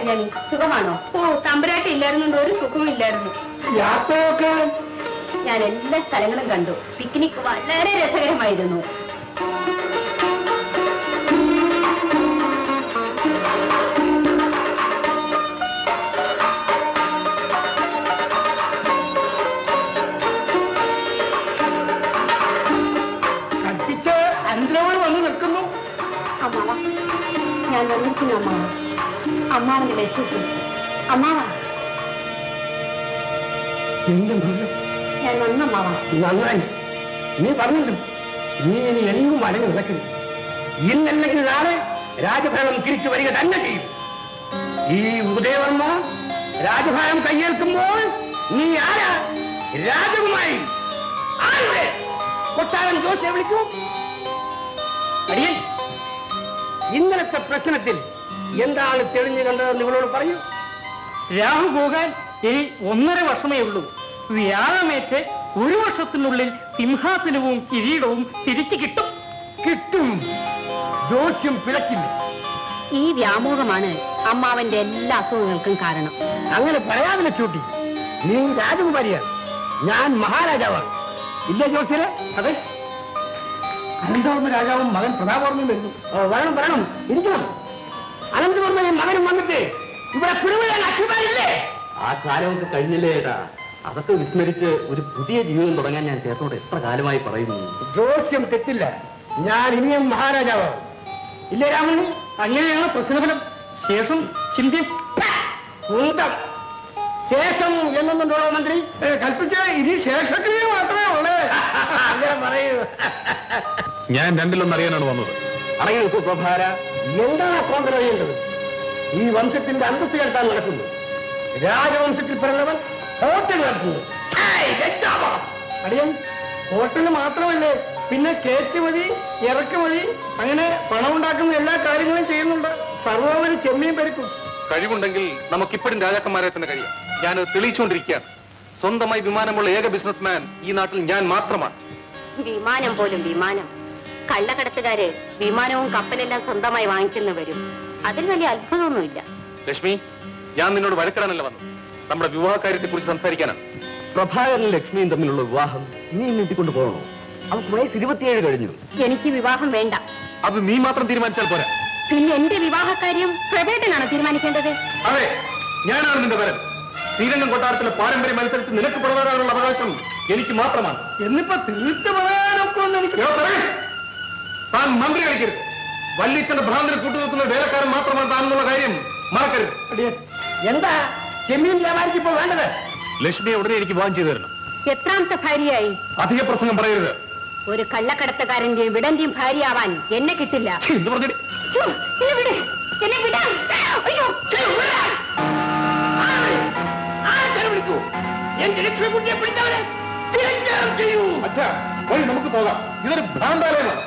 കല്യാണി സുഖമാണോ ഓ തമ്പുരാട്ടി ഇല്ലായിരുന്നുണ്ട് ഒരു സുഖവും ഇല്ലായിരുന്നു യാത്രയൊക്കെ ഞാൻ എല്ലാ സ്ഥലങ്ങളും കണ്ടു പിക്നിക് വളരെ രസകരമായിരുന്നു കത്തിച്ച് അന്തരവൾ വന്ന് നിൽക്കുന്നു അമ്മാവ ഞാൻ വന്നിരിക്കുന്നു അമ്മാവ അമ്മാവന്റെ ലക്ഷ്യത്തിൽ അമ്മാവ എന്റെ മകൾ ഞാൻ വന്ന അമ്മാവ നന്നായി നീ പറഞ്ഞിട്ടും നീ ഇനി എങ്ങും അടങ്ങി നടക്കരുത് ഇന്നല്ലെങ്കിൽ നാളെ രാജഭരണം തിരിച്ചു വരിക തന്നെ ചെയ്യും ഈ ഉദയവർമ്മ രാജഭരണം കയ്യേൽക്കുമ്പോൾ നീ ആരാ രാജകുമാരി ആരുടെ കൊട്ടാരം ജോസിയെ വിളിക്കൂ അടിയൻ ഇന്നലത്തെ പ്രശ്നത്തിൽ എന്താണ് തെളിഞ്ഞു കണ്ടതെന്ന് ഇവളോട് പറയൂ രാഹു പോകാൻ ഇനി ഒന്നര വർഷമേ ഉള്ളൂ വ്യാഴമേറ്റ് ഒരു വർഷത്തിനുള്ളിൽ സിംഹാസനവും കിരീടവും തിരിച്ചു കിട്ടും കിട്ടും ജോസ്യം പിഴക്കില്ല ഈ വ്യാമോഹമാണ് അമ്മാവന്റെ എല്ലാ അസുഖങ്ങൾക്കും കാരണം അങ്ങനെ പറയാതില്ല ചൂട്ടി നീ രാജകുമാരിയാണ് ഞാൻ മഹാരാജാവാണ് ഇല്ലേ ജോസിയരെ അതെ അനന്തവർമ്മ രാജാവും മകൻ പ്രതാപവർമ്മയും വരുന്നു ഓ, വരണം വരണം ഇരിക്കണം അനന്തവർമ്മയും മകനും വന്നിട്ട് ഇവിടെ കുരുവിടാൻ അക്ഷമാരില്ലേ ആ കാലമൊക്കെ കഴിഞ്ഞില്ലേ ഏട്ടാ അതൊക്കെ വിസ്മരിച്ച് ഒരു പുതിയ ജീവിതം തുടങ്ങാൻ ഞാൻ ചേട്ടനോട് എത്ര കാലമായി പറയുന്നു ജോസ്യം തെറ്റില്ല ഞാൻ ഇനിയും മഹാരാജാവാണ് ഇല്ലേ രാമണി അങ്ങനെയാണ് പ്രശ്നഫലം ശേഷം ചിന്തി കുന്തം ശേഷം എന്നൊന്നുണ്ടോ മന്ത്രി കൽപ്പിച്ച ഇനി ശേഷക്രിയ മാത്രമേ ഉള്ളേ അങ്ങനെ പറയൂ ഞാൻ രണ്ടിലൊന്നും അറിയാനാണ് വന്നത് അടങ്ങി നിൽക്കൂ പ്രഭാര എന്താണ് കോൺഗ്രസ് അറിയേണ്ടത് ഈ വംശത്തിന്റെ അന്തസ് കേട്ടാൻ നടക്കുന്നു രാജവംശത്തിൽ പിറന്നവൻ ഹോട്ടൽ നടത്തുന്നു ഛായ്, രക്ഷാപം. അടിയൻ ഹോട്ടൽ മാത്രമല്ലേ പിന്നെ കയറ്റുമതി ഇറക്കുമതി അങ്ങനെ പണം ഉണ്ടാക്കുന്ന എല്ലാ കാര്യങ്ങളും ചെയ്യുന്നുണ്ട് സർവോപരി ചെമ്മീൻ പരിക്കും കഴിവുണ്ടെങ്കിൽ നമുക്കിപ്പോഴും രാജാക്കന്മാരെ തന്നെ കഴിയാം ഞാനത് തെളിയിച്ചുകൊണ്ടിരിക്കുകയാണ് സ്വന്തമായി വിമാനമുള്ള ഏക ബിസിനസ്മാൻ ഈ നാട്ടിൽ ഞാൻ മാത്രമാണ് വിമാനം പോലും വിമാനം കള്ളക്കടത്തുകാര് വിമാനവും കപ്പലെല്ലാം സ്വന്തമായി വാങ്ങിക്കുന്നു വരും അതിൽ വലിയ അത്ഭുതമൊന്നുമില്ല ലക്ഷ്മി ഞാൻ നിന്നോട് വഴക്കിടാനല്ല വന്നത് നമ്മുടെ വിവാഹ കാര്യത്തെ കുറിച്ച് സംസാരിക്കാനാണ് പ്രഭാകരനും ലക്ഷ്മിയും തമ്മിലുള്ള വിവാഹം ഇനിയും നീട്ടിക്കൊണ്ട് പോകണോ അവർക്ക് വയസ്സ് ഇരുപത്തിയേഴ് കഴിഞ്ഞു എനിക്ക് വിവാഹം വേണ്ട അത് നീ മാത്രം തീരുമാനിച്ചാൽ പോരാ പിന്നെ എന്റെ വിവാഹകാര്യം പ്രവേട്ടനാണ് തീരുമാനിക്കേണ്ടത് അതെ ഞാനാണ് നിന്റെ വരൻ ശ്രീരംഗം കൊട്ടാരത്തിലെ പാരമ്പര്യം അനുസരിച്ച് നിനക്ക് പ്രധാനമുള്ള അവകാശം എനിക്ക് മാത്രമാണ് എന്നിപ്പോ തീർത്ത് പറയാനൊക്കെ ഒന്ന് എനിക്ക് ഇതോ പറയ്. താൻ മന്ത്രി കളിക്കരുത് വല്ലിച്ചന്റെ ഭ്രാന്തിന് കൂട്ടുനിൽക്കുന്ന വേലക്കാരൻ മാത്രമാണ് താൻ എന്നുള്ള കാര്യം മറക്കരുത് അടിയൻ, എന്താ ചെമ്മീൻ വ്യാപാരിക്ക് ഇപ്പോൾ വേണ്ടത് ലക്ഷ്മിയെ ഉടനെ എനിക്ക് വിവാഹം ചെയ്തു തരണം എത്രാമത്തെ ഭാര്യയായി അധിക പ്രസംഗം പറയരുത് ഒരു കള്ളക്കടത്തുകാരന്റെയും വിടന്റെയും ഭാര്യയാവാൻ എന്നെ കിട്ടില്ല ഛീ, എന്ത് പറഞ്ഞിട്ട് ഛോ, എന്നെ വിട്. എന്നെ വിടാൻ. അയ്യോ വിളിക്കൂ എന്റെ ലക്ഷ്മിക്കുട്ടിയെ പിടിച്ചവരെ തിരഞ്ഞെടുപ്പ് ചെയ്യൂ അച്ഛാ വഴി നമുക്ക് പോകാം ഇതൊരു ഭ്രാന്താലയമാണ്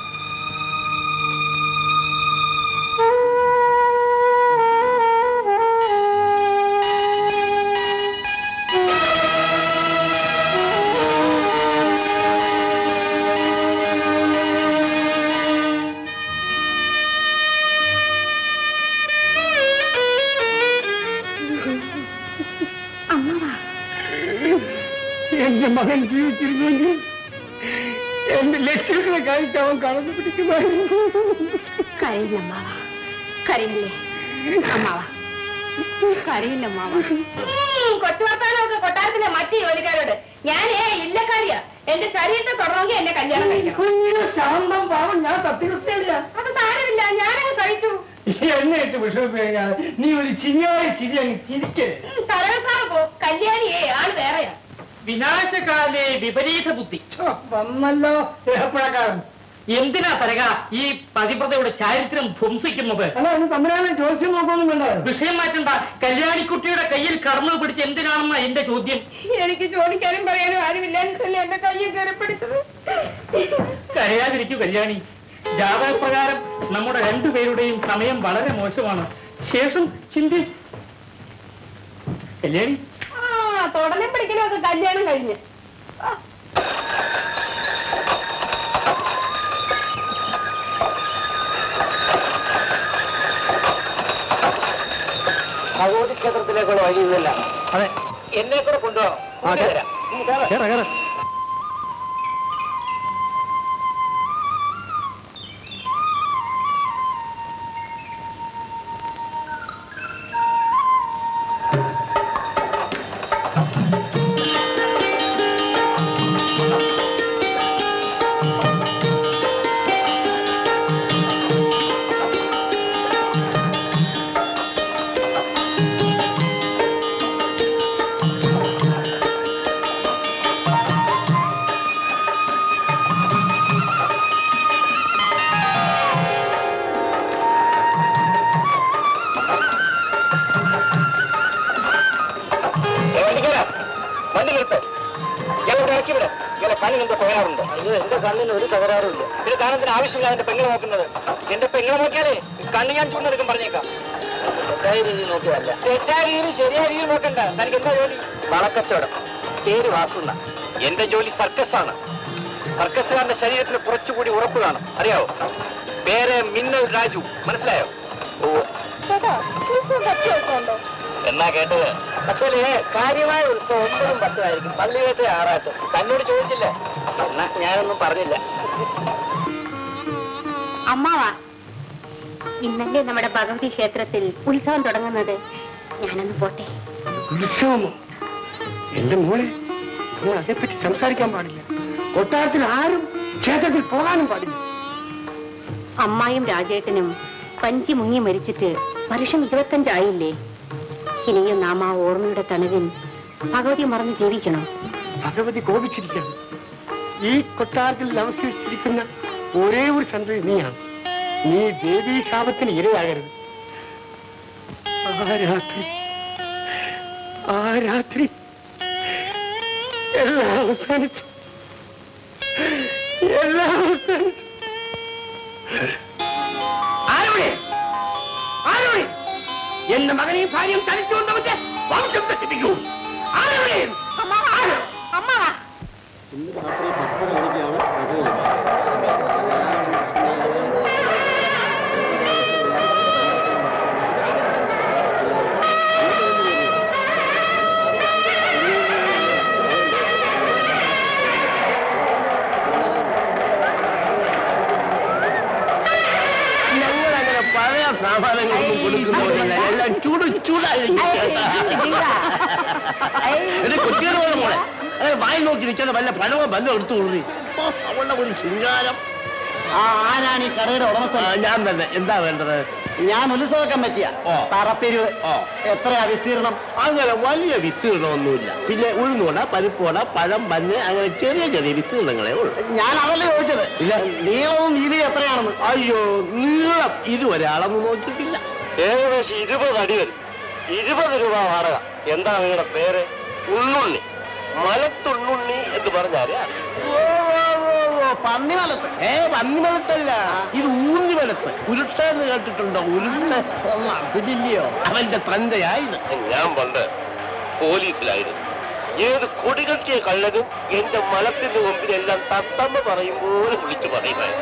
എന്റെ മകൻ ജീവിച്ചിരുന്നെങ്കിൽ എന്റെ ലക്ഷ്യങ്ങളെ കഴിച്ച് അവൻ കടന്നു പിടിക്കുമായിരുന്നു കരയില്ല അമ്മാവ കരയില്ലേ അമ്മാവ കരയില്ല അമ്മാവ കൊച്ചു വർത്താനമൊക്കെ കൊട്ടാരത്തിലെ മറ്റു ജോലിക്കാരോട് ഞാനേ ഇല്ലക്കാരിയാ എന്റെ ശരീരത്തെ തുടർന്നെങ്കിൽ എന്നെ കല്യാണം കഴിക്കണം ശാന്തം പാവം ഞാൻ സത്യക്രിസ്തല്ല അത് സാരമില്ല ഞാനങ്ങ് കഴിച്ചു എന്നെ ഇട്ട് വിഷമിപ്പിക്കാൻ നീ ഒരു ചിരിയായ ചിരി അങ്ങ് ചിരിക്കേ തലവസാറ് പോ കല്യാണിയേ ആള് വേറെയാ വിനാശകാലെ വിപരീത ബുദ്ധി വന്നല്ലോ ഏപ്പഴക്കാരൻ എന്തിനാ തരക ഈ പതിപ്രതയുടെ ചാരിത്രം ധ്വംസിക്കുന്നത് അല്ല ഒന്ന് തമ്പുരാനെ ജോസ്യം നോക്കൊന്നും വേണ്ട വിഷയം മാറ്റണ്ട കല്യാണിക്കുട്ടിയുടെ കയ്യിൽ കടന്നു പിടിച്ച് എന്തിനാണെന്ന എന്റെ ചോദ്യം എനിക്ക് ചോദിക്കാനും പറയാനും ആരുമില്ല എന്നല്ലേ എന്റെ കയ്യിൽ കയറി പിടിച്ചത് കരയാതിരിക്കൂ കല്യാണി ജാതകപ്രകാരം നമ്മുടെ രണ്ടുപേരുടെയും സമയം വളരെ മോശമാണ് ശേഷം ചിന്തി കല്യാണി ആ തുടലെ പിടിക്കലും ഒക്കെ കല്യാണം കഴിഞ്ഞ് ക്ഷേത്രത്തിലേക്കുള്ള വഴി ഇതല്ല അതെ എന്നെ കൂടെ കൊണ്ടുപോകാം ആ, കേ- കൊണ്ടുവരാം. ഉം, കേറ്. കേറ കേറ ഏ, വണ്ടി കയറാം. വണ്ടി നിർത്ത് ഇയാളെ ഇറക്കി വിട് ഇയാളെ കണ്ണിന് എന്തോ തകരാറുണ്ട് അയ്യോ എന്റെ കണ്ണിന് ഒരു തകരാറുമില്ല ഇത് കാണുന്നതിന് ആവശ്യമില്ല എന്റെ പെങ്ങളെ നോക്കുന്നത് എന്റെ പെങ്ങളെ നോക്കിയാലേ കണ്ണ് ഞാൻ ചൂണ്ടെടുക്കും പറഞ്ഞേക്കാം തെറ്റായ രീതിയിൽ നോക്കിയല്ല തെറ്റായ രീതിയിൽ ശരിയായ രീതിയിൽ നോക്കണ്ട തനിക്ക് എന്താ ജോലി വളക്കച്ചവടം പേര് വാസുന്ന എന്റെ ജോലി സർക്കസ് ആണ് സർക്കസുകാരന്റെ ശരീരത്തിന് കുറച്ചുകൂടി ഉറപ്പ് കാണും അറിയാവോ പേര് മിന്നൽ രാജു മനസ്സിലായോ ഓ എന്നാ കേട്ടത് പക്ഷേ കാര്യമായ ഉത്സവം ഒമ്പതും പത്തുമായിരിക്കും പള്ളിവേട്ട് ആറാട്ട് തന്നോട് ചോദിച്ചില്ല എന്നാ ഞാനൊന്നും പറഞ്ഞില്ല അമ്മാവാ ഇന്നല്ലേ നമ്മുടെ ഭഗവതി ക്ഷേത്രത്തിൽ ഉത്സവം തുടങ്ങുന്നത് ഞാനൊന്ന് പോട്ടെ ഉത്സവമോ എന്റെ മോളെ നമ്മൾ അതേപ്പറ്റി സംസാരിക്കാൻ പാടില്ല കൊട്ടാരത്തിൽ ആരും ക്ഷേത്രത്തിൽ പോകാനും പാടില്ല അമ്മായും രാജേട്ടനും പഞ്ചി മുങ്ങി മരിച്ചിട്ട് വർഷം ഇരുപത്തഞ്ചായില്ലേ ഇനിയും നാം ആ ഓർമ്മയുടെ തണവിൽ ഭഗവതി മറന്ന് ജീവിക്കണം ഭഗവതി കോപിച്ചിരിക്കുകയാണ് ഈ കൊട്ടാരത്തിൽ അവശേഷിച്ചിരിക്കുന്ന ഒരേ ഒരു സന്തതി നീയാണ് നീ ദേവീ ശാപത്തിന് ഇരയാകരുത് ആ രാത്രി ആ രാത്രി എല്ലാം അവസാനിച്ചു എല്ലാം അവസാനിച്ചു ആരോടെ ആരോടെ എന്റെ മകനെയും ഭാര്യയും തനിച്ചു വന്നവന്റെ വംശം തെറ്റിപ്പിക്കൂ ആരോടെ ആരോ അമ്മാവാ ഞങ്ങളങ്ങനെ പഴയ സാമാനങ്ങളൊന്നും കൊടുക്കുന്നില്ല എല്ലാം ചൂട് ചൂടായിരിക്കും കൊച്ചിയുടെ പോലെ മോളെ അങ്ങനെ വായി നോക്കി നിൽക്കാതെ വല്ല പഴമോ ബന്ധം എടുത്തു കൊടുക്കി അവളുടെ ഒരു ശൃംഗാരം ആരാണ് ഈ കടയുടെ ഉടമസ്ഥൻ ആ, ഞാൻ തന്നെ എന്താ വേണ്ടത് ഞാൻ ഉത്സവ കമ്മിറ്റിയാ ഓ. തറപ്പിരിവ് ഓ. എത്രയാ വിസ്തീർണം അങ്ങനെ വലിയ വിസ്തീർണമൊന്നുമില്ല പിന്നെ ഉഴുന്നോട പരിപ്പോട പഴം പഞ്ഞ് അങ്ങനെ ചെറിയ ചെറിയ വിസ്തീർണങ്ങളെ ഉള്ളു ഞാൻ അതല്ലേ ചോദിച്ചത് ഇല്ല. നീളവും വീതിയും എത്രയാണെന്ന് അയ്യോ നീളം ഇതുവരെ അളന്ന് നോക്കിയിട്ടില്ല ഏകദേശം ഇരുപത് അടി വരും ഇരുപത് രൂപ വാടക എന്താ നിങ്ങളുടെ പേര് ഉള്ളുണ്ണി മലത്തുള്ളുണ്ണി എന്ന് പറഞ്ഞാല് പന്നിമലത്ത് ഏ പന്നിമലത്തല്ല ഇത് ഊർന്നിമലത്ത് ഉരുട്ടെന്ന് കേട്ടിട്ടുണ്ടോ ഉരുട്ട് അതില്ലയോ അവന്റെ തന്തയായത് ഞാൻ പണ്ട് പോലീസിലായിരുന്നു ഏത് കൊടികെട്ടിയ കള്ളനും എന്റെ മലത്തിന്റെ മുമ്പിലെല്ലാം തത്തമ്മ പറയുമ്പോൾ വിളിച്ചു പറയുന്നത്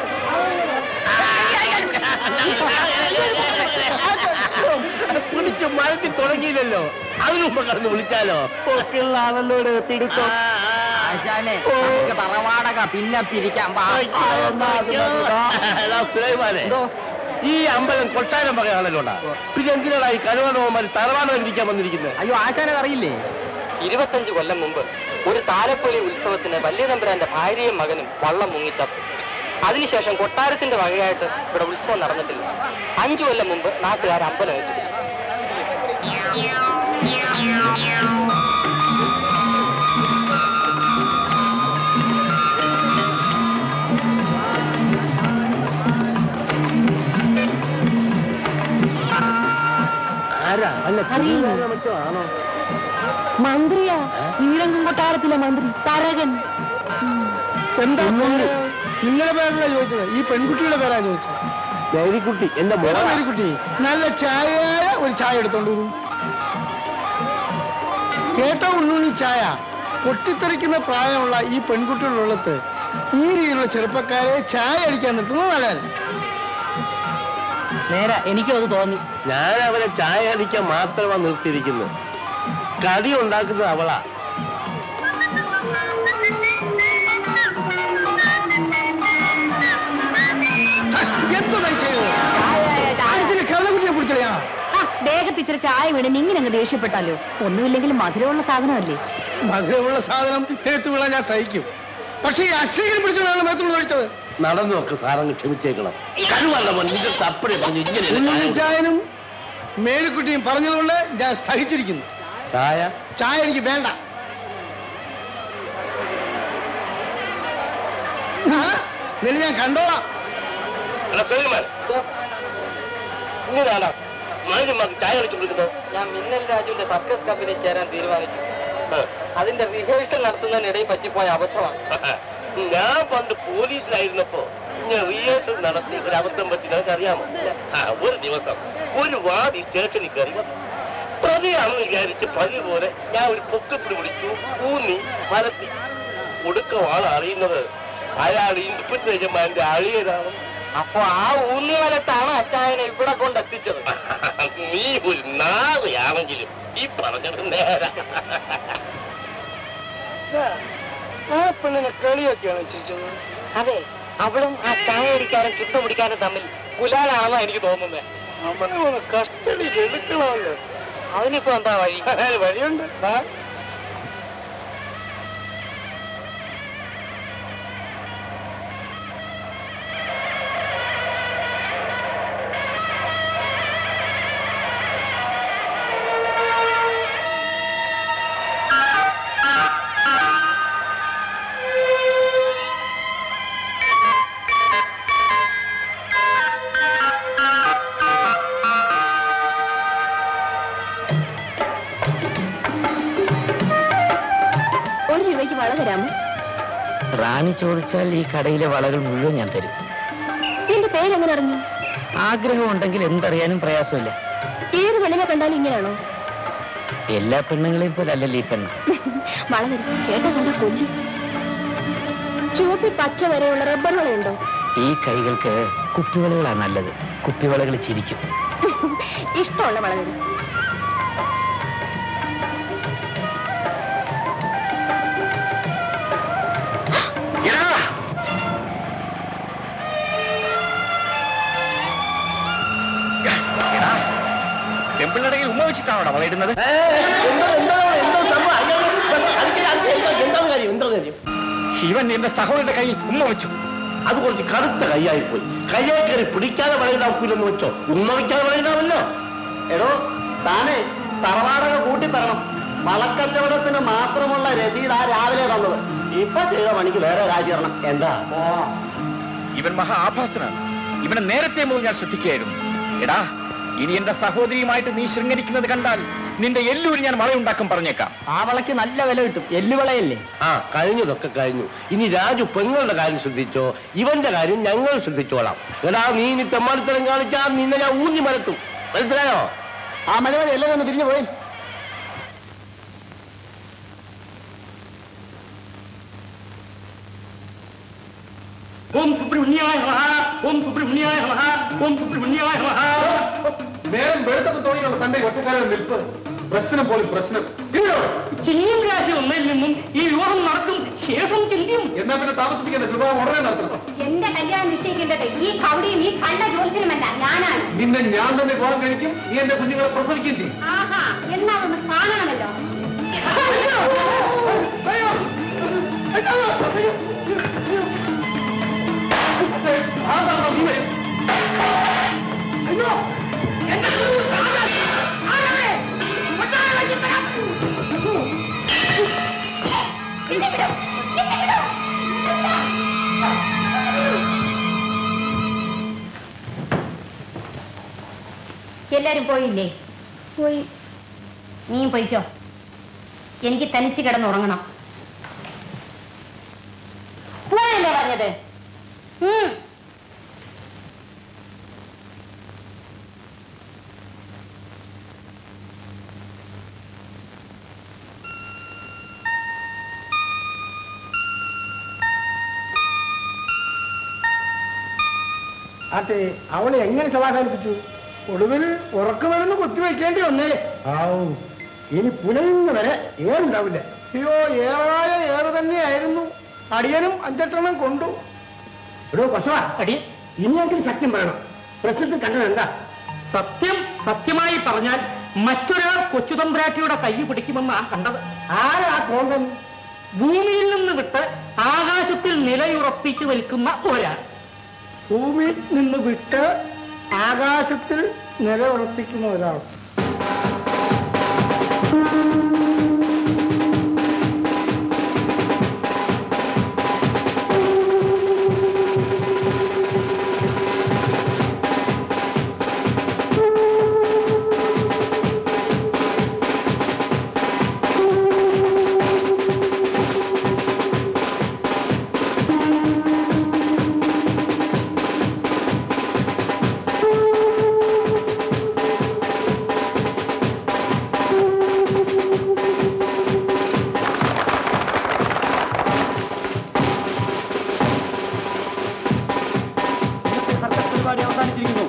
പിടിച്ചു മരത്തിൽ തുടങ്ങിയില്ലല്ലോ അതിനു മുമ്പ് കടന്ന് വിളിച്ചാലോ പൊക്കിള്ളാണല്ലോ പിടുത്തം ആശാനെ, നമുക്ക് തറവാടക പിന്നെ പിരിക്കാം സുലൈമാനെ ഈ അമ്പലം കൊട്ടാരം പറയാണല്ലോടാ പിന്നെ എന്തിനാണ് ഈ കരുവാണവന്മാർ തറവാടം ഇരിക്കാൻ വന്നിരിക്കുന്നത് അയ്യോ ആശാനെ അറിയില്ലേ ഇരുപത്തഞ്ച് കൊല്ലം മുമ്പ് ഒരു താലപ്പൊലി ഉത്സവത്തിന് വലിയ തമ്പുരാന്റെ ഭാര്യയും മകനും വള്ളം മുങ്ങിച്ചത്തു അതിനുശേഷം കൊട്ടാരത്തിന്റെ വകയായിട്ട് ഇവിടെ ഉത്സവം നടന്നിട്ടില്ല അഞ്ചു കൊല്ലം മുമ്പ് നാട്ടുകാർ അമ്പലം വെച്ചു ആരാ അല്ല തിരുവനന്തപുരം മറ്റോ ആണോ മന്ത്രിയാ ശ്രീരംഗം കൊട്ടാരത്തിലെ മന്ത്രി തരകൻ എന്താ നിങ്ങളുടെ പേരല്ല ചോദിച്ചത് ഈ പെൺകുട്ടിയുടെ പേരാ ചോദിച്ചത് ഗൗരിക്കുട്ടി എന്റെ മോളാ. കുട്ടി നല്ല ചായയായ ഒരു ചായ എടുത്തോണ്ട് വരൂ കേട്ടോ ഉണ്ണുണ്ണി ചായ പൊട്ടിത്തെറിക്കുന്ന പ്രായമുള്ള ഈ പെൺകുട്ടികളുള്ളത് ഈ രീതിയിലുള്ള ചെറുപ്പക്കാരെ ചായ അടിക്കാൻ നിർത്തുന്നത് നല്ലതല്ല നേരെ എനിക്കും അത് തോന്നി ഞാൻ അവനെ ചായ അടിക്കാൻ മാത്രമാണ് നിർത്തിയിരിക്കുന്നത് കടി ഉണ്ടാക്കുന്നത് അവളാ എന്തുണ്ടായി ചെയ്തത് അഞ്ചിന് കള്ളക്കുട്ടിയെ പിടിച്ചറിയാ ദേഹത്തിച്ചിരി ചായ വീണ് ഇങ്ങനെ അങ്ങ് ദേഷ്യപ്പെട്ടാലോ ഒന്നുമില്ലെങ്കിലും മധുരമുള്ള സാധനമല്ലേ മധുരമുള്ള സാധനം നേരത്ത് വീളാൻ ഞാൻ സഹിക്കും പക്ഷേ ഈ അശ്ലീലം പിടിച്ചതാണ് മേത്തുള്ള ഒഴിച്ചത് നടന്നു നോക്ക് സാറങ്ങ് ക്ഷമിച്ചേക്കണം കഴിവല്ല മോൻ നിന്റെ തപ്പടി പറഞ്ഞു ഇങ്ങനെ ഉണ്ണിച്ചായനും മേലിക്കുട്ടിയും പറഞ്ഞതുകൊണ്ട് ഞാൻ സഹിച്ചിരിക്കുന്നു ചായ ചായ എനിക്ക് വേണ്ട ആ, നിന്നെ ഞാൻ കണ്ടോളാം ഇങ്ങനെയാണോ മനുഷ്യന്മാർക്ക് ചായ അടിച്ചു കൊടുക്കുന്നത് ഞാൻ മിന്നൽ രാജുവിന്റെ സർക്കസ് കമ്പനി ചേരാൻ തീരുമാനിച്ചു അതിന്റെ റിഹേഴ്സൽ നടത്തുന്നതിനിടയിൽ പറ്റിപ്പോയ അബദ്ധമാണ് ഞാൻ പണ്ട് പോലീസിലായിരുന്നപ്പോ ഞാൻ റിയേഷൻ നടത്തി ഒരു അബദ്ധം പറ്റി നിനക്ക് അറിയാമോ ആ ഒരു ദിവസം ഒരു വാദി സ്റ്റേഷനിൽ കയറി വന്നു പ്രതിയാണെന്ന് വിചാരിച്ച് പതി പോലെ ഞാൻ ഒരു പൊക്കപ്പിടി പിടിച്ചു ഊന്നി മലത്തി ഒടുക്കം ആൾ അറിയുന്നത് അയാൾ ഇൻസ്പെക്ടർ യജമാന്റെ അളിയനാണ് അപ്പൊ ആ ഊന്നിവലത്താണ് അച്ചായനെ ഇവിടെ കൊണ്ടെത്തിച്ചത് നീ ഒരു നാളെയാണെങ്കിലും ഈ പറഞ്ഞത് നേരാ ആ പെണ്ണിനെ കളിയൊക്കെയാണ് ചിരിച്ചത് അതെ അവളും ആ ചായ അടിക്കാരും ചുട്ടു പിടിക്കാനും തമ്മിൽ കുലാലാണെന്നാ എനിക്ക് തോന്നുന്നത് അവനെ ഒന്ന് കസ്റ്റഡിയിൽ എടുക്കണമല്ലോ അതിനിപ്പോ എന്താ വഴി വഴിയുണ്ട് ആ ഒരു രൂപയ്ക്ക് വള തരാമോ റാണി ചോദിച്ചാൽ ഈ കടയിലെ വളകൾ മുഴുവൻ ഞാൻ തരും നിന്റെ പേര് എങ്ങനെ അറിഞ്ഞു ആഗ്രഹം ഉണ്ടെങ്കിൽ എന്തറിയാനും പ്രയാസമില്ല ഏത് പെണ്ണിനെ കണ്ടാലും ഇങ്ങനെയാണോ എല്ലാ പെണ്ണുങ്ങളെയും പോലെ അല്ലല്ലോ ഈ പെണ്ണ് വള തരും ചേട്ടൻ കണ്ടാ കൊല്ലു ചുവപ്പി പച്ച വരെയുള്ള റബ്ബർ വളയുണ്ടോ ഈ കൈകൾക്ക് കുപ്പിവളകളാണ് നല്ലത് കുപ്പിവളകൾ ചിരിക്കും ഇഷ്ടമുള്ള വള തരും ടെമ്പിളിനിടയിൽ ഉമ്മ വെച്ചിട്ടാണോ വളയിടുന്നത് ഇവൻ എന്റെ സഹോദരന്റെ കയ്യിൽ ഉമ്മ വെച്ചു അത് കുറച്ച് കറുത്ത കൈയായി പോയി കയ്യായി കയറി പിടിക്കാതെ വളയുണ്ടാക്കൂലെന്ന് വെച്ചോ ഉമ്മ വയ്ക്കാതെ വളയുണ്ടാവല്ലോ എടോ താനെ തറവാടക കൂട്ടി തരണം വളക്കച്ചവടത്തിന് മാത്രമുള്ള രസീത് ആ രാവിലെ തന്നത് ഇപ്പൊ ചെയ്ത പണിക്ക് വേറെ കാശ് തരണം എന്താ ഇവൻ മഹാ ആഭാസനാണ് ഇവനെ നേരത്തെ മുതൽ ഞാൻ ശ്രദ്ധിക്കുകയായിരുന്നു എടാ ഇനി എന്റെ സഹോദരിയുമായിട്ട് നീ ശൃംഗരിക്കുന്നത് കണ്ടാൽ നിന്റെ എല്ലൂരി ഞാൻ വളയുണ്ടാക്കും പറഞ്ഞേക്കാം ആ വളയ്ക്ക് നല്ല വില കിട്ടും എല്ലുവളയല്ലേ ആ കഴിഞ്ഞതൊക്കെ കഴിഞ്ഞു ഇനി രാജു പെങ്ങളുടെ കാര്യം ശ്രദ്ധിച്ചോ ഇവന്റെ കാര്യം ഞങ്ങൾ ശ്രദ്ധിച്ചോളാം എടാ നീ ഇനി തെമ്മാടിത്തരം കാണിച്ചാൽ നിന്നെ ഞാൻ ഊന്നി മരത്തും മനസ്സിലായോ ആ മലയാളി എല്ലാം ഒന്ന് പിരിഞ്ഞു പോയി ഓം സുബ്രഹ്മണ്യായ നമഃ ഓം സുബ്രഹ്മണ്യായ നമഃ ഓം സുബ്രഹ്മണ്യായ നമഃ നേരം വെളുത്തപ്പോ തോന്നിയുള്ള തന്റെ ഒറ്റക്കാരൻ നിൽപ്പ് പ്രശ്നം പോലും പ്രശ്നം ചിങ്ങം രാശി ഒന്നിൽ നിന്നും ഈ വിവാഹം നടക്കും ശേഷം ചിന്തിയും എന്നാ പിന്നെ താമസിപ്പിക്കുന്ന വിവാഹം ഉടനെ നടത്തണം എന്റെ കല്യാണം നിശ്ചയിക്കേണ്ടത് ഈ കവടിയും ഈ കണ്ട ജോലിസിനുമല്ല ഞാനാണ് നിന്നെ ഞാൻ തന്നെ വിവാഹം കഴിക്കും നീ എന്റെ കുഞ്ഞുങ്ങളെ പ്രസവിക്കുകയും ചെയ്യും ആഹാ എന്നാ ഒന്ന് കാണണമല്ലോ എല്ലാരും പോയില്ലേ പോയി നീയും പോയിക്കോ എനിക്ക് തനിച്ച് കിടന്നുറങ്ങണം പോയല്ലേ പറഞ്ഞത് ഉം. ആട്ടെ അവളെ എങ്ങനെ സമാധാനിപ്പിച്ചു ഒടുവിൽ ഉറക്കുമരുന്ന് കുത്തിവെക്കേണ്ടി വന്നേ ആവും ഇനി പുലയുന്ന വരെ ഏറുണ്ടാവില്ല അയ്യോ ഏറായ ഏറ് തന്നെയായിരുന്നു അടിയനും അഞ്ചെട്ടെണ്ണം കൊണ്ടു ഒരു കൊസവ അടി ഇനിയെങ്കിലും സത്യം പറയണം പ്രശ്നത്തിൽ കണ്ടത് എന്താ സത്യം സത്യമായി പറഞ്ഞാൽ മറ്റൊരാൾ കൊച്ചുതമ്പ്രാട്ടിയുടെ കൈ പിടിക്കുമെന്ന് ആ കണ്ടത് ആരാ കോന്തൻ ഭൂമിയിൽ നിന്ന് വിട്ട് ആകാശത്തിൽ നിലയുറപ്പിച്ചു നിൽക്കുന്ന ഒരാൾ ഭൂമിയിൽ നിന്ന് വിട്ട് ആകാശത്തിൽ നിലയുറപ്പിക്കുന്ന ഒരാൾ പരിപാടി അവസാനിച്ചിരിക്കുന്നു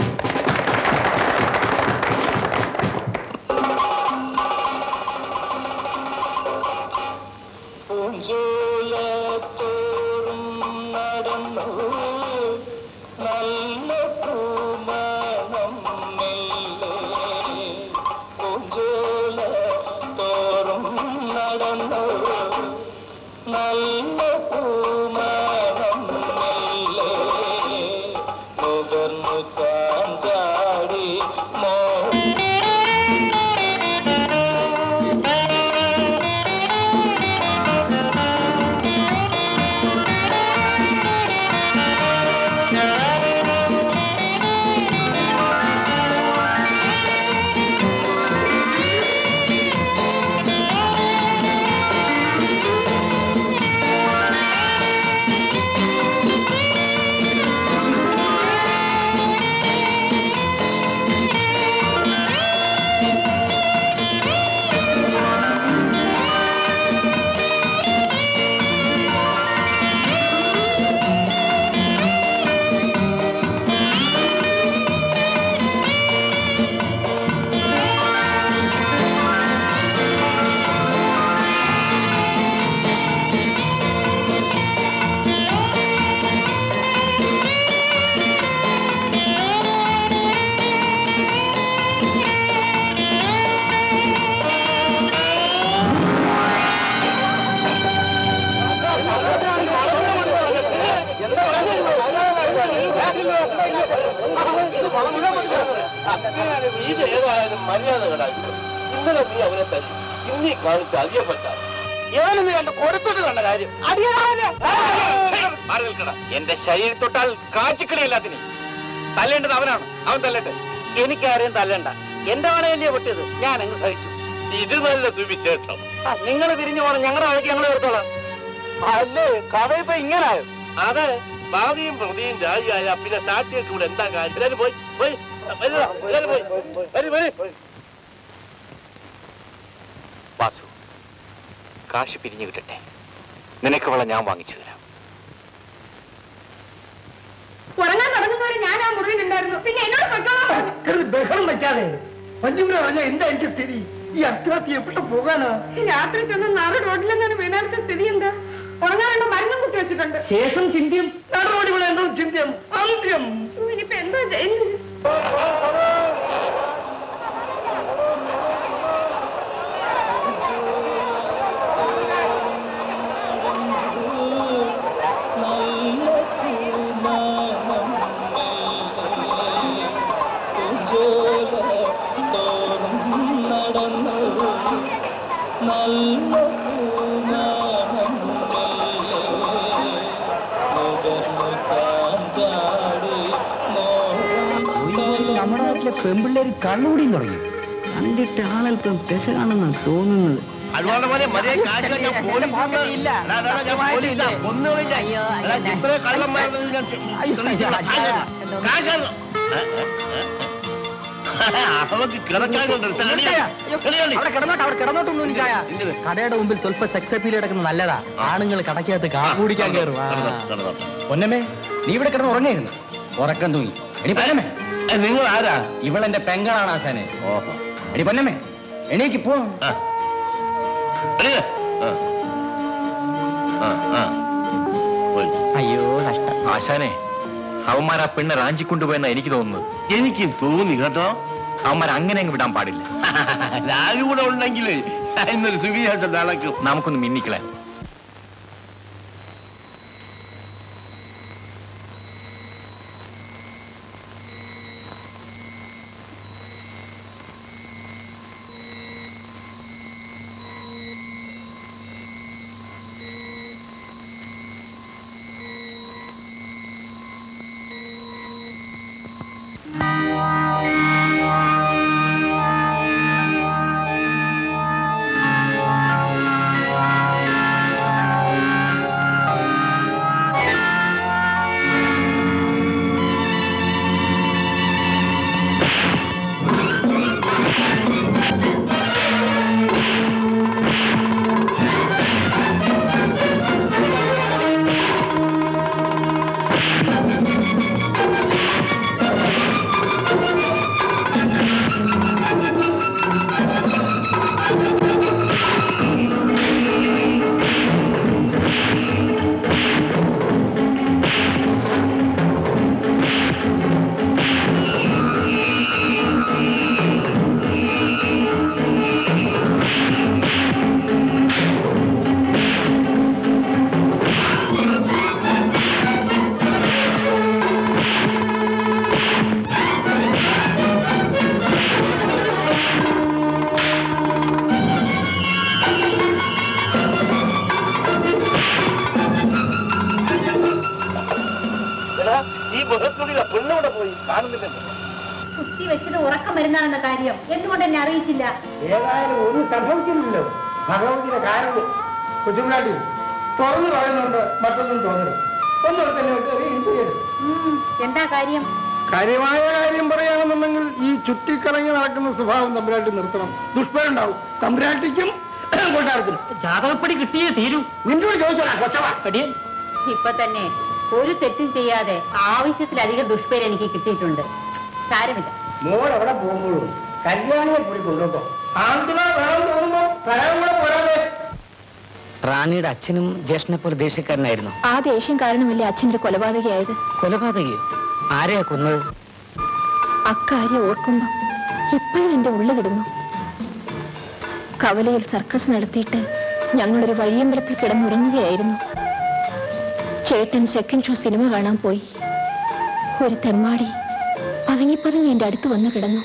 ഇത് ഏതായാലും മര്യാദ കേടാക്കി ഇന്നലെ നീ അവനെ തല്ലി ഇന്നീ കാണിച്ച് അധികപ്പെട്ട ഏവനെന്ന് കണ്ട് കൊടുത്തിട്ട് കണ്ട കാര്യം മാറി നിൽക്കടാ എന്റെ ശരീരം തൊട്ടാൽ കാച്ചിക്കളിയല്ലാത്തിനി തല്ലേണ്ടത് അവനാണ് അവൻ തല്ലട്ടെ എനിക്കാരെയും തല്ലണ്ട എന്റെ വളയല്ലേ പൊട്ടിയത് ഞാൻ അങ്ങ് സഹിച്ചു ഇത് നല്ല സുവിശേഷം നിങ്ങൾ പിരിഞ്ഞു പോകണം ഞങ്ങളുടെ വഴിക്ക് ഞങ്ങൾ എടുത്തോളാം അല്ലേ കഥ ഇപ്പൊ ഇങ്ങനായോ അതെ ഭാവിയും പ്രതിയും രാജിയായ പിന്നെ സാക്ഷിയൊക്കെ ഇവിടെ എന്താ കാര്യം എല്ലാവരും പോയി പോയി വരുന്നതാ, എല്ലാവരും പോയി വരി വരി വാസു കാശ് പിരിഞ്ഞു കിട്ടട്ടെ നിനക്ക് വള ഞാൻ വാങ്ങിച്ചു തരാം ഉറങ്ങാൻ തുടങ്ങുന്നവരെ ഞാൻ ആ മുറിയിലുണ്ടായിരുന്നു പിന്നെ എന്നോട് പൊയ്ക്കോളാൻ പറഞ്ഞു കിടന്ന് ബഹളം വെക്കാതെ വല്യമ്മ പറഞ്ഞ എന്താ എനിക്ക് സ്ഥിതി ഈ അത്യാസി എവിടെ പോകാനാ രാത്രി ചെന്ന് നാല് റോഡിലെങ്ങാനും വീണാലത്തെ സ്ഥിതി എന്താ ഉറങ്ങാനുള്ള മരുന്നും കുത്തി വെച്ചിട്ടുണ്ട് ശേഷം ചിന്തിയും നടപടി എന്തോ ചിന്തിയം അന്ത്യം ഇനിയിപ്പോ എന്താ ചെയ്യുന്നത് നമ്മുടെ നാട്ടിലെ പെമ്പിള്ളേര് കണ്ണുകൂടിയും തുടങ്ങി കണ്ടിട്ട് ആളല്പം പെശ കാണുന്ന തോന്നുന്നത് അതുകൊണ്ട് പോലെ മര്യാദ കാശ് ഞാൻ പോലീസ് ഇല്ല. എടാ, എടാ, ഞാൻ പോലീസാ. കൊന്നുകളില്ല. എടാ, ഇത്രയും കള്ളന്മാരുള്ളത് ഞാൻ തെളിയിച്ചോളാം. കാശാണ്. അവക്ക് കിടക്കാനുണ്ട് അവിടെ കിടന്നോട്ട് അവിടെ കിടന്നോട്ടൊന്നും നിൽക്കായ കടയുടെ മുമ്പിൽ സ്വല്പ സെക്സ് അപ്പീൽ കിടക്കുന്നത് നല്ലതാ ആണുങ്ങൾ കടക്കകത്ത് കാ കുടിക്കാൻ കയറും ആ. പൊന്നമ്മേ നീ ഇവിടെ കിടന്ന് ഉറങ്ങായിരുന്നു ഉറക്കം തൂങ്ങി എടി പൊന്നമ്മേ നിങ്ങൾ ആരാ ഇവളെന്റെ പെങ്ങളാണ് ആശാനെ ഓഹോ എടി പൊന്നമ്മേ എണീക്ക് പോ അയ്യോ കഷ്ടം ആശാനെ അവന്മാർ ആ പെണ്ണ് റാഞ്ചി കൊണ്ടുപോയെന്നാ എനിക്ക് തോന്നുന്നത് എനിക്ക് തോന്നി കേട്ടോ അവന്മാർ അങ്ങനെ അങ്ങ് വിടാൻ പാടില്ല രാജു കൂടെ ഉണ്ടെങ്കിൽ ഇന്നൊരു സുഖിയായിട്ട് നടക്കും നമുക്കൊന്ന് മിന്നിക്കളെ എടാ, ഈ മുഖത്തുള്ളിലെ പെണ്ണവിടെ പോയി കാണുന്നില്ലല്ലോ കുത്തി വെച്ചത് ഉറക്കം വരുന്നതെന്ന കാര്യം എന്തുകൊണ്ട് എന്നെ അറിയിച്ചില്ല ഏതായാലും ഒന്നും സംഭവിച്ചില്ലല്ലോ ഭഗവതിയുടെ കാരണം കൊച്ചുപിള്ളാട്ടി തുറന്നു പറയുന്നുണ്ട് മറ്റൊന്നും തോന്നരുത് ഒന്നും തന്നെ ചെയ്യരുത് ഉം, എന്താ കാര്യം കാര്യമായ കാര്യം പറയുകയാണെന്നുണ്ടെങ്കിൽ ഈ ചുറ്റിക്കറങ്ങി നടക്കുന്ന സ്വഭാവം തമ്പുരാട്ടി നിർത്തണം ദുഷ്ഫലം ഉണ്ടാവും തമ്പുരാട്ടിക്കും കൊട്ടാരത്തിനും ജാതകപ്പടി കിട്ടിയേ തീരൂ നിന്നോട് ചോദിച്ചോളാം കൊച്ചവാ അടിയൻ ഇപ്പൊ തന്നെ ഒരു തെറ്റും ചെയ്യാതെ ആവശ്യത്തിലധികം ദുഷ്പേര് എനിക്ക് കിട്ടിയിട്ടുണ്ട് സാരമില്ല മോൾ എവിടെ പോകുമ്പോഴും കല്യാണിയെ കൂടി കൊണ്ടുപോ ആന്തിമ വേണം തോന്നുമ്പോ പറയാൻ കൂടെ പോരാതെ റാണിയുടെ അച്ഛനും ജ്യേഷ്ഠനെ പോലെ ദേഷ്യക്കാരനായിരുന്നു ആ ദേഷ്യം കാരണമല്ലേ അച്ഛൻ്റെ കൊലപാതകയായത് കൊലപാതകയോ ആരെയാ കൊന്നത് അക്കാര്യം ഓർക്കുമ്പം ഇപ്പോഴും എന്റെ ഉള്ളു കിടന്നു കവലയിൽ സർക്കസ് നടത്തിയിട്ട് ഞങ്ങളൊരു വഴിയമ്പലത്തിൽ കിടന്നുറങ്ങുകയായിരുന്നു ചേട്ടൻ സെക്കൻഡ് ഷോ സിനിമ കാണാൻ പോയി ഒരു തെമ്മാടി പതുങ്ങിപ്പതുങ്ങി എന്റെ അടുത്ത് വന്ന് കിടന്നു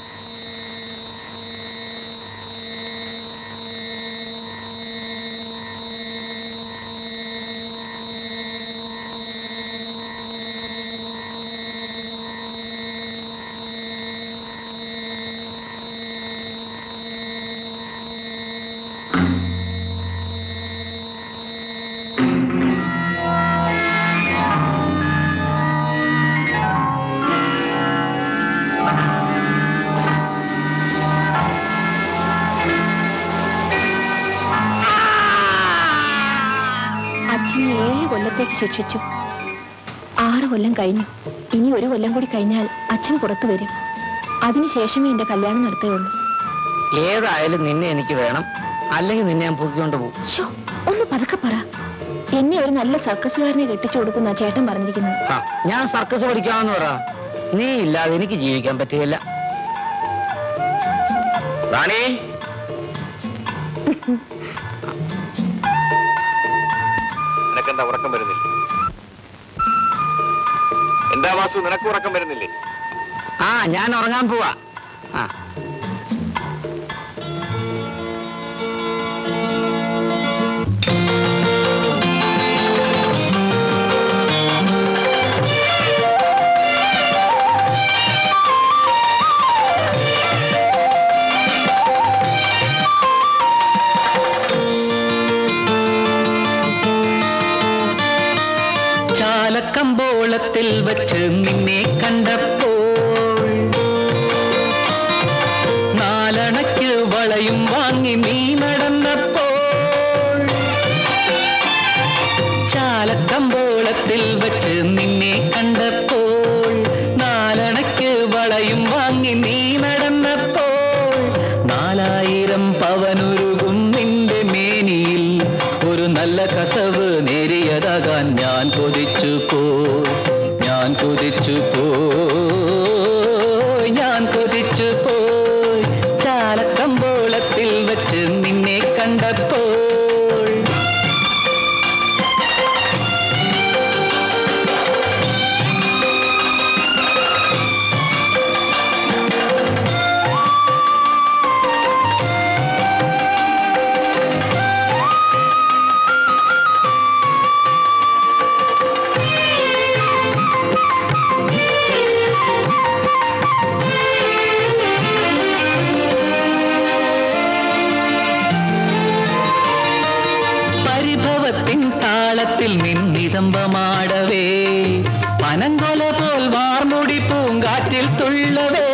അച്ഛനെ ഏഴ് കൊല്ലത്തേക്ക് ശിക്ഷിച്ചു ആറ് കൊല്ലം കഴിഞ്ഞു ഇനി ഒരു കൊല്ലം കൂടി കഴിഞ്ഞാൽ അച്ഛൻ പുറത്തു വരും അതിനുശേഷമേ എന്റെ കല്യാണം നടത്തുകയുള്ളൂ ഏതായാലും നിന്നെ എനിക്ക് വേണം അല്ലെങ്കിൽ നിന്നെ ഞാൻ പൊക്കിക്കൊണ്ട് പോകും ശ്ശോ, ഒന്ന് പതുക്കെ പറ എന്നെ ഒരു നല്ല സർക്കസുകാരനെ കെട്ടിച്ചു കൊടുക്കുന്ന ചേട്ടൻ പറഞ്ഞിരിക്കുന്നത് ആ, ഞാൻ സർക്കസ് പഠിക്കാമെന്ന് പറ നീ ഇല്ലാതെ എനിക്ക് ജീവിക്കാൻ പറ്റുകയില്ല റാണി നിനക്കെന്താ ഉറക്കം വരുന്നില്ല എന്താ വാസു നിനക്ക് ഉറക്കം വരുന്നില്ലേ ആ ഞാൻ ഉറങ്ങാൻ പോവാ ആ ചാലക്കമ്പോളത്തിൽ വച്ച് നിന്നെ കണ്ടപ്പോൾ നാലണയ്ക്ക് വളയും വാങ്ങി നീ നടന്നപ്പോൾ ചാലക്കമ്പോളത്തിൽ വച്ച് നിന്നെ കണ്ടപ്പോൾ നാല നല്ല കസവ് നേരിയതാകാൻ ഞാൻ കൊതിച്ചു പോയി ഞാൻ കൊതിച്ചു പോയി ഞാൻ കൊതിച്ചു പോയി ചാലക്കമ്പോളത്തിൽ വെച്ച് നിന്നെ കണ്ടപ്പോൾ പരിഭവത്തിൻ താളത്തിൽ നിന്നിതമ്പമാടവേ പനങ്കൊല പോൽ വാർമുടി പൂങ്കാറ്റിൽ തുള്ളവേ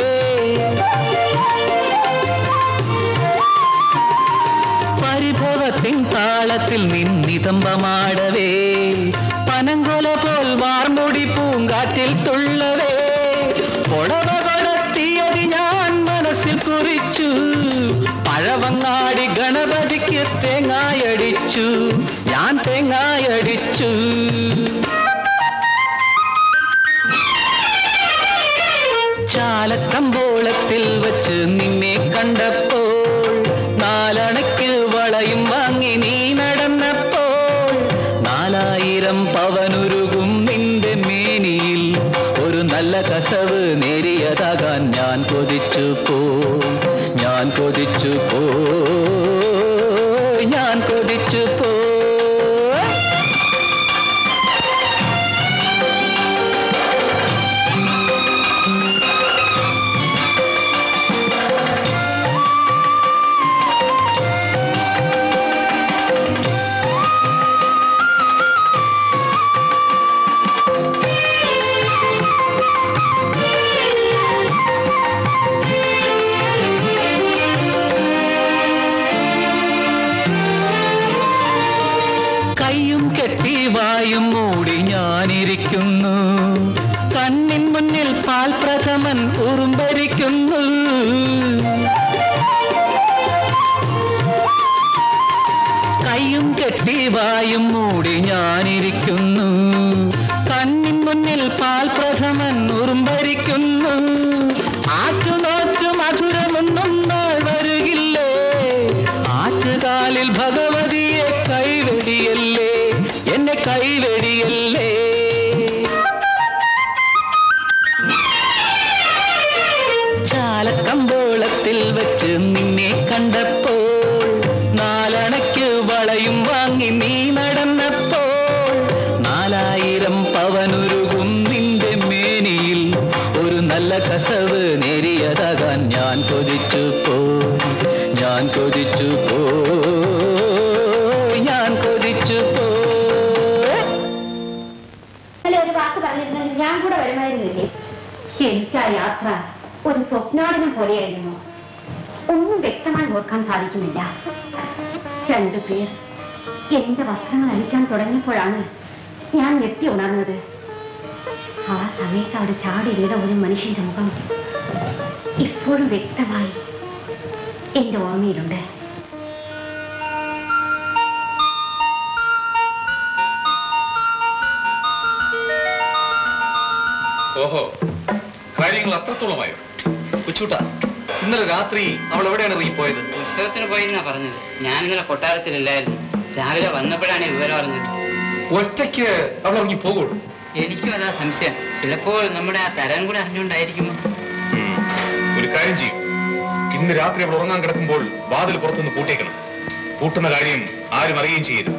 പരിഭവത്തിൻ താളത്തിൽ നിന്നിതമ്പമാടവേ പനങ്കൊല പോൽ വാർമുടി പൂങ്കാറ്റിൽ തുള്ളവേ പുടവ കൊടത്തിയത് ഞാൻ മനസ്സിൽ കുറിച്ചു പഴവങ്ങാടി ഗണപതിക്ക് തേങ്ങായടിച്ചു ഞാൻ തേങ്ങായടിച്ചു ചാലക്കമ്പോളത്തിൽ വച്ച് നിന്നെ കണ്ടപ്പോൾ നാലണയ്ക്ക് വളയും വാങ്ങി നീ നടന്നപ്പോൾ നാലായിരം പവനുരുകും നിന്റെ മേനിയിൽ ഒരു നല്ല കസവ് നേരിയതാകാൻ ഞാൻ കൊതിച്ചു പോ ഞാൻ കൊതിച്ചു പോ ഞാൻ കൊതിച്ചു പോ കൈയും കെട്ടി വായും മൂടി ഞാനിരിക്കുന്നു കണ്ണിൻ മുന്നിൽ പാൽ പ്രഥമൻ ഉറുമ്പരിക്കുന്നു കൈയും കെട്ടി വായും മൂടി ഞാനിരിക്കുന്നു കണ്ണിൻ മുന്നിൽ പാൽ പ്രഥമൻ ഉറുമ്പരിക്കുന്നു ആറ്റുനോറ്റു മധുരമൊന്നും നാൾ വരുകില്ലേ ആറ്റുകാലിൽ ഭഗവതിയെ കൈവെടിയല്ലേ എന്നെ കൈവെടിയല്ലേ ചാലക്കമ്പോളത്തിൽ വെച്ച് നിന്നെ കണ്ടപ്പോൾ നാലണയ്ക്ക് വളയും വാങ്ങി നീ നടന്നപ്പോൾ നാലായിരം പവനുരുകും നിന്റെ മേനിയിൽ ഒരു നല്ല കസവ് നേരിയതാകാൻ ഞാൻ കൊതിച്ചു പോ ഞാൻ കൊതിച്ചു പോ ഞാൻ കൊതിച്ചു പോ ഇന്നലെ ഒരു വാക്ക് പറഞ്ഞിരുന്നെങ്കിൽ ഞാൻ കൂടെ വരുമായിരുന്നില്ലേ എനിക്ക് ആ യാത്ര ഒരു സ്വപ്നാടനം പോലെയായിരുന്നു ഒന്നും വ്യക്തമായി ഓർക്കാൻ സാധിക്കുന്നില്ല രണ്ടുപേർ എന്റെ വസ്ത്രങ്ങൾ അഴിക്കാൻ തുടങ്ങിയപ്പോഴാണ് ഞാൻ ഞെട്ടി ഉണർന്നത് ആ സമയത്ത് അവിടെ ചാടിയിരുന്ന ഒരു മനുഷ്യന്റെ മുഖം ഇപ്പോഴും വ്യക്തമായി എന്റെ ഓർമ്മയിലുണ്ട് ഓഹോ കാര്യങ്ങൾ അത്രത്തോളമായോ കൊച്ചൂട്ടാ ഇന്നലെ രാത്രി അവൾ എവിടെയാണ് ഇറങ്ങിപ്പോയത് ഉത്സവത്തിന് പോയെന്നാ പറഞ്ഞത് ഞാനിന്നലെ കൊട്ടാരത്തിലില്ലായിരുന്നു രാവിലെ വന്നപ്പോഴാണ് ഈ വിവരം അറിഞ്ഞത് ഒറ്റയ്ക്ക് അവൾ ഇറങ്ങി പോകുള്ളൂ എനിക്കും അതാ സംശയം ചിലപ്പോൾ നമ്മുടെ ആ തരാൻ കൂടെ അറിഞ്ഞുകൊണ്ടായിരിക്കുമോ ഒരു കാര്യം ചെയ്യും ഇന്ന് രാത്രി അവൾ ഉറങ്ങാൻ കിടക്കുമ്പോൾ വാതിൽ പുറത്തുനിന്ന് പൂട്ടിയേക്കണം പൂട്ടുന്ന കാര്യം ആരും അറിയുകയും ചെയ്യരുത്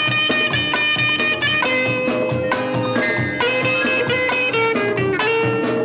ആ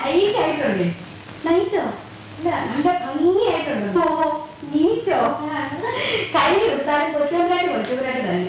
നൈസായിട്ടുണ്ട് നൈസോ ഇല്ല നല്ല ഭംഗിയായിട്ടുണ്ട് ഓ നീറ്റോ കൈ കൊടുത്താലും കൊച്ചുകൂരായിട്ട് കൊച്ചുകൂരായിട്ട് തന്നെ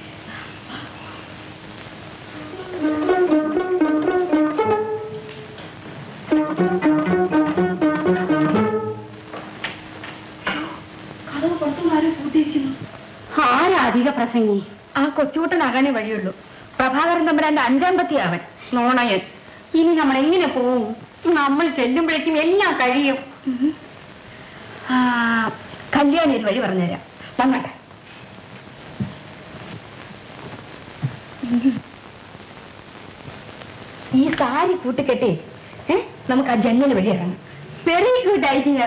കഥവ് പുറത്തുമാരും കൂട്ടിയിരിക്കുന്നു ആരാധിക പ്രസംഗി ആ കൊച്ചുകൂട്ടനാകാനേ വഴിയുള്ളൂ പ്രഭാകരൻ തമ്പുരാന്റെ അഞ്ചാം പത്തി അവൻ നോണയൻ ഇനി നമ്മൾ എങ്ങനെ പോവും നമ്മൾ ചെല്ലുമ്പോഴേക്കും എല്ലാം കഴിയും ആ കല്യാണി ഒരു വഴി പറഞ്ഞുതരാം വന്നട്ടെ ഈ സാരി കൂട്ടിക്കെട്ടി ഏ നമുക്ക് ആ ജന്നൽ വഴി ഇറങ്ങാം വെരി ഗുഡ് ഐഡിയ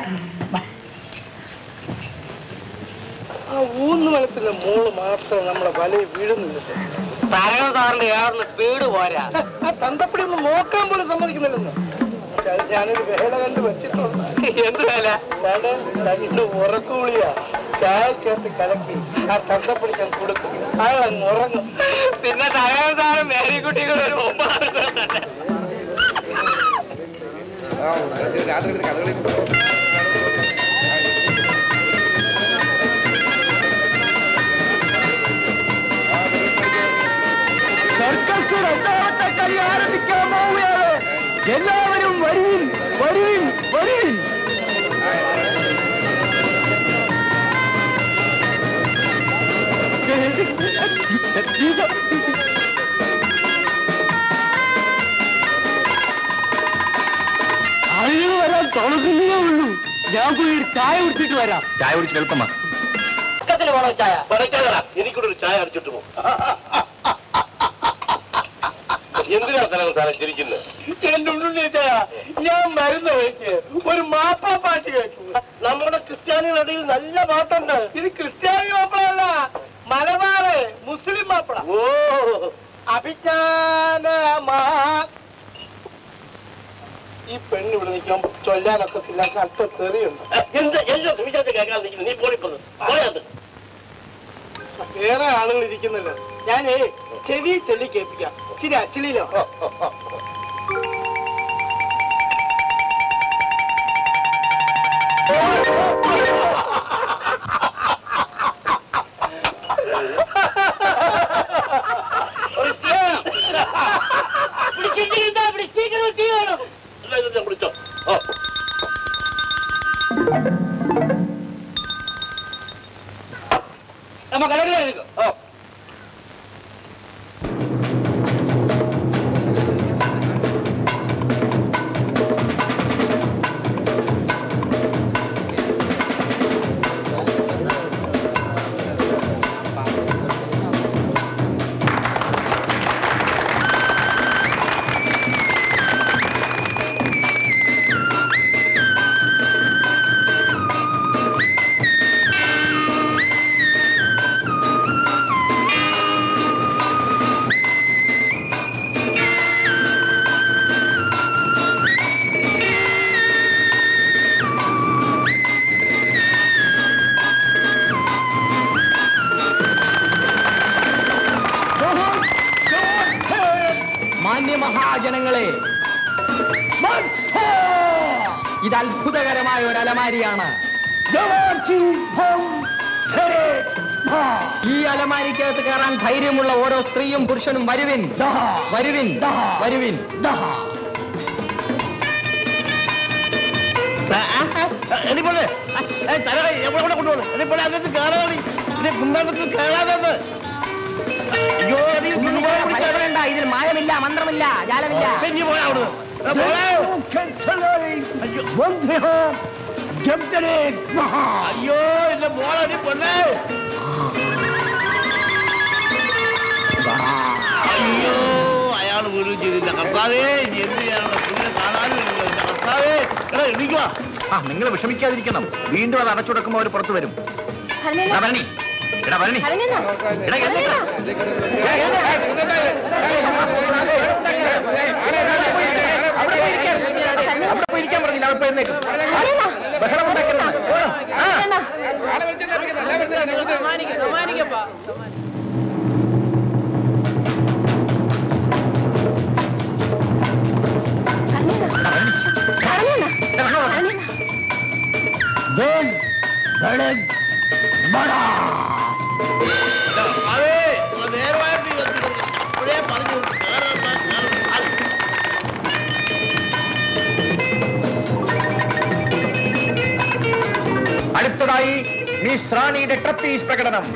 ആ ഊന്ന് മലത്തിന്റെ മോള് മാത്രം നമ്മളെ വലയിൽ വീഴുന്നില്ല തരകൻ സാറിന്റെ ഏറെന്ന് സ്പീഡ് പോരാ ആ തന്തപ്പടി ഒന്ന് നോക്കാൻ പോലും സമ്മതിക്കുന്നില്ലെന്ന് പക്ഷെ അത് ഞാനൊരു വേല കണ്ട് വെച്ചിട്ടുണ്ട് എന്ത് വേല ഞാന് രണ്ട് ഉറക്കുളിയാ ചായക്കകത്ത് കലക്കി ആ തന്തപ്പടി ഞാൻ കൊടുക്കും അയാൾ അങ്ങ് ഉറങ്ങും പിന്നെ തരകൻ സാറും മേരിക്കുട്ടികൾ ഒരു ഒമ്പതാണ് തന്നെ സർക്കസ് രണ്ടാമത്തെ കളി ആരംഭിക്കാൻ പോവുകയാണ് എല്ലാവരും വരുവിൻ വരുവിൻ വരുവിൻ ആളുകൾ വരാൻ തുടങ്ങുന്നേ ഉള്ളൂ ഞാൻ പോയി ഒരു ചായ കുടിച്ചിട്ട് വരാം ചായ കുടിച്ച് എളുപ്പമാ പക്കത്തിന് പോണോ ചായ പറയ്ക്കാതെടാ, എനിക്കൂടെ ഒരു ചായ അടിച്ചിട്ട് പോ എന്തിനാ തലവൻ സാറേ ചിരിക്കുന്നത് എന്റെ ഉള്ളിൽ ചായ ഞാൻ മരുന്ന് വയ്ക്ക് ഒരു മാപ്പിള പാട്ട് കേട്ടു നമ്മുടെ ക്രിസ്ത്യാനികളുടെ ഇടയിൽ നല്ല പാട്ടുണ്ട് ഇത് ക്രിസ്ത്യാനി മാപ്പിളല്ല മലബാറ് മുസ്ലിം മാപ്പിള ഓ അഭിജ്ഞാനമാ ഈ പെണ്ണ് ഇവിടെ നിൽക്കാൻ ചൊല്ലാനൊക്കെ ഇല്ലാത്ത അല്പം തെറിയുണ്ട് എന്ത് എന്താ സുവിശേഷം കേൾക്കാൻ നിൽക്കുന്നത് നീ പോളിപ്പത് പോയത് വേറെ ആളുകൾ ഇരിക്കുന്നില്ല ഞാനേ ചെവി ചൊല്ലി കേൾപ്പിക്കാം ശരി അശ്ലീലോ വിളിച്ചോ ഓ നമ്മ കടലിൽ ഓ മാന്യമഹാജനങ്ങളെ ഇത് അത്ഭുതകരമായ ഒരു അലമാരിയാണ് ഈ അലമാരിക്കകത്ത് കയറാൻ ധൈര്യമുള്ള ഓരോ സ്ത്രീയും പുരുഷനും വരുവിൻ വരുവിൻ വരുവിൻ എനിപ്പോളെ തല എവിടെ കൂടെ കൊണ്ടുപോകുന്നു എനിപ്പോളെ അതിനകത്ത് കയറാതെ ഇതിനെ കുന്താണ്ടത്തിൽ കയറാതെ അയ്യോ നീ കുഞ്ഞുമോനെ പിടിച്ച് ഭയപ്പെടേണ്ട ഇതിൽ മായമില്ല മന്ത്രമില്ല ജാലമില്ല ചെഞ്ഞു പോയാ അവിടുന്ന് എടാ, പോടാ. അയ്യോ എന്റെ മോളെ നീ പൊന്നെ അയ്യോ അയാൾ വീണ്ടും ചെയ്തില്ല കർത്താവേ ഇനി എന്ത് ചെയ്യാനുള്ള പുള്ളിനെ കാണാനും ഇല്ലല്ലോ. എന്റെ കർത്താവേ എടാ എണീക്കുക ആ നിങ്ങൾ വിഷമിക്കാതിരിക്കണം വീണ്ടും അത് അടച്ചുടക്കുമ്പോൾ അവർ പുറത്തു വരും എടാ ഭരണി എടാ ഭരണി എടാ എഴുന്നേൽക്ക്. അവിടെ പോയി ഇരിക്കാൻ പറഞ്ഞില്ല അവിടെ പോയി ഇരുന്നേക്ക്. ബഹളം ഉണ്ടാക്കരുത്. ഓ, ആ. അടുത്തതായി മിസ് റാണിയുടെ ട്രപ്പീസ് പ്രകടനം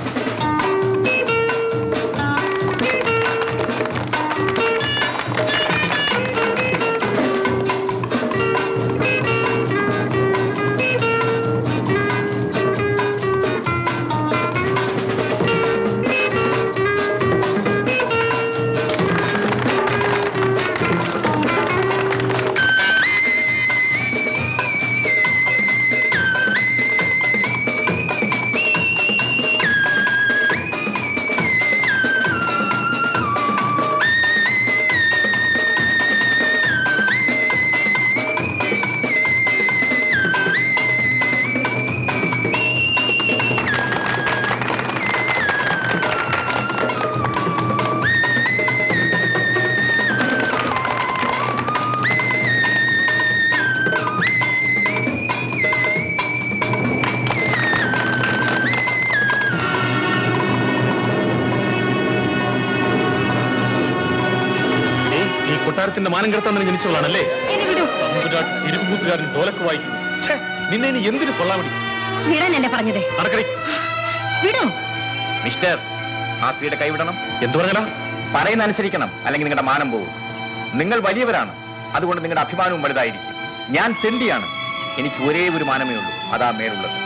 ഈ കൊട്ടാരത്തിന്റെ മാനം കെടുത്താൻ ജനിച്ചവളാണല്ലേ ഇരുപൂത്തുകാരൻ തോലക്ക് വായിക്കും ഛേ, നിന്നെ ഇനി എന്തിനു കൊള്ളാമടി വിടാനല്ലേ പറഞ്ഞത് നടക്കടി വിടൂ മിസ്റ്റർ ആ സ്ത്രീയുടെ കൈവിടണം എന്തു പറഞ്ഞടാ പറയുന്ന അനുസരിക്കണം അല്ലെങ്കിൽ നിങ്ങളുടെ മാനം പോകും നിങ്ങൾ വലിയവരാണ് അതുകൊണ്ട് നിങ്ങളുടെ അഭിമാനവും വലുതായിരിക്കും ഞാൻ തെണ്ടിയാണ് എനിക്ക് ഒരേ ഒരു മാനമേ ഉള്ളൂ അതാ മേലുള്ളത്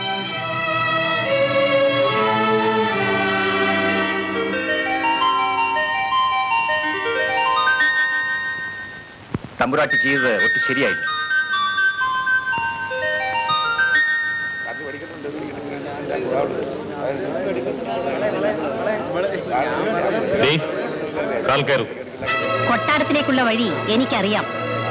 തമ്പുരാട്ടി ചെയ്തത് ഒട്ടും ശരിയായില്ല ദേ, കാൽ കയറും കൊട്ടാരത്തിലേക്കുള്ള വഴി എനിക്കറിയാം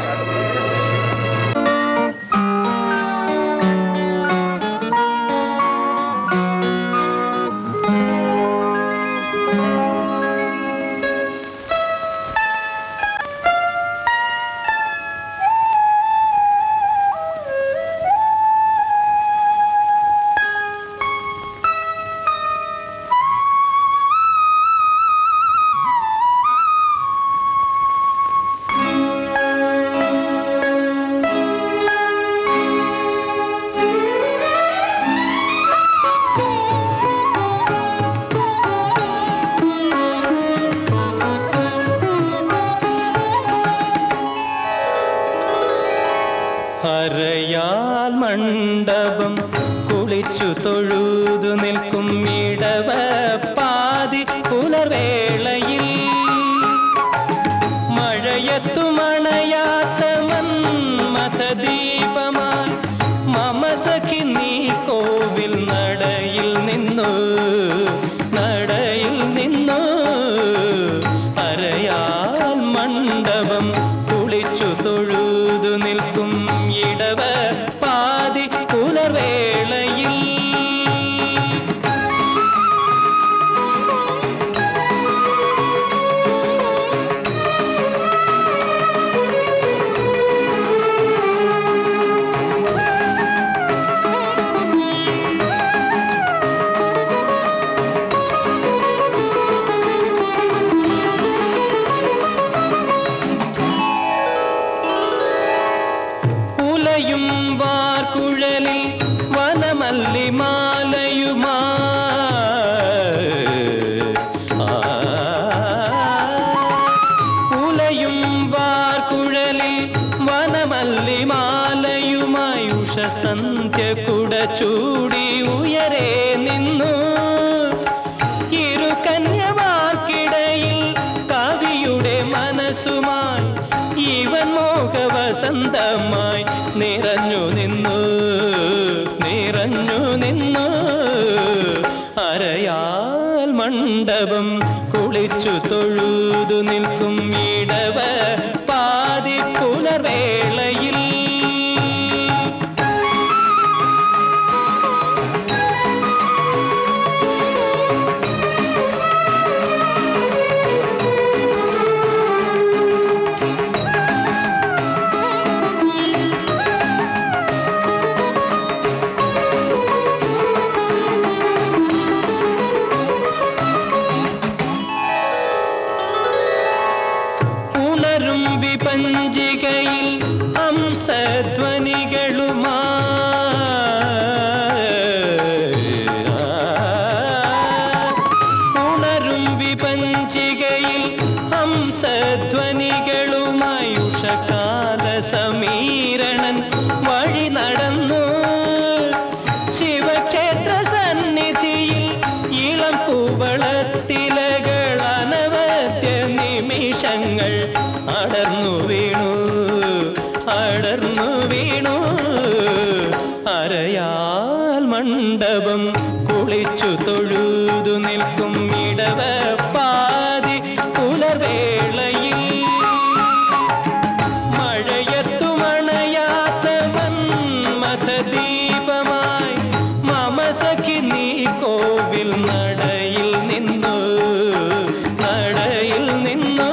അരയാൽ മണ്ഡപം കുളിച്ചു തൊഴുതു നിൽക്കും ഇടവ പാതി പുലർവേളയിൽ മഴയത്തു മണയാത്ത മന്മഥദീപമായി മമ സഖി നീ കോവിൽ നടയിൽ നിന്നു നടയിൽ നിന്നു അരയാൽ മണ്ഡപം കുളിച്ചു തൊഴുതു നിൽക്കും ഇടവ പാതി പുലർവേളയിൽ ഉലയും വാർക്കുഴലിൽ വനമല്ലി മാലയുമാ ഉലയും വാർക്കുഴലിൽ വനമല്ലി മാലയുമായി ഉഷസന്ധ്യ കുട ചൂടി ഉയരെ നിന്നു ഇരു കന്യമാർക്കിടയിൽ കവിയുടെ മനസ്സുമായി ഇവൻ മോഹവസന്തമായി നിറഞ്ഞു നിന്നു നിറഞ്ഞു നിന്നു അരയാൽ മണ്ഡപം കുളിച്ചു തൊഴുതു നിൽക്കും ഇടവ പാതി പുലർവേളയിൽ ഉണരും വിപഞ്ചികയിൽ ഹംസധ്വനികളുമായി ഉഷകാല സമീരണൻ വഴി നടന്നു ശിവക്ഷേത്ര സന്നിധിയിൽ ഇളം കുവളത്തിലകൾ അനവധ്യ നിമിഷങ്ങൾ അടർന്നു വീണു അടർന്നു വീണു അരയാൽ മണ്ഡപം കുളിച്ചു തൊഴുതു നിൽക്കും ഇടവ പാതി പുലർവേളയിൽ മഴയത്തുമണയാത്ത മന്മഥദീപമായി മമ സഖി നീ കോവിൽ നടയിൽ നിന്നു നടയിൽ നിന്നു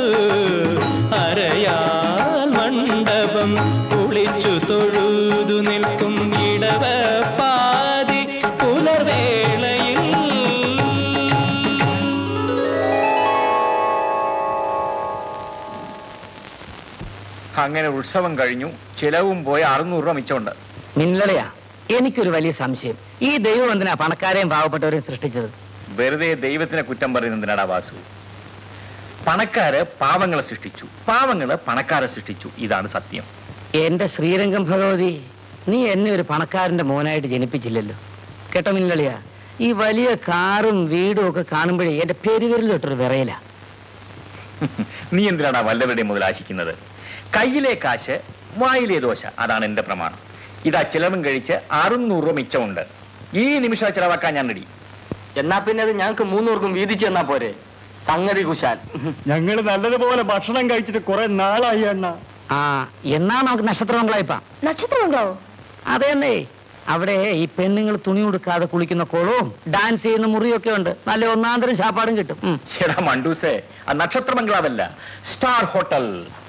അരയാൽ മണ്ഡപം കുളിച്ചു തൊഴുതു നിൽക്കും ഇടവ പാതി പുലർവേളയിൽ അങ്ങനെ ഉത്സവം കഴിഞ്ഞു ചിലവും പോയി അറുന്നൂറ് രൂപ മിച്ചമുണ്ട് മിന്നലയാ എനിക്കൊരു വലിയ സംശയം ഈ ദൈവം എന്തിനാ പണക്കാരെയും പാവപ്പെട്ടവരെയും സൃഷ്ടിച്ചത് വെറുതെ ദൈവത്തിനെ കുറ്റം പറയുന്നതിനാടാ വാസു പണക്കാര് പാവങ്ങളെ സൃഷ്ടിച്ചു പാവങ്ങള് പണക്കാരെ സൃഷ്ടിച്ചു ഇതാണ് സത്യം എന്റെ ശ്രീരംഗം ഭഗവതി നീ എന്നെ ഒരു പണക്കാരന്റെ മോനായിട്ട് ജനിപ്പിച്ചില്ലല്ലോ കേട്ടോ മിന്നലിയ ഈ വലിയ കാറും വീടും ഒക്കെ കാണുമ്പോഴേ എന്റെ പെരുവിരലിട്ടൊരു വിറയില നീ എന്തിനാടാ വല്ലവരുടെയും മുതൽ ആശിക്കുന്നത് കയ്യിലെ കാശ് വായിലെ ദോശ അതാണ് എന്റെ പ്രമാണം ഇതാ ചിലവും കഴിച്ച് അറുന്നൂറ് രൂപ മിച്ചമുണ്ട് ഈ നിമിഷം അത് ചിലവാക്കാൻ ഞാൻ റെഡി എന്നാ പിന്നെ അത് ഞങ്ങൾക്ക് മൂന്നൂർക്കും വീതിച്ചു തന്നാ പോരെ സംഗതി കുശാൽ ഞങ്ങൾ നല്ലതുപോലെ ഭക്ഷണം കഴിച്ചിട്ട് കുറെ നാളായി അണ്ണ ആ എന്നാ നമുക്ക് നക്ഷത്രമംഗളായിപ്പാ നക്ഷത്രമുണ്ടോ അതെന്നേ അവിടെ ഈ പെണ്ണുങ്ങൾ തുണി കൊടുക്കാതെ കുളിക്കുന്ന കുളവും ഡാൻസ് ചെയ്യുന്ന മുറിയൊക്കെ ഉണ്ട് നല്ല ഒന്നാന്തരം ശാപ്പാടും കിട്ടും ഉം. എടാ മണ്ടൂസേ ആ നക്ഷത്ര ബംഗ്ലാവല്ല സ്റ്റാർ ഹോട്ടൽ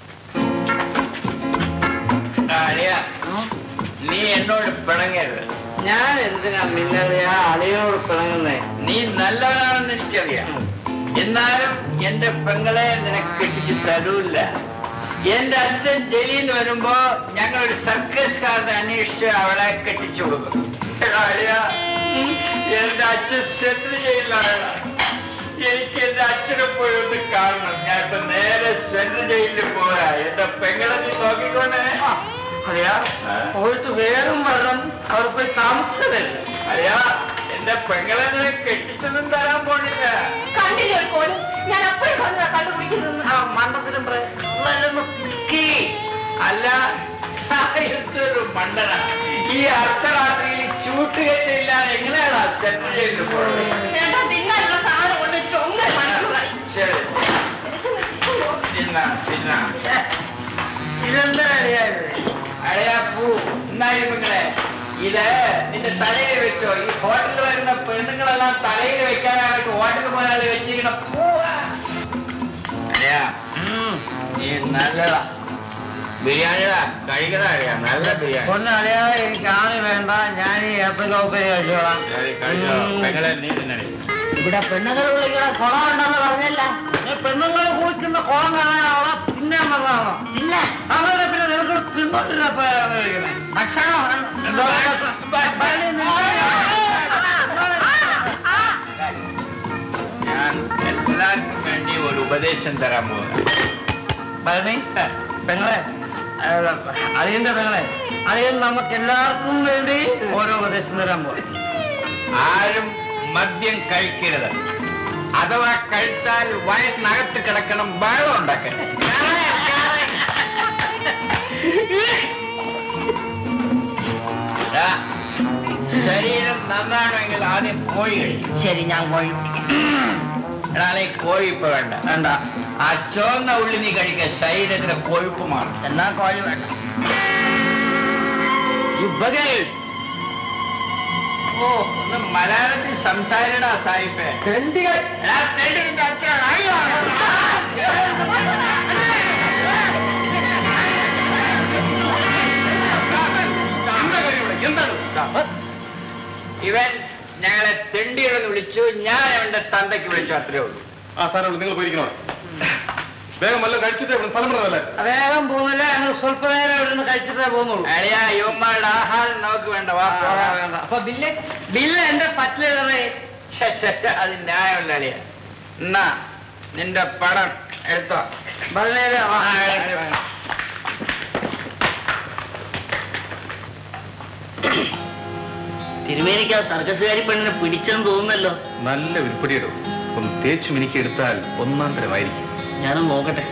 നീ എന്നോട് പിണങ്ങരുത് ഞാൻ എന്തിനാ മിന്നറിയ അളിയോട് പിണങ്ങുന്നേ നീ നല്ലവനാണെന്ന് എനിക്കറിയാം എന്നാലും എന്റെ പെങ്ങളെ നിനക്ക് കെട്ടിച്ച് തരൂല്ല എന്റെ അച്ഛൻ ജയിലിൽ വരുമ്പോ ഞങ്ങളൊരു സർക്കസ്കാരനെ അന്വേഷിച്ച് അവളെ കെട്ടിച്ചു കൊടുക്കും എടാ അളിയാ, എന്റെ അച്ഛൻ സെൻട്രൽ ജയിലിലാണ് എനിക്ക് എന്റെ അച്ഛനെ പോയി ഒന്ന് കാണണം ഞാൻ ഇപ്പൊ നേരെ സെൻട്രൽ ജയിലിൽ പോരാ എന്റെ പെങ്ങളെ നീ നോക്കിക്കോണേ അറിയാ പോയിട്ട് വേഗം വരണം അവർ പോയി താമസിക്കരുത് അറിയാ എന്റെ പെങ്ങളെ നിനക്ക് കെട്ടിച്ചൊന്നും തരാൻ പോണില്ല കണ്ടില്ലേ ഒരു കോല് ഞാൻ അപ്പോഴും പറഞ്ഞതാ കണ്ടുപിടിക്കുന്നത് ആ മണ്ടത്തിലും പറക്കി അല്ല എന്തൊരു മണ്ടന ഈ അർദ്ധരാത്രിയിൽ ചൂട്ടുകെട്ടില്ല എങ്ങനെയാണ് സെൻട്രൽ ജയിലിൽ പോയത് വേണ്ട തിന്നാനുള്ള സാധനം കൊണ്ടുവച്ചിട്ട് ഒന്നര മണിക്കൂറായി ശരി തിന്ന തിന്ന ഇതെന്താ അറിയാത് അഴയാ പൂ എന്നായി നിങ്ങളെ ഇത് നിന്റെ തലയിൽ വെച്ചോ ഈ ഹോട്ടലിൽ വരുന്ന പെണ്ണുങ്ങളെല്ലാം തലയിൽ വെക്കാനായിട്ട് ഹോട്ടലിൽ പോയാൽ വെച്ചിരിക്കണ പൂവാ അഴയാ നീ നല്ലതാ ബിരിയാണിടാ കഴിക്കണ അറിയാം നല്ല ബിരിയാണി ഒന്ന് അറിയാതെ എനിക്ക് ആണി വേണ്ട ഞാൻ ഈ ഏത്തക്കോപ്പ കഴിച്ചോളാം പെങ്ങളെ നീ തിന്നണേ ഇവിടെ പെണ്ണുങ്ങൾ വിളിക്കുന്ന കുളം ഉണ്ടെന്ന് പറഞ്ഞല്ല പെണ്ണുങ്ങൾ കുളിക്കുന്ന കുളം കാണാനുള്ള പിന്നെ വന്നതാണോ പിന്നെ അങ്ങനെ പിന്നെ നിനക്ക് തിന്നോട്ടില്ല ഭക്ഷണം ഞാൻ എല്ലാവർക്കും വേണ്ടി ഒരു ഉപദേശം തരാൻ പോകുന്നു ഭരണി പെങ്ങളെ അതിന്റെ പെങ്ങളെ അതിൽ നമുക്ക് എല്ലാവർക്കും വേണ്ടി ഓരോ ഉപദേശം തരാൻ പോകും ആരും മദ്യം കഴിക്കരുത് അഥവാ കഴിച്ചാൽ വയറ്റിനകത്ത് കിടക്കണം വെള്ളം ഉണ്ടാക്കാൻ ദാ, ശരീരം നന്നാണെങ്കിൽ ആദ്യം കോഴി കഴിക്കും ശരി ഞാൻ പോയി എടാ നീ കോഴി ഇപ്പൊ വേണ്ട വേണ്ട ആ ചുവന്ന ഉള്ളി നീ കഴിക്കുക ശരീരത്തിന് കൊഴുപ്പ് മാറും എന്നാ കോഴി വേണ്ട ഓ ഒന്ന് മലയാളത്തിൽ സംസാരിടാ സായിപ്പേ തെണ്ടികൾ എടാ, തെണ്ടി നിന്റെ അച്ഛനാണ്. അയ്യോ. ഇവൻ ഞങ്ങളെ തെണ്ടികളെന്ന് വിളിച്ചു ഞാൻ അവന്റെ തന്തയ്ക്ക് വിളിച്ചു അത്രേ ഉള്ളൂ ആ സാറേ നിങ്ങൾ പോയിരിക്കണോ വേഗം വല്ല കഴിച്ചിട്ട് ഇവിടെ സ്ഥലം വിടണമല്ലേ വേഗം പോകുന്നില്ല ഞങ്ങൾ സ്വല്പ നേരം ഇവിടെ നിന്ന് കഴിച്ചിട്ടേ പോകുന്നുള്ളൂ അളിയാ യുവന്മാരുടെ ആഹാരം നമുക്ക് വേണ്ട വാ പോകാം. അപ്പൊ ബില്ല് ബില്ല് എന്റെ പറ്റില്ലേ ശ്ശെ, ശ്ശെ, ശ്ശെ, അത് ന്യായമല്ല അളിയ എന്നാ നിന്റെ പടം എടുത്തോ വളരെ തിരുമേനിക്ക് ആ സർക്കസുകാരി പെണ്ണിനെ പിടിച്ചെന്ന് തോന്നുന്നല്ലോ നല്ല ഉരുപ്പടിയിടും ഒന്ന് തേച്ചു മിനിക്ക് എടുത്താൽ ഒന്നാം തരമായിരിക്കും ഞാനൊന്ന് നോക്കട്ടെ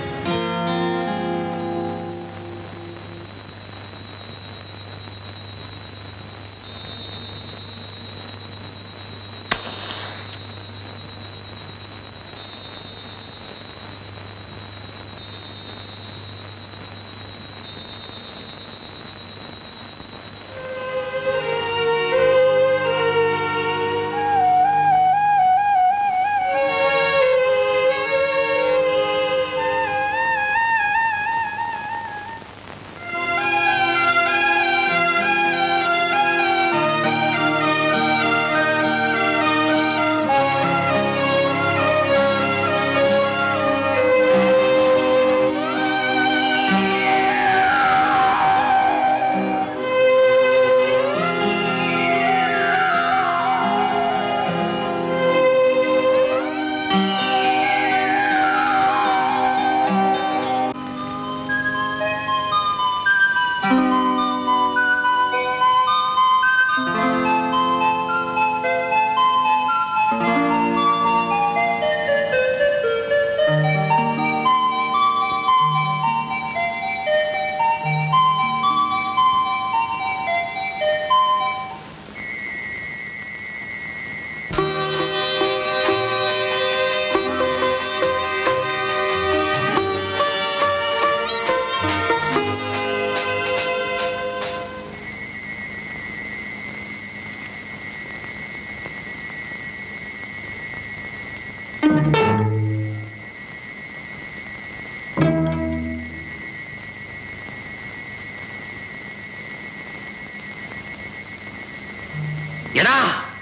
എടാ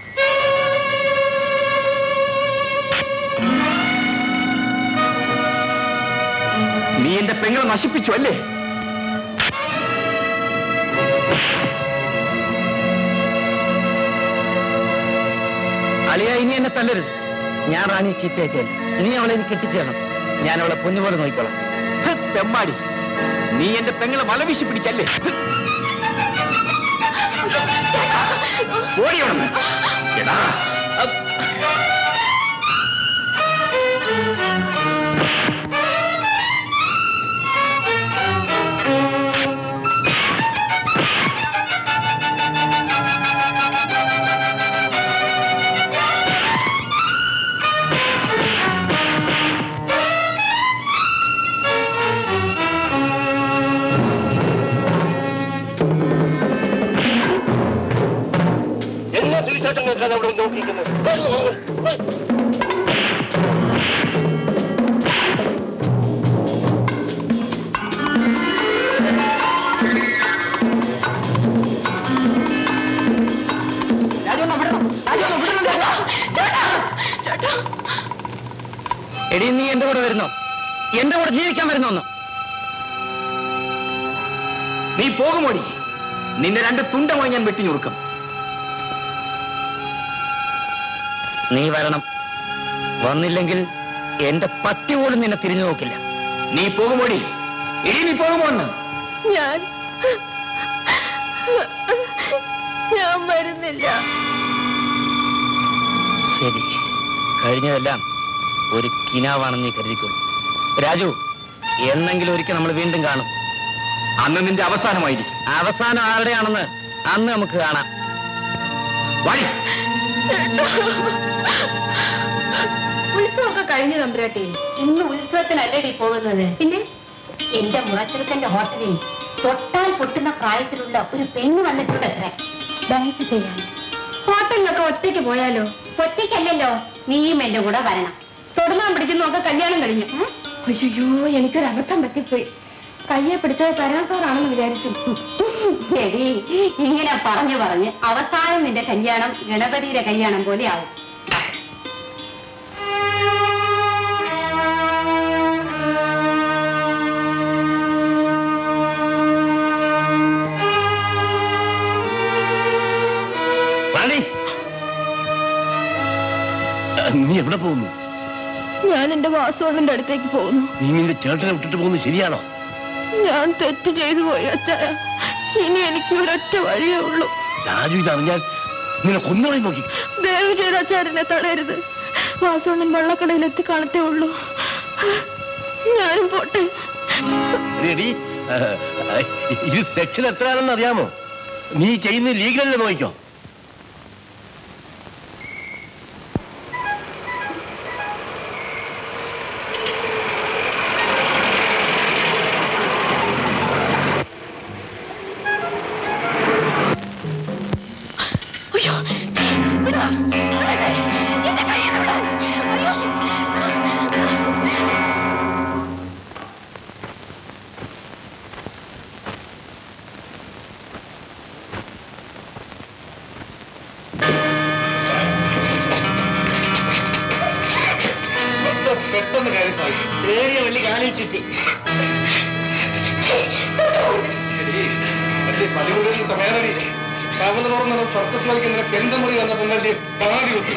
നീ എന്റെ പെങ്ങളെ നശിപ്പിച്ചു അല്ലേ അളിയ ഇനി എന്നെ തല്ലരുത് ഞാൻ റാണി ചീത്തയാക്കിയല്ല ഇനി അവളെ എനിക്ക് കെട്ടിച്ചേരണം ഞാൻ അവളെ പൊന്നുപോലെ നോക്കിക്കോളാം ഹ്, തെമ്മാടി നീ എന്റെ പെങ്ങളെ വലവീശി പിടിച്ചല്ലേ ഹ്. ഓടി അവിടുന്ന്. എടാ എന്നെ തിരിച്ചോട്ടം നോക്കാൻ അവിടെ നോക്കിക്കുന്നത് എടി നീ എന്റെ കൂടെ വരുന്നോ എന്റെ കൂടെ ജീവിക്കാൻ വരുന്നോന്ന് നീ പോകുമോടി നിന്റെ രണ്ട് തുണ്ടമായി ഞാൻ വെട്ടിഞ്ഞുറുക്കും നീ വരണം വന്നില്ലെങ്കിൽ എന്റെ പട്ടി പോലും നിന്നെ തിരിഞ്ഞു നോക്കില്ല നീ പോകുമോടി ഇനി നീ പോകുമോന്ന് ഞാൻ ഞാൻ വരുന്നില്ല ശരി കഴിഞ്ഞതെല്ലാം ഒരു കിനാവാണെന്ന് നീ കരുതിക്കൊള്ളു രാജു എന്നെങ്കിലും ഒരിക്കൽ നമ്മൾ വീണ്ടും കാണും അന്ന് നിന്റെ അവസാനമായിരിക്കും അവസാനം ആരുടെയാണെന്ന് അന്ന് നമുക്ക് കാണാം വഴി ഉത്സവമൊക്കെ കഴിഞ്ഞു തമ്പുരാട്ടി ഇന്ന് ഉത്സവത്തിനല്ലടി പോകുന്നത് പിന്നെ എന്റെ മുറച്ചെറുക്കന്റെ ഹോട്ടലിൽ തൊട്ടാൽ പൊട്ടുന്ന പ്രായത്തിലുള്ള ഒരു പെണ്ണ് വന്നിട്ടുണ്ട് അത്ര ഡാൻസ് ചെയ്യാൻ ഹോട്ടലിലൊക്കെ ഒറ്റയ്ക്ക് പോയാലോ ഒറ്റയ്ക്കല്ലല്ലോ നീയും എന്റെ കൂടെ വരണം തൊടുന്നാൻ പിടിക്കുന്നൊക്കെ കല്യാണം കഴിഞ്ഞു അയ്യോ എനിക്കൊരു അബദ്ധം പറ്റിപ്പോയി കയ്യെ പിടിച്ചത് പരാസാറാണെന്ന് വിചാരിച്ചു എടി ഇങ്ങനെ പറഞ്ഞു പറഞ്ഞ് അവസാനം നിന്റെ കല്യാണം ഗണപതിയുടെ കല്യാണം പോലെ ആവും നീ എവിടെ പോകുന്നു ഞാൻ എന്റെ വാസോണ്ണന്റെ അടുത്തേക്ക് പോകുന്നു നീ നിന്റെ ചേട്ടനെ വിട്ടിട്ട് പോകുന്നത് ശരിയാണോ ഞാൻ തെറ്റ് ചെയ്തു പോയി അച്ചായ ഇനി എനിക്ക് ഒരൊറ്റ വഴിയേ ഉള്ളൂ രാജു ഇതറിഞ്ഞാൽ നിന്നെ കൊന്നുകളി നോക്കി ദയവ് ചെയ്ത് അച്ചാരനെ തടയരുത് വാസോണ്ണൻ വള്ളക്കടയിൽ എത്തി കാണത്തേ ഉള്ളൂ ഞാനും പോട്ടെ എടി ഇത് സെക്ഷൻ എത്രയാണെന്ന് അറിയാമോ നീ ചെയ്യുന്ന ലീഗലല്ലേ നോക്കിക്കോ അയ്യോ വിടാ. എന്റെ കയ്യിൽ നിന്ന് വിടാ. അയ്യോ. പെട്ടെന്ന് കാര്യം സാധിക്കും ഏറിയ വലിയ കാലിൽ ചുറ്റി പതിവുകളിൽ സമയാനടി കവല തുറന്നത് സർക്കസ് കളിക്കുന്ന കെന്തമുറി വന്നപ്പോൾ വലിയ പാടി വെച്ചു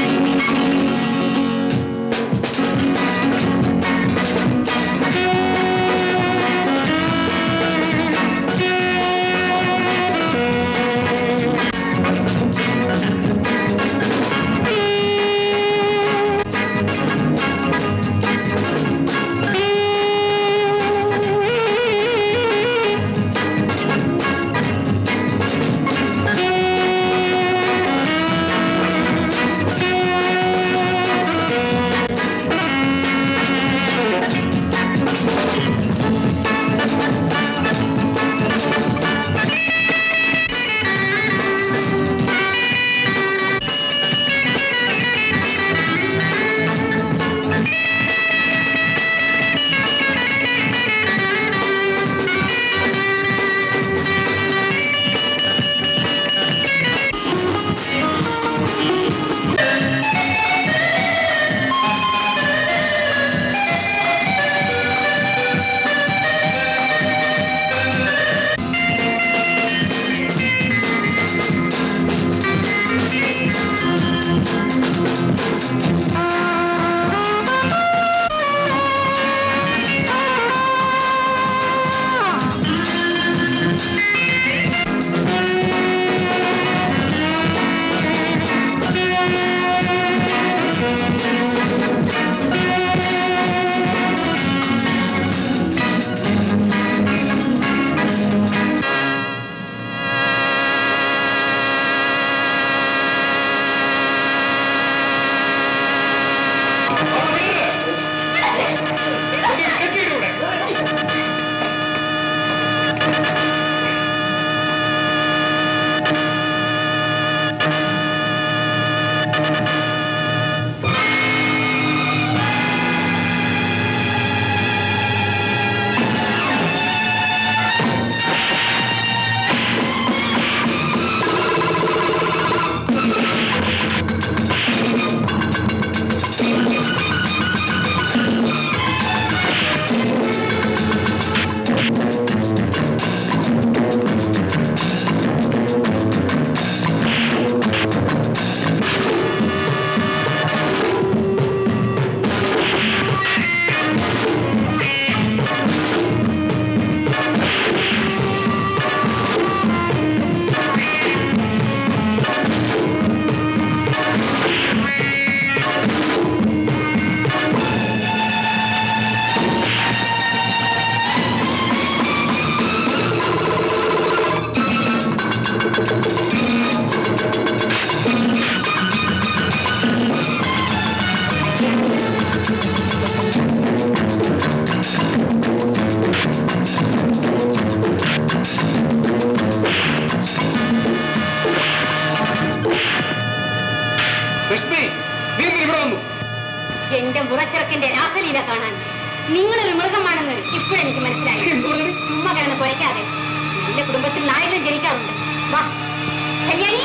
ലക്ഷ്മി നീ എന്തിനാ ഇവിടെ വന്നു എന്റെ മുറച്ചിറക്കിന്റെ രാസലീല കാണാൻ നിങ്ങളൊരു മൃഗമാണെന്ന് ഇപ്പോഴെനിക്ക് മനസ്സിലായി ചുമ്മാ കിടന്ന് കുരയ്ക്കാതെ എന്റെ കുടുംബത്തിൽ നായകൻ ജനിക്കാറുണ്ട് വാ കല്യാണി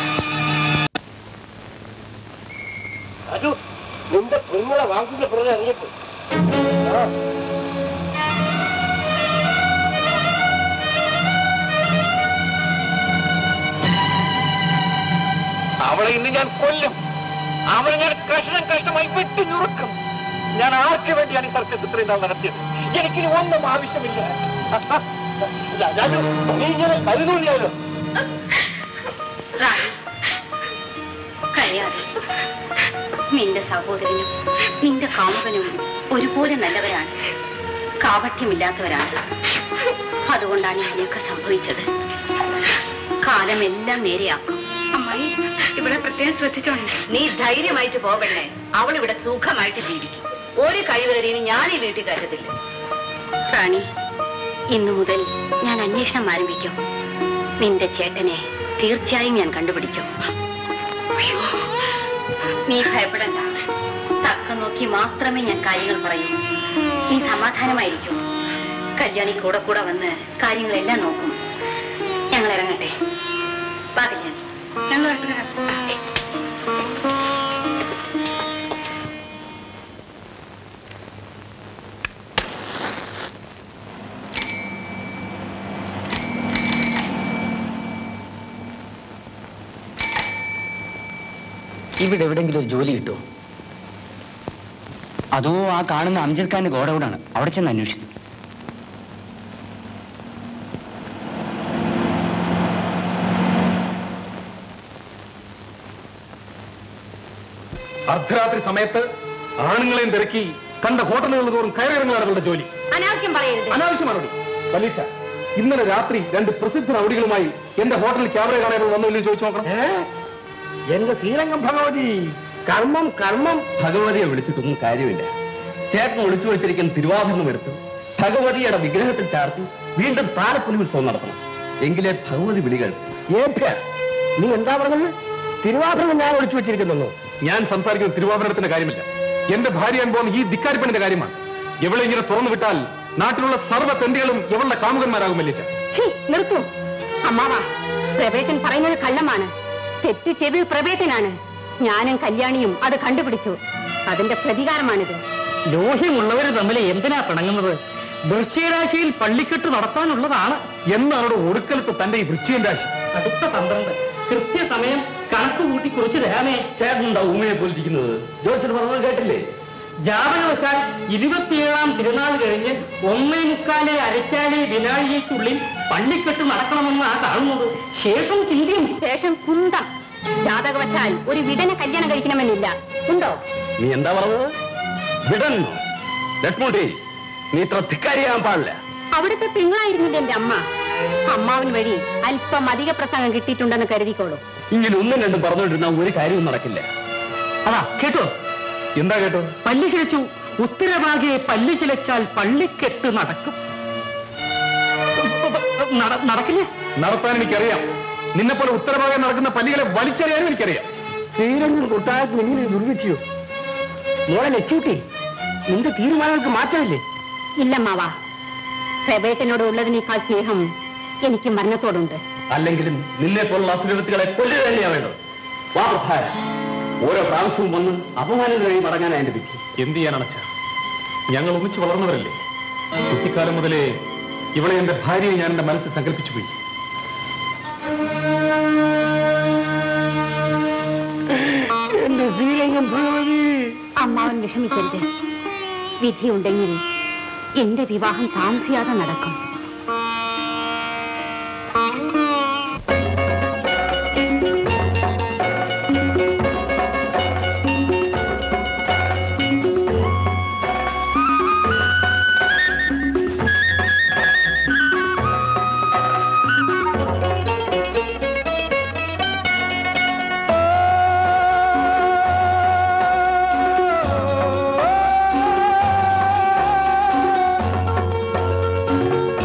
അത് നിന്റെ പെങ്ങളെ വാങ്ങിന്റെ പുറകെ ഇറങ്ങിയപ്പോ ആ അവളെ ഇന്ന് ഞാൻ കൊല്ലും അവനെ ഞാൻ കഷ്ണം കഷ്ണമായി വെട്ടി നുറുക്കും ഞാൻ ആർക്ക് വേണ്ടിയാണ് ഈ സർക്കസ് ഇത്രയും നാൾ നടത്തിയത് എനിക്കിനി ഒന്നും ആവശ്യമില്ല രാജു, നീ ഇങ്ങനെ കരുതൂല്ലോ റാണി കഴിയാതെ നിന്റെ സഹോദരനും നിന്റെ കാമുകനും ഒരുപോലെ നല്ലവരാണ് കാപട്യമില്ലാത്തവരാണ് അതുകൊണ്ടാണ് ഇങ്ങനെയൊക്കെ സംഭവിച്ചത് കാലമെല്ലാം നേരെയാക്കും അമ്മായി ഇവിടെ പ്രത്യേകം ശ്രദ്ധിച്ചോണ്ട് നീ ധൈര്യമായിട്ട് പോകണ്ടേ അവൾ ഇവിടെ സുഖമായിട്ട് ജീവിക്കും ഒരു കഴിവേറിയും ഞാൻ ഈ വീട്ടിൽ കരുതില്ല റാണി ഇന്നു മുതൽ ഞാൻ അന്വേഷണം ആരംഭിക്കും നിന്റെ ചേട്ടനെ തീർച്ചയായും ഞാൻ കണ്ടുപിടിക്കും അയ്യോ, നീ ഭയപ്പെടണ്ട തക്കം നോക്കി മാത്രമേ ഞാൻ കാര്യങ്ങൾ പറയൂ നീ സമാധാനമായിരിക്കും കല്യാണി കൂടെ കൂടെ വന്ന് കാര്യങ്ങളെല്ലാം നോക്കും ഞങ്ങൾ ഇറങ്ങട്ടെ വാ കല്യാണി ഞങ്ങൾ രണ്ടുപേരും ഇവിടെ എവിടെങ്കിലും ഒരു ജോലി കിട്ടുമോ അതോ ആ കാണുന്ന അംജദ് ഖാന്റെ ഗോഡൌണാണ് അവിടെ ചെന്ന് അന്വേഷിക്കും അർദ്ധരാത്രി സമയത്ത് ആണുങ്ങളെയും തിരക്കി കണ്ട ഹോട്ടലുകൾ തോറും കയറിയിറങ്ങുകയാണ് അവളുടെ ജോലി അനാവശ്യം പറയരുത് അനാവശ്യ മറുപടി വലീച്ച ഇന്നലെ രാത്രി രണ്ട് പ്രസിദ്ധ റൗഡികളുമായി എന്റെ ഹോട്ടലിൽ ക്യാമറ കാണാൻ വന്നില്ലേ ചോദിച്ചു നോക്കണം എന്റെ ശ്രീരംഗം ഭഗവതി കർമ്മം കർമ്മം ഭഗവതിയെ വിളിച്ചിട്ടൊന്നും കാര്യമില്ല ചേട്ടൻ ഒളിച്ചു വെച്ചിരിക്കുന്ന തിരുവാഭരണം എടുത്ത് ഭഗവതിയുടെ വിഗ്രഹത്തിൽ ചാർത്തി വീണ്ടും താലപ്പൊലി ഉത്സവം നടത്തണം എങ്കിലേ ഭഗവതി വിളികൾ ഏഭ്യ നീ എന്താ പറഞ്ഞത് തിരുവാഭരണം ഞാൻ ഒളിച്ചു വെച്ചിരിക്കുന്നു ഞാൻ സംസാരിക്കുന്ന തിരുവാഭരണത്തിന്റെ കാര്യമില്ല എന്റെ ഭാര്യയാൻ പോകുന്ന ഈ ധിക്കാരിപ്പണിന്റെ കാര്യമാണ് എവളെ ഇങ്ങനെ തുറന്നു വിട്ടാൽ നാട്ടിലുള്ള സർവ്വ തെണ്ടികളും എവളുടെ കാമുകന്മാരാകും വല്യച്ച ഛീ, നിർത്തൂ അമ്മാവാ പ്രവേശൻ പറയുന്നത് കള്ളമാണ് തെറ്റ് ചെയ്തത് പ്രവേശനാണ് ഞാനും കല്യാണിയും അത് കണ്ടുപിടിച്ചു അതിന്റെ പ്രതികാരമാണിത് ലോഹ്യമുള്ളവർ തമ്മിൽ എന്തിനാ പിണങ്ങുന്നത് വൃശ്ചികരാശിയിൽ പള്ളിക്കെട്ട് നടത്താനുള്ളതാണ് എന്നാണ് ഒടുക്കലത്ത് തന്റെ ഈ വൃശ്ചികൻ രാശി അടുത്ത പന്ത്രണ്ട് കൃത്യസമയം കണക്ക് കൂട്ടി കുറിച്ച് തരാമേ ചേട്ടനുണ്ടാ ഉമ്മയെ പോലിരിക്കുന്നത് ജോത്സ്യൻ പറഞ്ഞത് കേട്ടില്ലേ ജാതകവശാൽ ഇരുപത്തിയേഴാം തിരുനാൾ കഴിഞ്ഞ് ഒന്നേ മുക്കാലെ അരക്കാലെ വിനാഴികയ്ക്കുള്ളിൽ പള്ളിക്കെട്ട് നടക്കണമെന്നാ കാണുന്നത് ശേഷം ചിന്തയും ശേഷം കുന്തം ജാതകവശാൽ ഒരു വിടനെ കല്യാണം കഴിക്കണമെന്നില്ല ഉണ്ടോ നീ എന്താ പറഞ്ഞത് വിടന്നോ ലക്ഷ്മുട്ടി നീ ഇത്ര ധിക്കാരിയാൻ പാടില്ല അവിടുത്തെ തിങ്കളായിരുന്നില്ല എന്റെ അമ്മ അമ്മാവൻ വഴി അല്പം അധിക പ്രസംഗം കിട്ടിയിട്ടുണ്ടെന്ന് കരുതിക്കോളൂ ഇങ്ങനെ ഒന്നും രണ്ടും പറഞ്ഞുകൊണ്ടിരുന്ന ഒരു കാര്യവും നടക്കില്ല അതാ കേട്ടോ എന്താ കേട്ടോ പല്ല് ചിലച്ചു ഉത്തരഭാഗെ പല്ല് ചിലച്ചാൽ പള്ളിക്കെട്ട് നടക്കും നട- നടക്കില്ല നടത്താൻ എനിക്കറിയാം നിന്നെ പോലെ ഉത്തരഭാഗം നടക്കുന്ന പല്ലികളെ വലിച്ചെറിയാനും എനിക്കറിയാം ശ്രീരംഗം കൊട്ടാരത്തിന് ഇങ്ങനെ ഒരു ദുർവിധിയോ മോളെ ലക്ഷ്യൂട്ടി നിന്റെ തീരുമാനങ്ങൾക്ക് മാറ്റമില്ലേ ഇല്ലമ്മാവാ പ്രവേശനോട് ഉള്ളതിനേക്കാൾ സ്നേഹം എനിക്ക് മരണത്തോടുണ്ട് അല്ലെങ്കിലും നിന്നെ പോലുള്ള അസുരവൃത്തികളെ കൊല്ലുക തന്നെയാ വേണ്ടത് വാ പ്രഭാര ഓരോ പ്രാവശ്യവും വന്ന് അപമാനം കഴിഞ്ഞ് മടങ്ങാനാ എന്റെ വിധി എന്ത് ചെയ്യാനണച്ച ഞങ്ങൾ ഒന്നിച്ച് വളർന്നവരല്ലേ കുട്ടിക്കാലം മുതലേ ഇവളെ എന്റെ ഭാര്യയെ ഞാൻ എന്റെ മനസ്സിൽ സങ്കല്പിച്ചു പോയി എന്റെ ശ്രീരംഗം ഭഗവതി അമ്മാവൻ വിഷമിക്കരുത് വിധിയുണ്ടെങ്കിൽ എന്റെ വിവാഹം താമസിയാതെ നടക്കും ആ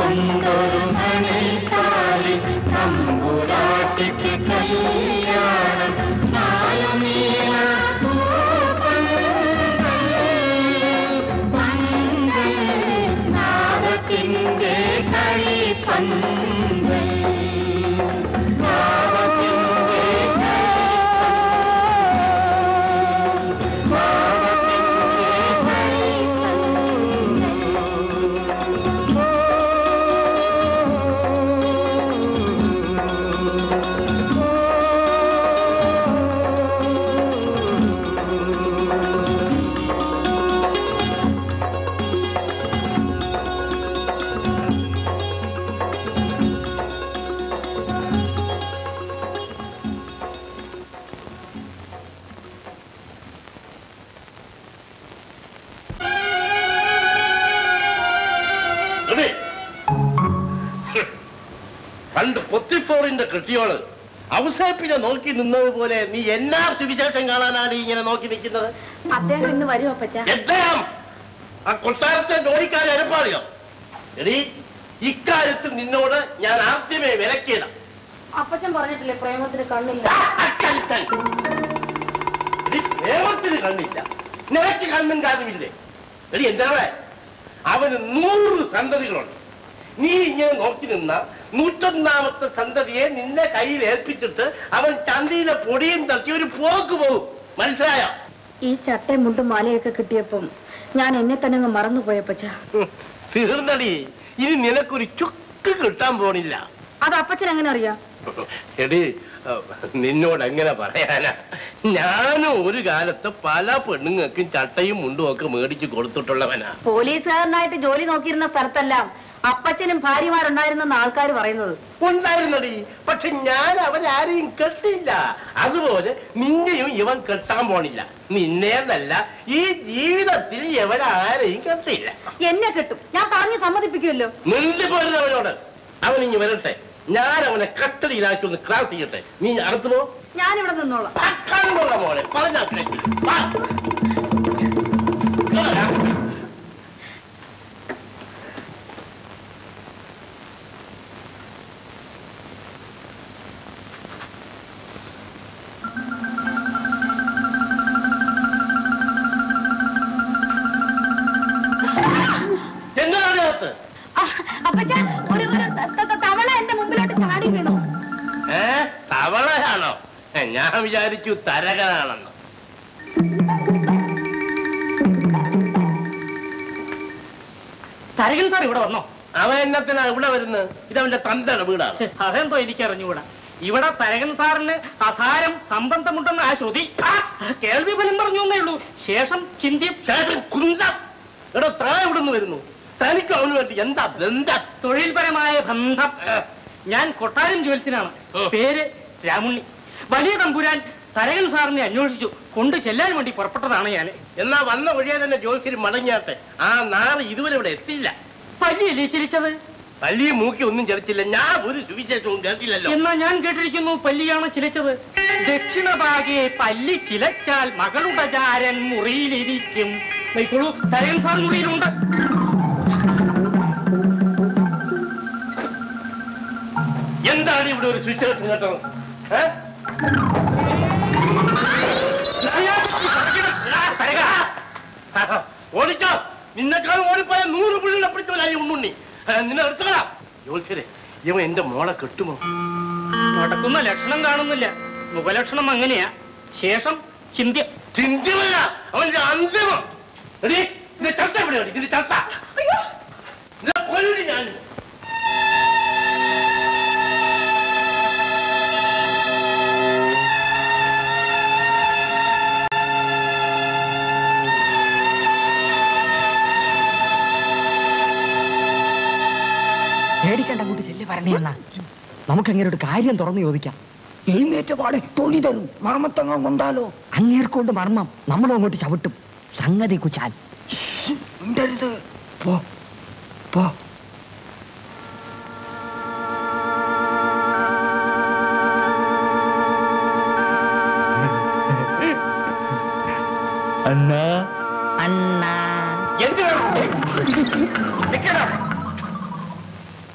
കൊണ്ടൊരു മണിത്താലി തമ്പുരാട്ടിക്ക് കല്യാണം നാലുനീള നാദത്തിന്റെ കളി പന്തൽ നാദത്തിന്റെ എടീ, പണ്ട് പൊത്തിപ്പോറിന്റെ കൃഷിയോള് അവസാപ്പിനെ നോക്കി നിന്നതുപോലെ നീ എന്നാ സുവിശേഷം കാണാനാണ് ഈ ഇങ്ങനെ നോക്കി നിൽക്കുന്നത് അദ്ദേഹം ഇന്ന് വരും അപ്പച്ച എല്ലാം ആ കൊട്ടാരത്തെ ജോലിക്കാരെ എരപ്പാളിയോ എടീ ഇക്കാര്യത്തിൽ നിന്നോട് ഞാൻ ആദ്യമേ വിലക്കിയതാ അപ്പച്ചൻ പറഞ്ഞിട്ടില്ലേ പ്രേമത്തിന് കണ്ണില്ല എടീ, പ്രേമത്തിന് കണ്ണില്ല നിനക്ക് കണ്ണും കാതുമില്ലേ എടി എന്താവേ അവന് നൂറ് സന്തതികളുണ്ട് നീ ഇങ്ങനെ നോക്കി നിന്ന നൂറ്റൊന്നാമത്തെ സന്തതിയെ നിന്നെ കയ്യിൽ ഏൽപ്പിച്ചിട്ട് അവൻ ചന്തയിലെ പൊടിയും തട്ടി ഒരു പോക്ക് പോകും മനസ്സിലായോ ഈ ചട്ടയും മുണ്ടും മാലയൊക്കെ കിട്ടിയപ്പം ഞാൻ എന്നെ തന്നെ അങ്ങ് മറന്നുപോയപ്പച്ച ഉം, തീർന്നടി ഇനി നിനക്കൊരു ചുക്ക് കിട്ടാൻ പോണില്ല അത് അപ്പച്ചൻ എങ്ങനെ അറിയാം എടി നിന്നോട് എങ്ങനെ പറയാനാ ഞാനും ഒരു കാലത്ത് പല പെണ്ണുങ്ങൾക്കും ചട്ടയും മുണ്ടും ഒക്കെ മേടിച്ചു കൊടുത്തിട്ടുള്ളവനാ പോലീസുകാരനായിട്ട് ജോലി നോക്കിയിരുന്ന സ്ഥലത്തെല്ലാം അപ്പച്ചനും ഭാര്യമാരുണ്ടായിരുന്നെന്ന് ആൾക്കാർ പറയുന്നത് ഉണ്ടായിരുന്നടി പക്ഷെ ഞാൻ അവരാരെയും കെട്ടില്ല അതുപോലെ നിന്നെയും ഇവൻ കെട്ടാൻ പോണില്ല നിന്നേന്നല്ല ഈ ജീവിതത്തിൽ ഇവൻ ആരെയും കെട്ടില്ല എന്നെ കിട്ടും ഞാൻ പറഞ്ഞു സമ്മതിപ്പിക്കുമല്ലോ നിന്നു പോരുന്നവനോട് അവൻ ഇങ്ങ് വരട്ടെ ഞാൻ അവനെ കസ്റ്റഡിയിലാക്കി ഒന്ന് ക്ലാസ് ചെയ്യട്ടെ നീ അടുത്ത് പോ ഞാനിവിടെ നിന്നോളാം കണ്ണുള്ള മോനെ പറഞ്ഞാ കേട്ടില്ല. വാ. കേറാ. എന്താണ് അകത്ത് അപ്പച്ച ഒരു ഒരു ത- ത- തവള എന്റെ മുമ്പിലോട്ട് ചാടി വീണു ഏ തവളയാണോ ഏ, ഞാൻ വിചാരിച്ചു തരകനാണെന്ന് തരകൻ സാർ ഇവിടെ വന്നോ അവൻ എന്നത്തിനാ ഇവിടെ വരുന്നത് ഇതവന്റെ തന്തയുടെ വീടാണ് അതെന്തോ എനിക്ക് അറിഞ്ഞുകൂടാ ഇവിടെ തരകൻ സാറിന് അസാരം സംബന്ധമുണ്ടെന്ന് ആ ശ്രുതി ആ, കേൾവി ഫലം പറഞ്ഞു എന്നേ ഉള്ളൂ ശേഷം ചിന്തി ശേഷം കുന്തം എടോ താ ഇവിടെ നിന്ന് വരുന്നു തനിക്ക് അവന് വേണ്ടി എന്താ ബന്ധം തൊഴിൽപരമായ ബന്ധം ഞാൻ കൊട്ടാരം ജ്വൽസിനാണ് പേര് രാമുണ്ണി വലിയ തമ്പുരാൻ തരകൻ സാറിനെ അന്വേഷിച്ചു കൊണ്ട് ചെല്ലാൻ വേണ്ടി പുറപ്പെട്ടതാണ് ഞാൻ എന്നാ വന്ന വഴിയെ തന്നെ ജോത്സ്യര് മടങ്ങിയാട്ടെ ആ നാറ് ഇതുവരെ ഇവിടെ എത്തിയില്ല പല്ലിയല്ലേ ചിരിച്ചത് വലിയ മൂക്കി ഒന്നും ചതിച്ചില്ല ഞാൻ ഒരു സുവിശേഷവും കേട്ടില്ലല്ലോ എന്നാ ഞാൻ കേട്ടിരിക്കുന്നു പല്ലിയാണ് ചിലച്ചത് ദക്ഷിണഭാഗെ പല്ലി ചിലച്ചാൽ മകളുടെ ചാരൻ മുറിയിലിരിക്കും ഇപ്പോഴും തരകൻ സാർ മുറിയിലുണ്ട് എന്താണ് ഇവിടെ ഒരു സുവിശേഷം കേട്ടത് ഏ? തരക. ഓടിച്ചോ നിന്നെക്കാൾ ഓടിപ്പോയ നൂറ് പുള്ളിനെ പിടിച്ചവനായി ഉണ്ണുണ്ണി ഏ, നിന്നെ എടുത്തോളാം ജോത്സ്യരെ ഇവൻ എന്റെ മോളെ കെട്ടുമോ നടക്കുന്ന ലക്ഷണം കാണുന്നില്ല മുഖലക്ഷണം അങ്ങനെയാ ശേഷം ചിന്ത്യ ചിന്തിമല്ല അവന്റെ അന്തിമം എടീ, ഇതിന്റെ ചത്ത എവിടെ ഇതിന്റെ ചത്ത ഇതിനെ കൊല്ലി ഞാൻ പേടിക്കണ്ട അങ്ങോട്ട് ചെല്ലി പറഞ്ഞ നമുക്ക് അങ്ങനെ ഒരു കാര്യം തുറന്നു ചോദിക്കാം എഴുന്നേറ്റ പാടെ തൊഴി തരും മർമ്മത്തങ്ങം കൊണ്ടാലോ അങ്ങേർക്കൊണ്ട് മർമ്മം നമ്മളും അങ്ങോട്ട് ചവിട്ടും സംഗതി കുച്ചാൽ മിണ്ടരുത് പോ പോ അന്നാ അണ്ണാ എന്ത് വേണം? നിക്കടാ.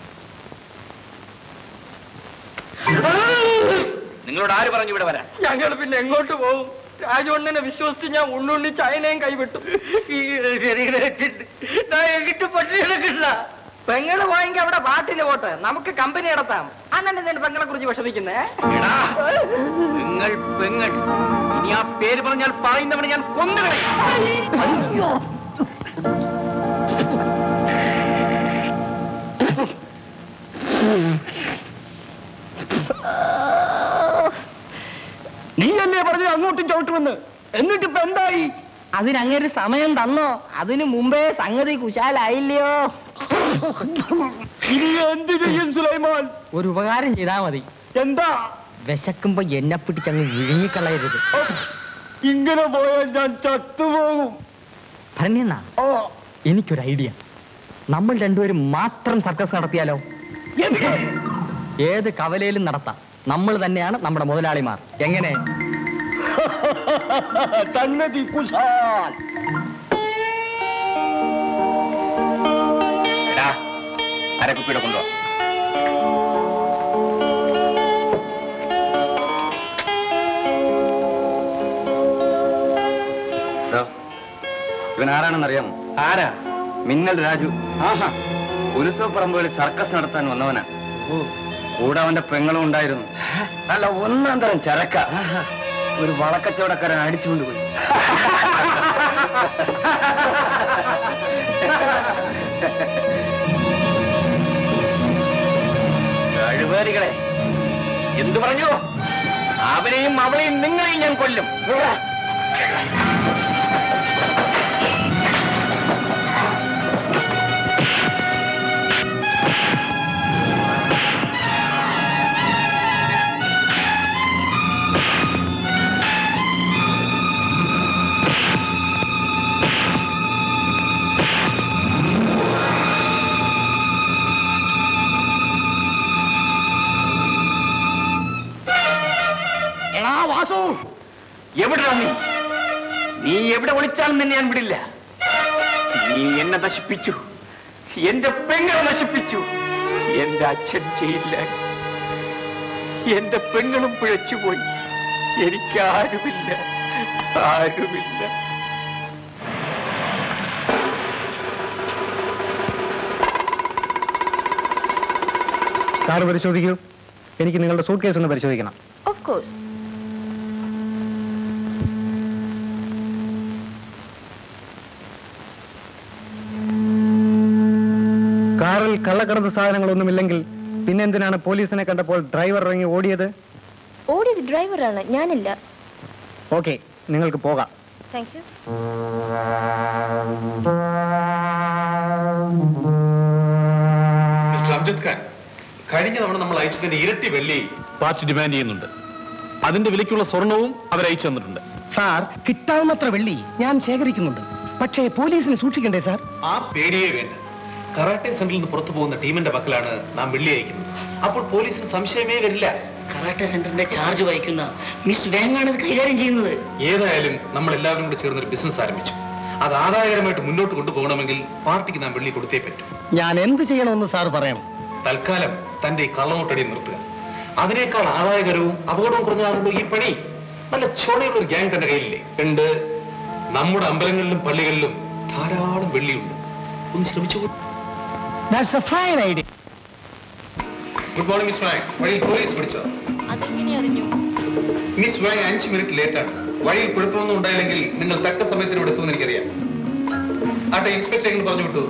നിങ്ങളോട് ആര് പറഞ്ഞു ഇവിടെ വരാൻ ഞങ്ങൾ പിന്നെ എങ്ങോട്ട് പോകും രാജവണ്ണനെ വിശ്വസിച്ച് ഞാൻ ഉണ്ണുണ്ണി ചൈനയും കൈവിട്ടു ഈ ഞാൻ എങ്ങിട്ട് പട്ടി കിടക്കില്ല പെങ്ങള് പോയെങ്കിൽ അവിടെ പാട്ടിന് പോട്ടെ നമുക്ക് കമ്പനി നടത്താം അന്നെ നിന്റെ പെങ്ങളെ കുറിച്ച് വിഷമിക്കുന്നേ നിങ്ങൾ പെങ്ങൾ ഇനി ആ പേര് പറഞ്ഞാൽ പറയുന്നവനെ ഞാൻ കൊന്നുകളയും നീ അല്ലേ പറഞ്ഞു അങ്ങോട്ടും ചവിട്ടുമെന്ന് എന്നിട്ടിപ്പോ എന്തായി അതിനങ്ങനെ സമയം തന്നോ അതിനു മുമ്പേ സംഗതി കുശാലായില്ലയോ ഇനി എന്ത് ചെയ്യും സുലൈമാൻ ഒരു ഉപകാരം ചെയ്താ മതി എന്താ വിശക്കുമ്പോ എന്നെ പിടിച്ചങ്ങ് വിഴുങ്ങിക്കളയരുത് ഇങ്ങനെ പോയാൽ ഞാൻ ചത്തുപോകും ഭരണ്യണ്ണ എനിക്കൊരു ഐഡിയ നമ്മൾ രണ്ടുപേരും മാത്രം സർക്കസ് നടത്തിയാലോ ഏത് കവലയിലും നടത്താം നമ്മൾ തന്നെയാണ് നമ്മുടെ മുതലാളിമാർ എങ്ങനെ സംഗതി കുശാൽ എടാ അരക്കുപ്പിയുടെ കൊണ്ടുവാ ഇവൻ ആരാണെന്നറിയാമോ ആരാ മിന്നൽ രാജു ആഹാ ഉത്സവപ്പറമ്പുകളിൽ സർക്കസ് നടത്താൻ വന്നവനാ കൂടെ അവന്റെ പെങ്ങളും ഉണ്ടായിരുന്നു അല്ല ഒന്നാം തരം ചരക്ക ഒരു വളക്കച്ചവടക്കാരൻ അടിച്ചുകൊണ്ടുപോയി കഴിവേറികളെ എന്തു പറഞ്ഞു അവനെയും അവളെയും നിങ്ങളെയും ഞാൻ കൊല്ലും എടാ വാസു എവിടെ നീ നീ എവിടെ ഒളിച്ചാലും നിന്നെ ഞാൻ വിടില്ല നീ എന്നെ നശിപ്പിച്ചു എന്റെ പെങ്ങളെ നശിപ്പിച്ചു എന്റെ അച്ഛൻ ചെയ്യില്ല എന്റെ പെങ്ങളും പിഴച്ചുപോയി എനിക്ക് ആരുമില്ല ആരുമില്ല കാർ പരിശോധിക്കൂ എനിക്ക് നിങ്ങളുടെ സൂട്ട് കേസ് ഒന്ന് പരിശോധിക്കണം ഓഫ് കോഴ്സ് കാറിൽ കള്ളക്കടത്ത് സാധനങ്ങളൊന്നുമില്ലെങ്കിൽ പിന്നെന്തിനാണ് പോലീസിനെ കണ്ടപ്പോൾ ഡ്രൈവർ ഇറങ്ങി ഓടിയത് ഓടിയത് ഡ്രൈവറാണ് ഞാനില്ല ഓക്കെ നിങ്ങൾക്ക് പോകാം thank you mister Amjad Khan കഴിഞ്ഞ തവണ നമ്മൾ അയച്ചതിന്റെ ഇരട്ടി വെള്ളി പാർട്ടി ഡിമാൻഡ് ചെയ്യുന്നുണ്ട് അതിന്റെ വിലയ്ക്കുള്ള സ്വർണവും അവർ അയച്ചു തന്നിട്ടുണ്ട് സാർ കിട്ടാവുന്നത്ര വെള്ളി ഞാൻ ശേഖരിക്കുന്നുണ്ട് പക്ഷേ പോലീസിനെ സൂക്ഷിക്കണ്ടേ സാർ ആ പേടിയേ വേണ്ട കറാട്ടെ സെന്ററിൽ നിന്ന് പുറത്തു പോകുന്ന ടീമിന്റെ പക്കലാണ് നാം വെള്ളി അയക്കുന്നത് അപ്പോൾ പോലീസിന് സംശയമേ വരില്ല കറാട്ടെ സെന്ററിന്റെ ചാർജ് വഹിക്കുന്ന മിസ് വേങ്ങാണ് ഇത് കൈകാര്യം ചെയ്യുന്നത് ഏതായാലും നമ്മൾ എല്ലാവരും കൂടി ചേർന്ന് ഒരു ബിസിനസ് ആരംഭിച്ചു അത് ആദായകരമായിട്ട് മുന്നോട്ട് കൊണ്ടുപോകണമെങ്കിൽ പാർട്ടിക്ക് നാം വെള്ളി കൊടുത്തേ പറ്റൂ ഞാൻ എന്ത് ചെയ്യണമെന്ന് സാർ പറയണം തൽക്കാലം തന്റെ ഈ കള്ളനോട്ടടി നിർത്തുക അതിനേക്കാൾ ആദായകരവും അപകടവും കുറഞ്ഞതാണല്ലോ ഈ പണി നല്ല ചോണയുള്ള ഒരു ഗ്യാങ് തന്റെ കയ്യിലില്ലേ ഉണ്ട് നമ്മുടെ അമ്പലങ്ങളിലും പള്ളികളിലും ധാരാളം വെള്ളിയുണ്ട് ഒന്ന് ശ്രമിച്ചു that's a fine idea good morning miss Wang വഴിയിൽ പോലീസ് പിടിച്ചോ അതെങ്ങനെ അറിഞ്ഞു മിസ് വാങ് അഞ്ച് മിനിറ്റ് ലേറ്റാണ് വഴിയിൽ കുഴപ്പമൊന്നും ഉണ്ടായില്ലെങ്കിൽ നിങ്ങൾ തക്ക സമയത്തിന് ഇവിടെ എത്തുമെന്ന് എനിക്കറിയാം ആട്ടെ ഇൻസ്പെക്ടർ എങ്ങനെ പറഞ്ഞു വിട്ടു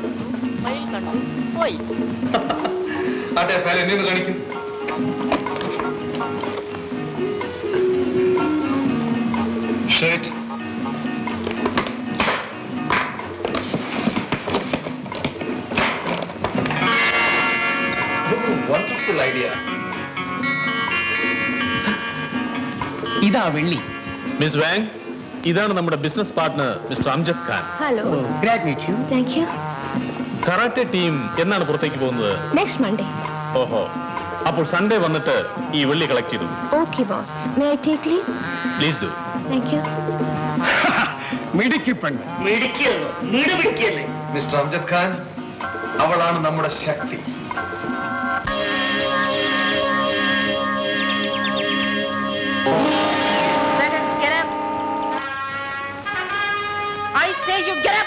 പോയി ആട്ടെ ഫയൽ എന്നെ ഒന്ന് കാണിക്കും ഷർട്ട് വണ്ടർഫുൾ ഐഡിയ ഇതാ വെള്ളി മിസ് വാങ് ഇതാണ് നമ്മുടെ business partner mister Amjad Khan hello great meet you thank you karate team എന്നാണ് പുറത്തേക്ക് പോകുന്നത് നെക്സ്റ്റ് മൺഡേ ഓഹോ അപ്പോൾ സൺഡേ വന്നിട്ട് ഈ വെള്ളി കളക്ട് ചെയ്തു okay boss may I take leave please do thank you മിടുക്കി പെണ്ണ് മിടുക്കിയല്ലോ മിടുപിടിക്കല്ലേ മിസ്റ്റർ അംജദ് ഖാൻ അവളാണ് നമ്മുടെ ശക്തി Get up. I say you get up.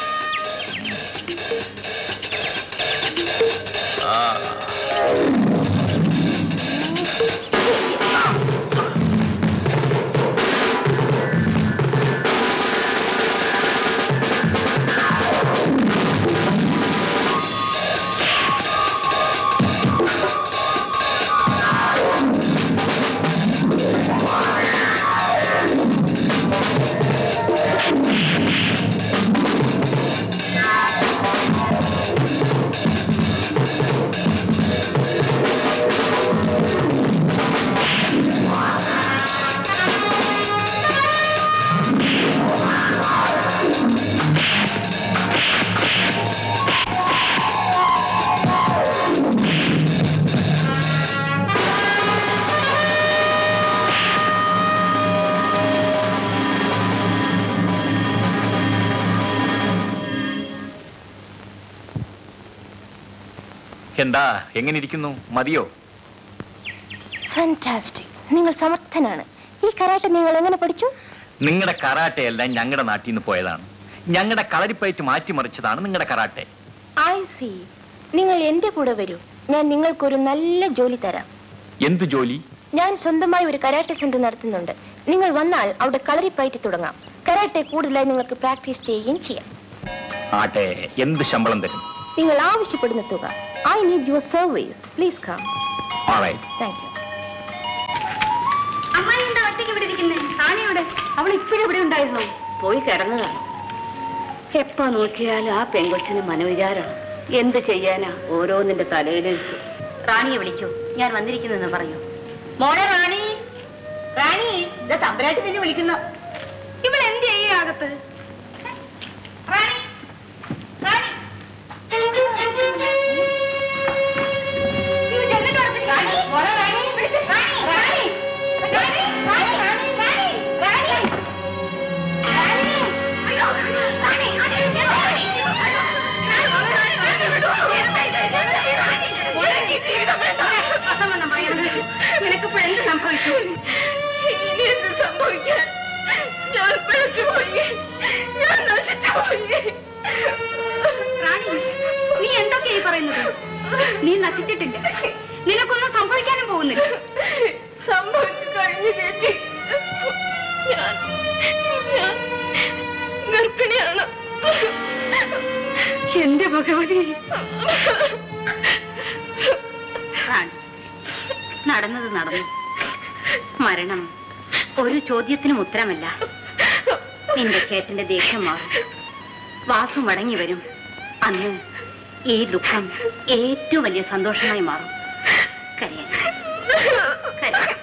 എന്താ എങ്ങനെ ഇരിക്കുന്നു മതിയോ ഫാന്റാസ്റ്റിക് നിങ്ങൾ സമർത്ഥനാണ് ഈ കരാട്ടെ നിങ്ങൾ എങ്ങനെ പഠിച്ചു നിങ്ങളുടെ കറാട്ടെയെല്ലാം ഞങ്ങളുടെ നാട്ടിൽ നിന്ന് പോയതാണ് ഞങ്ങളുടെ കളരിപ്പയറ്റ് മാറ്റിമറിച്ചതാണ് നിങ്ങളുടെ കറാട്ടെ ഐ സി നിങ്ങൾ എന്റെ കൂടെ വരൂ ഞാൻ നിങ്ങൾക്കൊരു നല്ല ജോലി തരാം എന്തു ജോലി ഞാൻ സ്വന്തമായി ഒരു കരാട്ടെ സെന്റർ നടത്തുന്നുണ്ട് നിങ്ങൾ വന്നാൽ അവിടെ കളരിപ്പയറ്റ് തുടങ്ങാം കരാട്ടെ കൂടുതലായി നിങ്ങൾക്ക് പ്രാക്ടീസ് ചെയ്യുകയും ചെയ്യാം ആട്ടെ എന്ത് ശമ്പളം തരും നിങ്ങൾ ആവശ്യപ്പെടുന്ന തുക I need your service please come Alright. Thank you അമ്മായി എന്താ ഒറ്റയ്ക്ക് ഇവിടെ ഇരിക്കുന്നേ താനേ ഇവിടെ അവൾ ഇപ്പോഴും ഇവിടെ ഉണ്ടായിരുന്നു പോയി കിടന്നതാണ് എപ്പോ നോക്കിയാലും ആ പെങ്കൊച്ചിന് മനോവിചാരമാണ് എന്ത് ചെയ്യാനാ ഓരോന്നിന്റെ തലയിലെടുത്ത് റാണിയെ വിളിക്കൂ ഞാൻ വന്നിരിക്കുന്നെന്ന് പറയൂ മോളെ റാണി റാണി ഇതാ തമ്പരാട്ടി തന്നെ വിളിക്കുന്നു ഇവിടെ എന്ത് ചെയ്യും അകത്ത് റാണി റാണി ഇത് ചെന്നിട്ട് ഉറപ്പിച്ച് റാണി, മോളെ റാണി, വിളിച്ച് റാണി, റാണി, റാണി, റാണി, റാണി, റാണി, റാണി. റാണി, അയ്യോ, റാണി, റാണി, റാണി, അസംബന്ധം പറയരുത്. നിനക്കിപ്പോൾ എന്ത് സംഭവിച്ചു ഇനി എന്ത് സംഭവിക്കാൻ ഞാൻ പിഴച്ചുപോയി ഞാൻ നശിച്ചുപോയി റാണി നീ എന്തൊക്കെയായി പറയുന്നത് നീ നശിച്ചിട്ടില്ല നിനക്കൊന്നും സംഭവിക്കാനും പോകുന്നില്ല സംഭവിച്ചു കഴിഞ്ഞു ചേച്ചി ഞാൻ ഞാൻ ഗർഭിണിയാണ് എന്റെ ഭഗവതി റാണി നടന്നത് നടന്നു മരണം ഒരു ചോദ്യത്തിനും ഉത്തരമല്ല നിന്റെ ചേട്ടന്റെ ദേഷ്യം മാറും വാസു മടങ്ങി വരും അന്ന് ഈ ദുഃഖം ഏറ്റവും വലിയ സന്തോഷമായി മാറും കരയാൻ കരയാൻ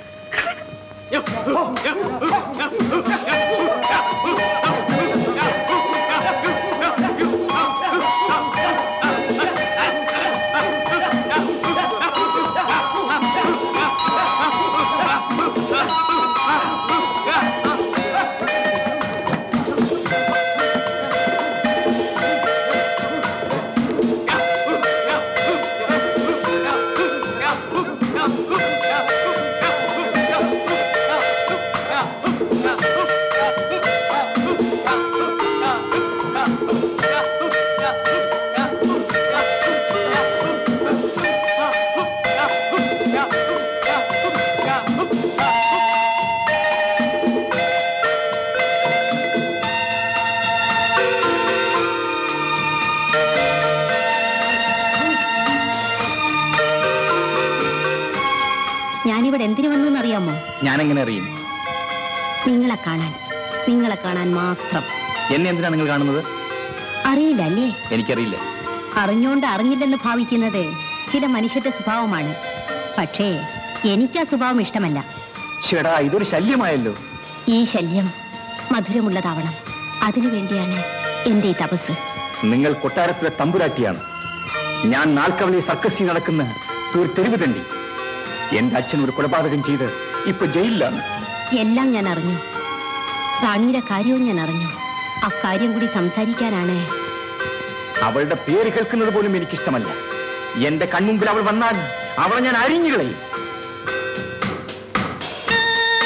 ഞാനിവിടെ എന്തിനു വന്നു എന്നറിയാമോ ഞാനെങ്ങനെ അറിയും നിങ്ങളെ കാണാൻ നിങ്ങളെ കാണാൻ മാത്രം എന്നെ എന്തിനാണ് നിങ്ങൾ കാണുന്നത് അറിയില്ല അല്ലേ എനിക്കറിയില്ല അറിഞ്ഞോണ്ട് അറിഞ്ഞില്ലെന്ന് ഭാവിക്കുന്നത് ചില മനുഷ്യന്റെ സ്വഭാവമാണ് പക്ഷേ എനിക്ക് ആ സ്വഭാവം ഇഷ്ടമല്ല ചേടാ ഇതൊരു ശല്യമായല്ലോ ഈ ശല്യം മധുരമുള്ളതാവണം അതിനു വേണ്ടിയാണ് എന്റെ ഈ തപസ് നിങ്ങൾ കൊട്ടാരത്തിലെ തമ്പുരാട്ടിയാണ് ഞാൻ നാൽക്കവളി സർക്കസിൽ നടക്കുന്ന ഒരു തെരുവ് തണ്ടി എന്റെ അച്ഛൻ ഒരു കൊലപാതകം ചെയ്ത് ഇപ്പൊ ജയിലിലാണ് എല്ലാം ഞാൻ അറിഞ്ഞു റാണിയുടെ കാര്യവും ഞാൻ അറിഞ്ഞു അക്കാര്യം കൂടി സംസാരിക്കാനാണ് അവളുടെ പേര് കേൾക്കുന്നത് പോലും എനിക്കിഷ്ടമല്ല എന്റെ കൺമുമ്പിൽ അവൾ വന്നാൽ അവളെ ഞാൻ അരിഞ്ഞു കളയും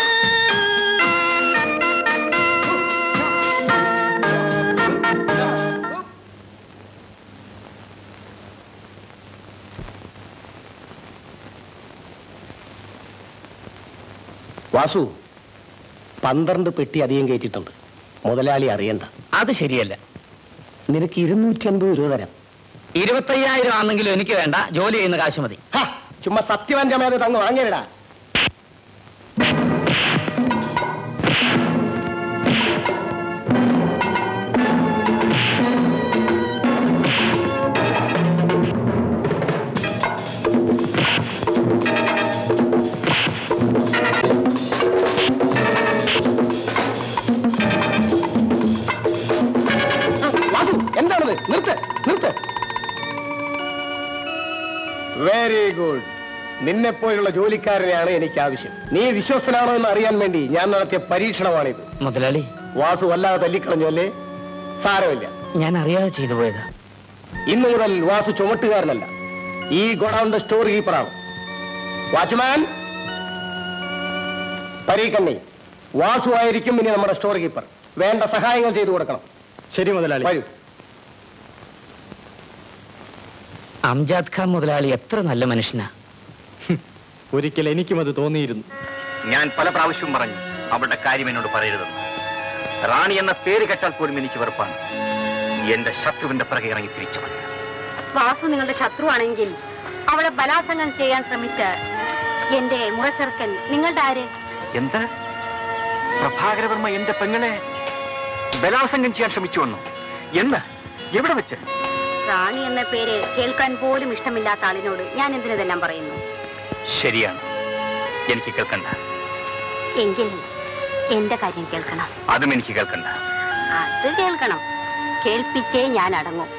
വാസു പന്ത്രണ്ട് പെട്ടി അധികം കയറ്റിയിട്ടുണ്ട് മുതലാളി അറിയണ്ട അത് ശരിയല്ല നിനക്ക് ഇരുന്നൂറ്റി അൻപത് രൂപ തരാം ഇരുപത്തയ്യായിരം ആണെങ്കിലും എനിക്ക് വേണ്ട ജോലി ചെയ്യുന്ന കാശ് മതി ഹ, ചുമ്മാ സത്യവാന്റെ തങ്ങ് വാങ്ങിയടാ വാസു എന്താണത് നിർത്ത് നിർത്ത് വെരി ഗുഡ് നിന്നെ പോലുള്ള ജോലിക്കാരനെയാണ് എനിക്ക് ആവശ്യം നീ വിശ്വസ്തനാണോ എന്ന് അറിയാൻ വേണ്ടി ഞാൻ നടത്തിയ പരീക്ഷണമാണിത് മുതലാളി വാസു വല്ലാതെ തല്ലിക്കളഞ്ഞു അല്ലേ സാരമില്ല ഞാൻ അറിയാതെ ചെയ്തു പോയതാ ഇന്നു മുതൽ വാസു ചുമട്ടുകാരനല്ല ഈ ഗോഡൌണിന്റെ സ്റ്റോർ കീപ്പറാണ് വാച്ച്മാൻ പരീക്കണ്ണി വാസു ആയിരിക്കും ഇനി നമ്മുടെ സ്റ്റോർ കീപ്പർ വേണ്ട സഹായങ്ങൾ ചെയ്തു കൊടുക്കണം ശരി മുതലാളി വരൂ അംജാദ് ഖാൻ മുതലാളി എത്ര നല്ല മനുഷ്യനാ ഒരിക്കൽ എനിക്കും അത് തോന്നിയിരുന്നു ഞാൻ പല പ്രാവശ്യവും പറഞ്ഞു അവളുടെ കാര്യം എന്നോട് പറയരുതെന്ന് റാണി എന്ന പേര് കേട്ടാൽ പോലും എനിക്ക് വെറുപ്പാണ് എന്റെ ശത്രുവിന്റെ പിറകെ ഇറങ്ങി തിരിച്ചവൾ വാസു നിങ്ങളുടെ ശത്രുവാണെങ്കിൽ അവളെ ബലാത്സംഗം ചെയ്യാൻ ശ്രമിച്ച എന്റെ മുറച്ചെറുക്കൻ നിങ്ങളുടെ ആര് എന്താ പ്രഭാകരവർമ്മ എന്റെ പെങ്ങളെ ബലാത്സംഗം ചെയ്യാൻ ശ്രമിച്ചു വന്നു എന്ന് എവിടെ വെച്ച് റാണി എന്ന പേര് കേൾക്കാൻ പോലും ഇഷ്ടമില്ലാത്ത ആളിനോട് ഞാൻ എന്തിനെല്ലാം പറയുന്നു ശരിയാണ് എനിക്ക് കേൾക്കണ്ട എങ്കിൽ എന്റെ കാര്യം കേൾക്കണം അതും എനിക്ക് കേൾക്കണ്ട അത് കേൾക്കണം കേൾപ്പിച്ചേ ഞാൻ അടങ്ങും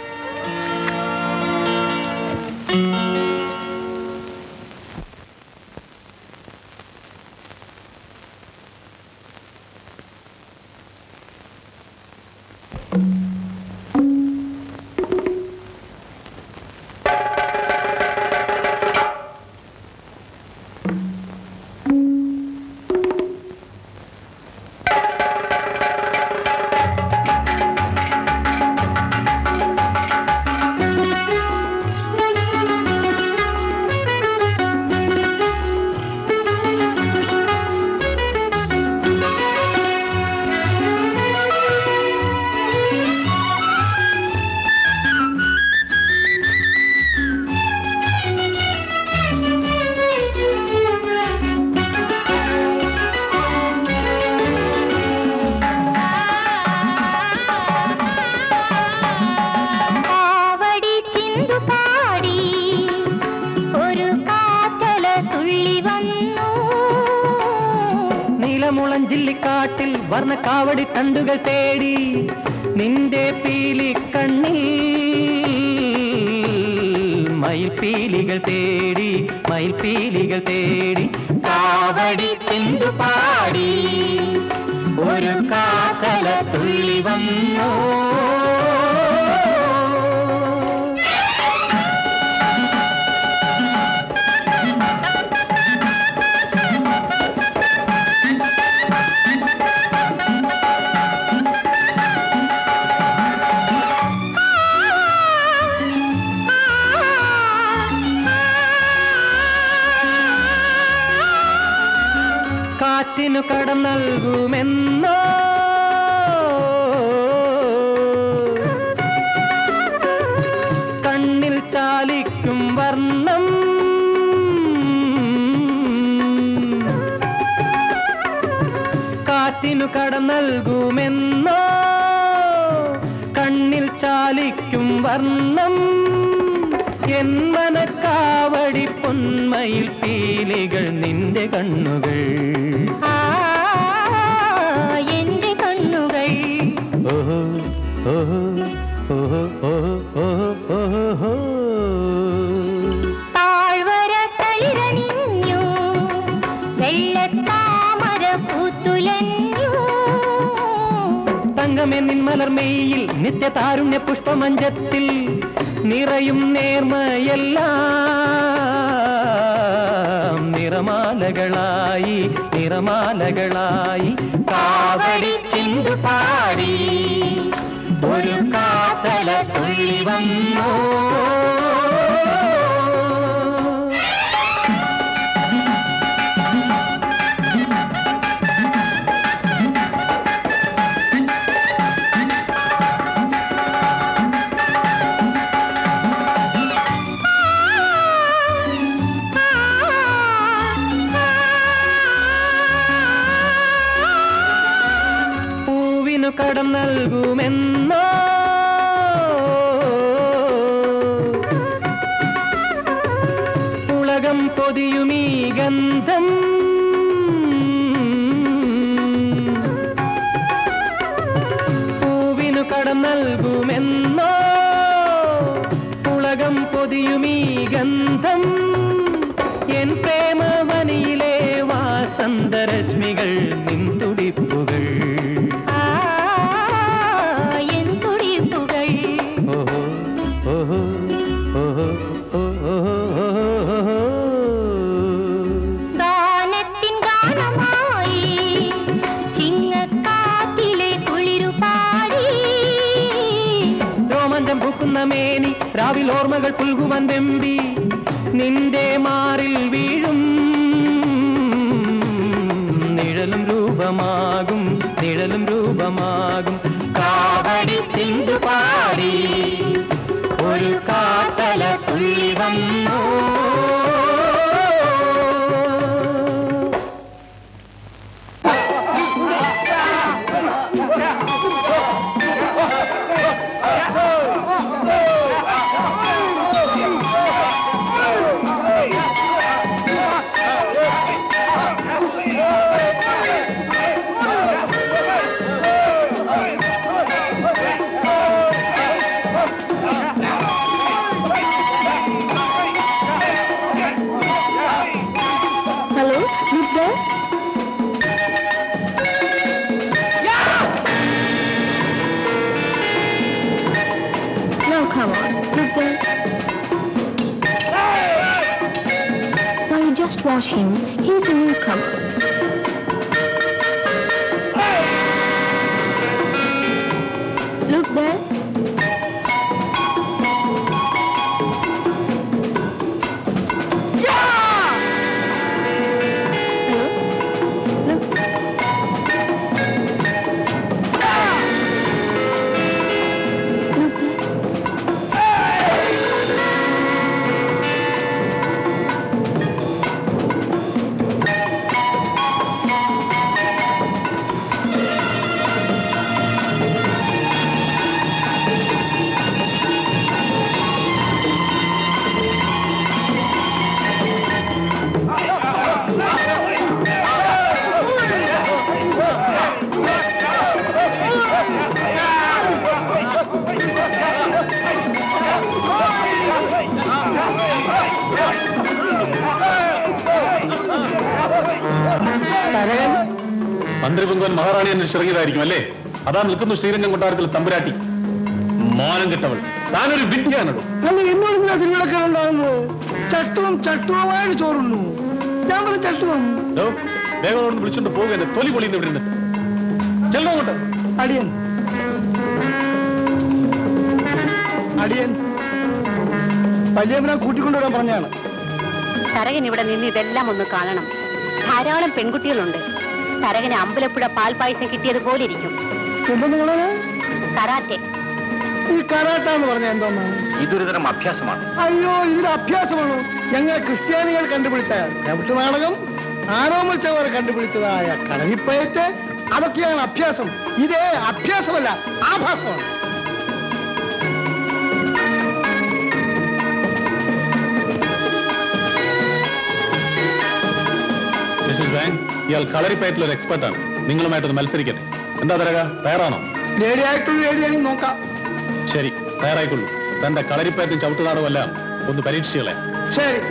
കാവടി ചിന്തു പാടി ഒരു കാറ്റല തുള്ളി വന്നു നീലമുളഞ്ചില്ലിക്കാട്ടിൽ വർണ്ണ കാവടി തണ്ടുകൾ തേടി നിന്റെ പീലി കണ്ണിൽ മയിൽപീലികൾ തേടി മയിൽപീലികൾ തേടി കാവടി ചെന്തു പാടി ഒരു കാക്കല തുള്ളി വന്നു കാറ്റിനു കടം നൽകുമെന്നോ കണ്ണിൽ ചാലിക്കും വർണ്ണം കാറ്റിനു കടം നൽകുമെന്നോ കണ്ണിൽ ചാലിക്കും വർണ്ണം എന്മനക്കാവടി പൊന്മയിൽ പീലികൾ നിന്റെ കണ്ണുകൾ ആ എന്റെ കണ്ണുകൾ ഓഹോ ഓഹോ ഓഹോ ഓഹോ ഓഹോ ഓഹോ താഴ്വര തളിരണിഞ്ഞു വെള്ളത്താമര പൂത്തുലഞ്ഞു തങ്കമേ നിൻ മലർമെയിൽ നിത്യ താരുണ്യ പുഷ്പമഞ്ചത്തിൽ നിറയും നേർമയെല്ലാം നിറമാലകളായി നിറമാലകളായി കാവടി ചിന്തു പാടി ഒരു കാത്തല തുള്ളി വന്നു നൽകുമെന്നോ ഉലകം പൊതിയുമീ ഗന്ധം എൻ പ്രേമവനിയിലെ വാസന്തരശ്മികൾ നിന്തുടിപ്പുകൾ എൻ തുടിപ്പുകൾ ഓഹോ ഓഹോ ഓഹോ ഓഹോ ഓഹോ ഗാനത്തിൻ ഗാനമായി ചിങ്ങക്കാറ്റിലെ കുളിരുപാടി രോമാഞ്ചം പൂക്കുന്ന മേനി രാവിൽ ഓർമ്മകൾ പുൽകുവാൻ വെമ്പി നിന്റെ മാറിൽ വീഴും നിഴലും രൂപമാകും നിഴലും രൂപമാകും കാവടി ചിന്തു പാടി ഒരു കാത്തല തുള്ളി വന്നു Hello, look there. Now come on, look there. Now you just watch him. He's a newcomer. Look there. മന്ത്രിപുങ്കൻ മഹാറാണി എന്ന് ഇറങ്ങിയതായിരിക്കും അല്ലേ അതാ നിൽക്കുന്നു ശ്രീരംഗം കൊട്ടാരത്തിൽ തമ്പുരാട്ടി മോനം കെട്ടവൾ താനൊരു വിദ്യയാണോ അല്ല എന്നോട് ഇങ്ങനെ നിങ്ങളൊക്കെ ഉണ്ടാകുന്നു ചട്ടുവും ചട്ടുവുമായിട്ട് ചോറുന്നു ഞാൻ പറഞ്ഞ ചട്ടുവും ദോ, വേഗം അവിടെ വിളിച്ചോണ്ട് പോകുക എന്റെ തൊലി പൊളിയുന്ന ഇവിടെ നിന്ന് ചെല്ലോ അങ്ങോട്ട് അടിയൻ അടിയൻ വലിയമ്മനെ കൂട്ടിക്കൊണ്ടുവരാൻ പറഞ്ഞാണ് തരകൻ ഇവിടെ നിന്ന് ഇതെല്ലാം ഒന്ന് കാണണം ധാരാളം പെൺകുട്ടികളുണ്ട് തരകന് അമ്പലപ്പുഴ പാൽപായസം കിട്ടിയതുപോലെ ഇരിക്കും എന്താ നിങ്ങള് കരാറ്റെ ഈ കരാട്ട എന്ന് പറഞ്ഞ എന്തോന്നാ ഇതൊരു തരം അഭ്യാസമാണ് അയ്യോ ഇതിന് അഭ്യാസമാണോ ഞങ്ങൾ ക്രിസ്ത്യാനികൾ കണ്ടുപിടിച്ച ചവിട്ട് നാടകം ആരോമിച്ചവർ കണ്ടുപിടിച്ചതായ കളരിപ്പയറ്റ് അതൊക്കെയാണ് അഭ്യാസം ഇത് അഭ്യാസമല്ല ആഭാസമാണ് മിസ്സസ് ബാങ്ക് ഇയാൾ കളരിപ്പയറ്റിൽ ഒരു എക്സ്പെർട്ടാണ് നിങ്ങളുമായിട്ടൊന്ന് മത്സരിക്കട്ടെ എന്താ തരക തയ്യാറാണോ ലേഡി ആയിട്ടുള്ള ലേഡിയാണെങ്കിൽ നോക്കാം ശരി തയ്യാറായിക്കൊള്ളൂ തന്റെ കളരിപ്പയറ്റും ചവിട്ടുനാടും എല്ലാം ഒന്ന് പരീക്ഷിച്ചുകളെ ശരി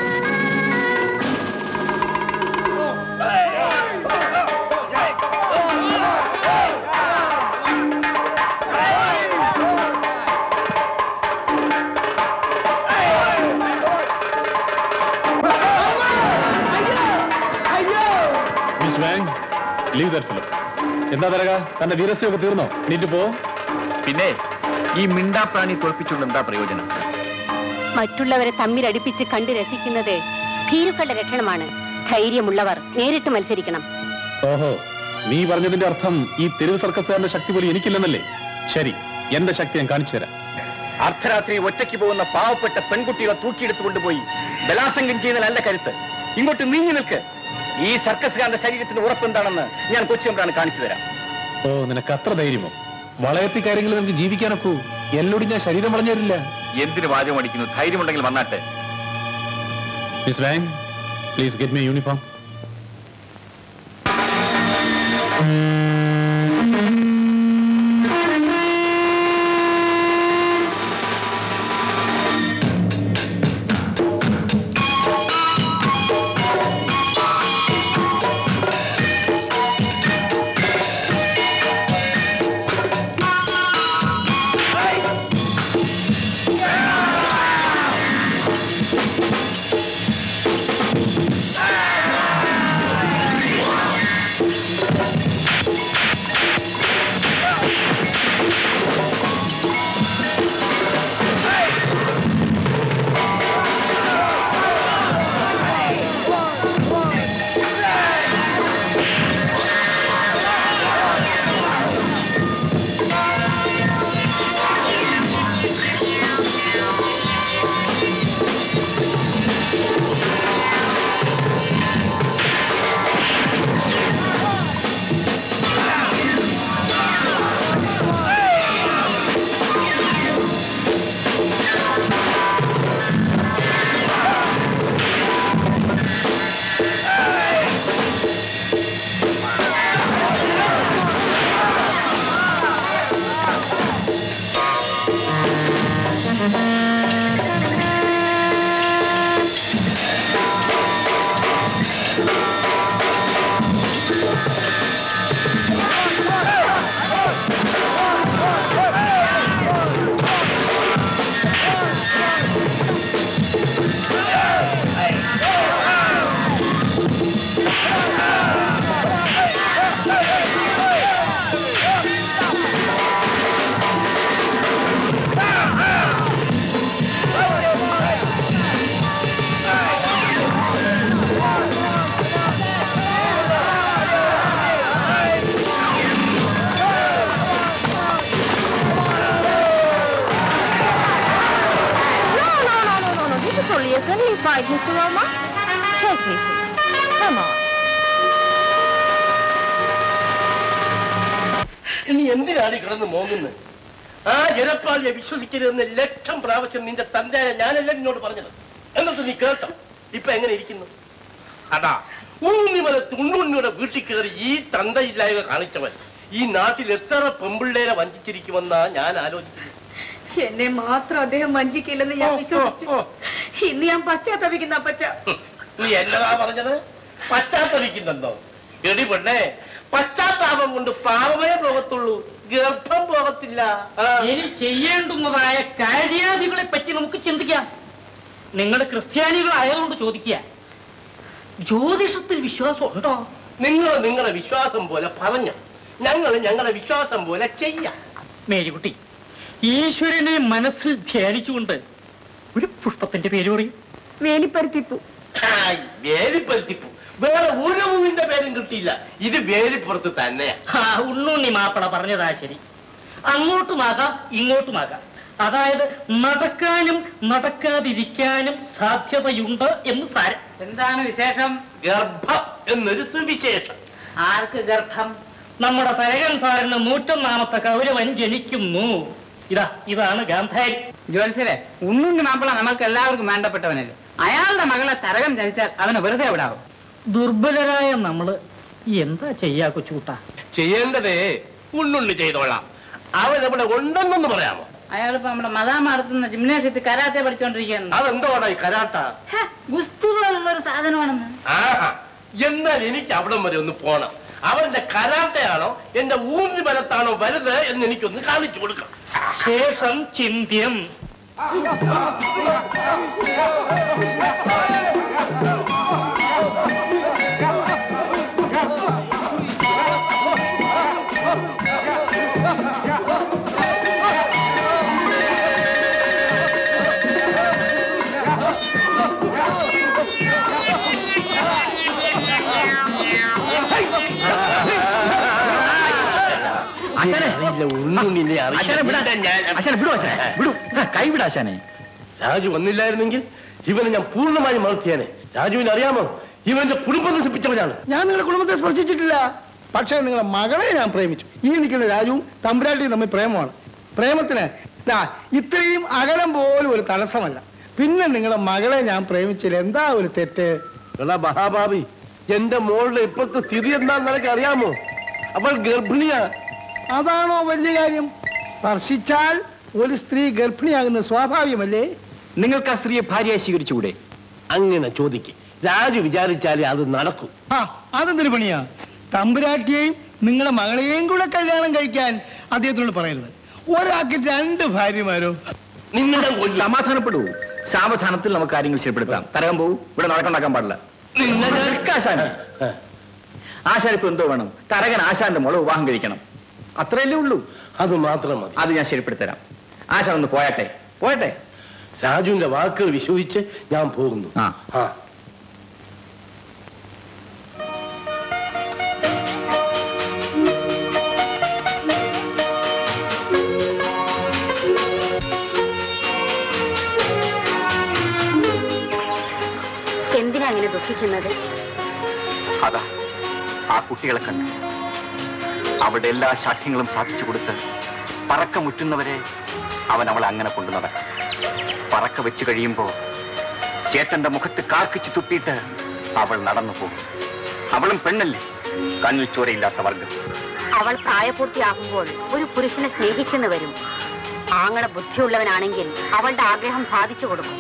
miss Wang leave that film എന്താ തരക തന്റെ വീരസ്യമൊക്കെ തീർന്നോ നീറ്റ് പോ പിന്നെ ഈ മിണ്ടാപ്രാണി തോൽപ്പിച്ചുകൊണ്ട് എന്താ പ്രയോജനം മറ്റുള്ളവരെ തമ്മിലടിപ്പിച്ച് കണ്ട് രസിക്കുന്നത് ഭീരുക്കളുടെ ലക്ഷണമാണ് ധൈര്യമുള്ളവർ നേരിട്ട് മത്സരിക്കണം ഓഹോ നീ പറഞ്ഞതിന്റെ അർത്ഥം ഈ തെരുവ് സർക്കസുകാരന്റെ ശക്തി പോലും എനിക്കില്ലെന്നല്ലേ ശരി എന്റെ ശക്തി ഞാൻ കാണിച്ചു തരാം അർദ്ധരാത്രി ഒറ്റയ്ക്ക് പോകുന്ന പാവപ്പെട്ട പെൺകുട്ടികളെ തൂക്കിയെടുത്തു കൊണ്ടുപോയി ബലാസംഗം ചെയ്യുന്ന നല്ല കരുത്ത് ഇങ്ങോട്ട് നീങ്ങി നിൽക്ക് ഈ സർക്കസുകാരന്റെ ശരീരത്തിന്റെ ഉറപ്പെന്താണെന്ന് ഞാൻ കൊച്ചിയമ്പ്രാണ് കാണിച്ചു തരാം ഓ നിനക്ക് അത്ര ധൈര്യമോ വളയത്തി കാര്യങ്ങളിൽ നമുക്ക് ജീവിക്കാനൊക്കൂ എല്ലോടി ഞാൻ ശരീരം വളഞ്ഞു തരില്ല എന്തിനു വാചകം അടിക്കുന്നു ധൈര്യമുണ്ടെങ്കിൽ വന്നാട്ടെ miss Wang please get me uniform Right, Mr. Roma? Take me to it. Come on. നീ എന്തിനാണ് ഈ കിടന്ന് മോങ്ങുന്നത് ആ ജനപ്പാളിയെ വിശ്വസിക്കരുതെന്ന് ലക്ഷം പ്രാവശ്യം നിന്റെ തന്റെ ഞാനല്ല നിന്നോട് പറഞ്ഞത് എന്നിട്ട് നീ കേട്ടോ ഇപ്പൊ എങ്ങനെ ഇരിക്കുന്നു അതാ ഉണ്ണിമല തുണ്ണുണ്ണിയുടെ വീട്ടിൽ കയറി ഈ തന്തയില്ലായ്മ കാണിച്ചവൻ ഈ നാട്ടിൽ എത്ര പെമ്പിള്ളേരെ വഞ്ചിച്ചിരിക്കുമെന്നാ ഞാൻ ആലോചിക്കുന്നത് എന്നെ മാത്രം അദ്ദേഹം വഞ്ചിക്കില്ലെന്ന് ഞാൻ വിശ്വസിച്ചു ഇന്ന് ഞാൻ പശ്ചാത്തപിക്കുന്ന പറ്റ നീ എന്നതാ പറഞ്ഞത് പശ്ചാത്തലിക്കുന്നുണ്ടോ എടി പെണ്ണേ പശ്ചാത്താപം കൊണ്ട് പാവമേ പോകത്തുള്ളൂ ഗർഭം പോകത്തില്ല ആ. ഇനി ചെയ്യേണ്ടുന്നതായ കാര്യാദികളെ പറ്റി നമുക്ക് ചിന്തിക്കാം നിങ്ങൾ ക്രിസ്ത്യാനികൾ ആയതുകൊണ്ട് ചോദിക്കുക ജ്യോതിഷത്തിൽ വിശ്വാസം ഉണ്ടോ നിങ്ങൾ നിങ്ങളുടെ വിശ്വാസം പോലെ പറഞ്ഞു ഞങ്ങൾ ഞങ്ങളുടെ വിശ്വാസം പോലെ ചെയ്യാം മേരിക്കുട്ടി ഈശ്വരനെ മനസ്സിൽ ധ്യാനിച്ചുകൊണ്ട് ഒരു പുഷ്പത്തിന്റെ പേര് പറയും വേലിപ്പരുത്തിപ്പൂ ഹായ്, വേലിപ്പരുത്തിപ്പൂ വേറെ ഒരു പൂവിന്റെ പേരും കിട്ടിയില്ല ഇത് വേലിപ്പുറത്ത് തന്നെയാ ആ ഉണ്ണുണ്ണി മാപ്പിള പറഞ്ഞതാ ശരി അങ്ങോട്ടുമാകാം ഇങ്ങോട്ടുമാകാം അതായത് നടക്കാനും നടക്കാതിരിക്കാനും സാധ്യതയുണ്ട് എന്ന് സാരം എന്താണ് വിശേഷം ഗർഭം എന്നൊരു സുവിശേഷം ആർക്ക് ഗർഭം നമ്മുടെ പരകൻ സാറിന് നൂറ്റൊന്നാമത്തെ കൗരവൻ ജനിക്കുന്നു ഇതാ ഇതാണ് ഗാന്ധാരി ജോത്സരെ ഉണ്ണുണ്ണി മാപ്പിള നമുക്ക് എല്ലാവർക്കും വേണ്ടപ്പെട്ടവനല്ലേ അയാളുടെ മകളെ തരകം ധരിച്ചാൽ അവനെ വെറുതെ വിടാവും ദുർബലരായ നമ്മള് എന്താ ചെയ്യാ കൊച്ചുകൂട്ടാ ചെയ്യേണ്ടതേ ഉണ്ണുണ്ണി ചെയ്തോളാം അവൻ ഇവിടെ ഉണ്ടെന്നൊന്ന് പറയാമോ അയാളിപ്പോ നമ്മുടെ മതാമ നടത്തുന്ന ജിംനേഷ്യത്തിൽ കരാത്തെ പഠിച്ചോണ്ടിരിക്കുകയാണ് അതെന്തോടാ ഈ കരാട്ട ഗുസ്തി പോലുള്ള ഒരു സാധനമാണെന്ന് ആഹാ എന്നാൽ എനിക്ക് അവിടം വരെ ഒന്ന് പോണം അവന്റെ കരാട്ടയാണോ എന്റെ ഊന്നി ബലത്താണോ വലുത് എന്ന് എനിക്കൊന്ന് കാണിച്ചു കൊടുക്കണം ശേഷം ചിന്ത്യം രാജു വന്നില്ലായിരുന്നെങ്കിൽ ഇവനെ ഞാൻ പൂർണ്ണമായും വളർത്തിയാനെ രാജുവിന് അറിയാമോ ഇവന്റെ കുടുംബം നശിപ്പിച്ചവനാണ് ഞാൻ നിങ്ങളുടെ കുടുംബത്തെ സ്പർശിച്ചിട്ടില്ല പക്ഷേ നിങ്ങളെ മകളെ ഞാൻ പ്രേമിച്ചു ഈ നിൽക്കുന്ന രാജുവും തമ്പുരാട്ടിയും തമ്മിൽ പ്രേമമാണ് പ്രേമത്തിന് ദാ ഇത്രയും അകലം പോലും ഒരു തടസ്സമല്ല പിന്നെ നിങ്ങളെ മകളെ ഞാൻ പ്രേമിച്ചില്ല എന്താ ഒരു തെറ്റ് എടാ മഹാഭാവി എന്റെ മോളുടെ ഇപ്പോഴത്തെ സ്ഥിതി എന്താന്ന് നിനക്ക് അറിയാമോ അവൾ ഗർഭിണിയാ അതാണോ വലിയ കാര്യം സ്പർശിച്ചാൽ ഒരു സ്ത്രീ ഗർഭിണിയാകുന്നത് സ്വാഭാവികമല്ലേ നിങ്ങൾക്ക് ആ സ്ത്രീയെ ഭാര്യയായി സ്വീകരിച്ചുകൂടെ അങ്ങനെ ചോദിക്കും രാജു വിചാരിച്ചാലേ അത് നടക്കൂ ആ അതെന്തൊരു പണിയാ തമ്പുരാട്ടിയെയും നിങ്ങളെ മകളെയും കൂടെ കല്യാണം കഴിക്കാൻ അദ്ദേഹത്തിനോട് പറയരുത് ഒരാൾക്ക് രണ്ട് ഭാര്യമാരോ നിങ്ങളുടെ സമാധാനപ്പെടൂ സാവധാനത്തിൽ നമുക്ക് കാര്യങ്ങൾ ശരിപ്പെടുത്താം തരകം പോകൂ ഇവിടെ നടക്കണ്ടാക്കാൻ പാടില്ല ആശാനെ ആശാനിപ്പോ എന്തോ വേണം തരകൻ ആശാന്റെ മോളെ വിവാഹം കഴിക്കണം അത്രയല്ലേ ഉള്ളൂ അത് മാത്രം മതി അത് ഞാൻ ശരിപ്പെടുത്തരാം ആശാൻ ഒന്ന് പോയട്ടെ പോയട്ടെ രാജുവിന്റെ വാക്കുകൾ വിശ്വസിച്ച് ഞാൻ പോകുന്നു ആ ആ എന്തിനാ അങ്ങനെ ദുഃഖിക്കുന്നത് അതാ ആ കുട്ടികളെ കണ്ട് അവളുടെ എല്ലാ ശാഠ്യങ്ങളും സാധിച്ചു കൊടുത്ത് പറക്ക മുറ്റുന്നവരെ അവൻ അവളെ അങ്ങനെ കൊണ്ടു നടക്കും പറക്ക വെച്ച് കഴിയുമ്പോ ചേട്ടന്റെ മുഖത്ത് കാർക്കിച്ചു തുപ്പിയിട്ട് അവൾ നടന്നു പോകും അവളും പെണ്ണല്ലേ കണ്ണിൽ ചോരയില്ലാത്ത വർഗം അവൾ പ്രായപൂർത്തിയാകുമ്പോൾ ഒരു പുരുഷനെ സ്നേഹിച്ചെന്ന് വരും ആങ്ങളെ ബുദ്ധിയുള്ളവനാണെങ്കിൽ അവളുടെ ആഗ്രഹം സാധിച്ചു കൊടുക്കും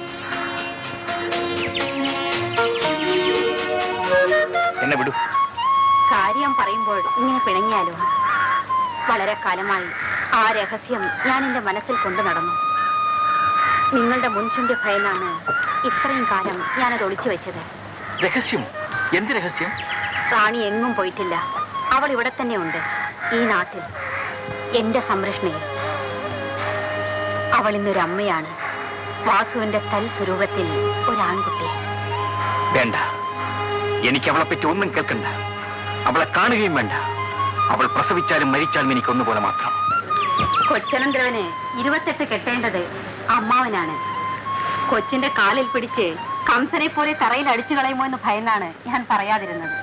എന്നെ വിടൂ കാര്യം പറയുമ്പോൾ ഇങ്ങനെ പിണങ്ങിയാലോ വളരെ കാലമായി ആ രഹസ്യം ഞാൻ എന്റെ മനസ്സിൽ കൊണ്ടു നടന്നു നിങ്ങളുടെ മുൻചുണ്ടി ഭയന്നാണ് ഇത്രയും കാലം ഞാനത് ഒളിച്ചു വെച്ചത് രഹസ്യം എന്ത് രഹസ്യം റാണി എങ്ങും പോയിട്ടില്ല അവൾ ഇവിടെ തന്നെ ഉണ്ട് ഈ നാട്ടിൽ എന്റെ സംരക്ഷണയിൽ അവൾ ഇന്നൊരു അമ്മയാണ് വാസുവിന്റെ തൽ സ്വരൂപത്തിൽ ഒരാൺകുട്ടി വേണ്ട എനിക്ക് അവളെ പറ്റി ഒന്നും കേൾക്കണ്ട അവളെ കാണുകയും വേണ്ട അവൾ പ്രസവിച്ചാലും മരിച്ചാലും എനിക്ക് ഒന്നുപോലെ മാത്രം കൊച്ചനന്തരവന് ഇരുപത്തെട്ട് കെട്ടേണ്ടത് അമ്മാവനാണ് കൊച്ചിന്റെ കാലിൽ പിടിച്ച് കംസനെ പോലെ തറയിൽ അടിച്ചു കളയുമോ എന്ന് ഭയന്നാണ് ഞാൻ പറയാതിരുന്നത്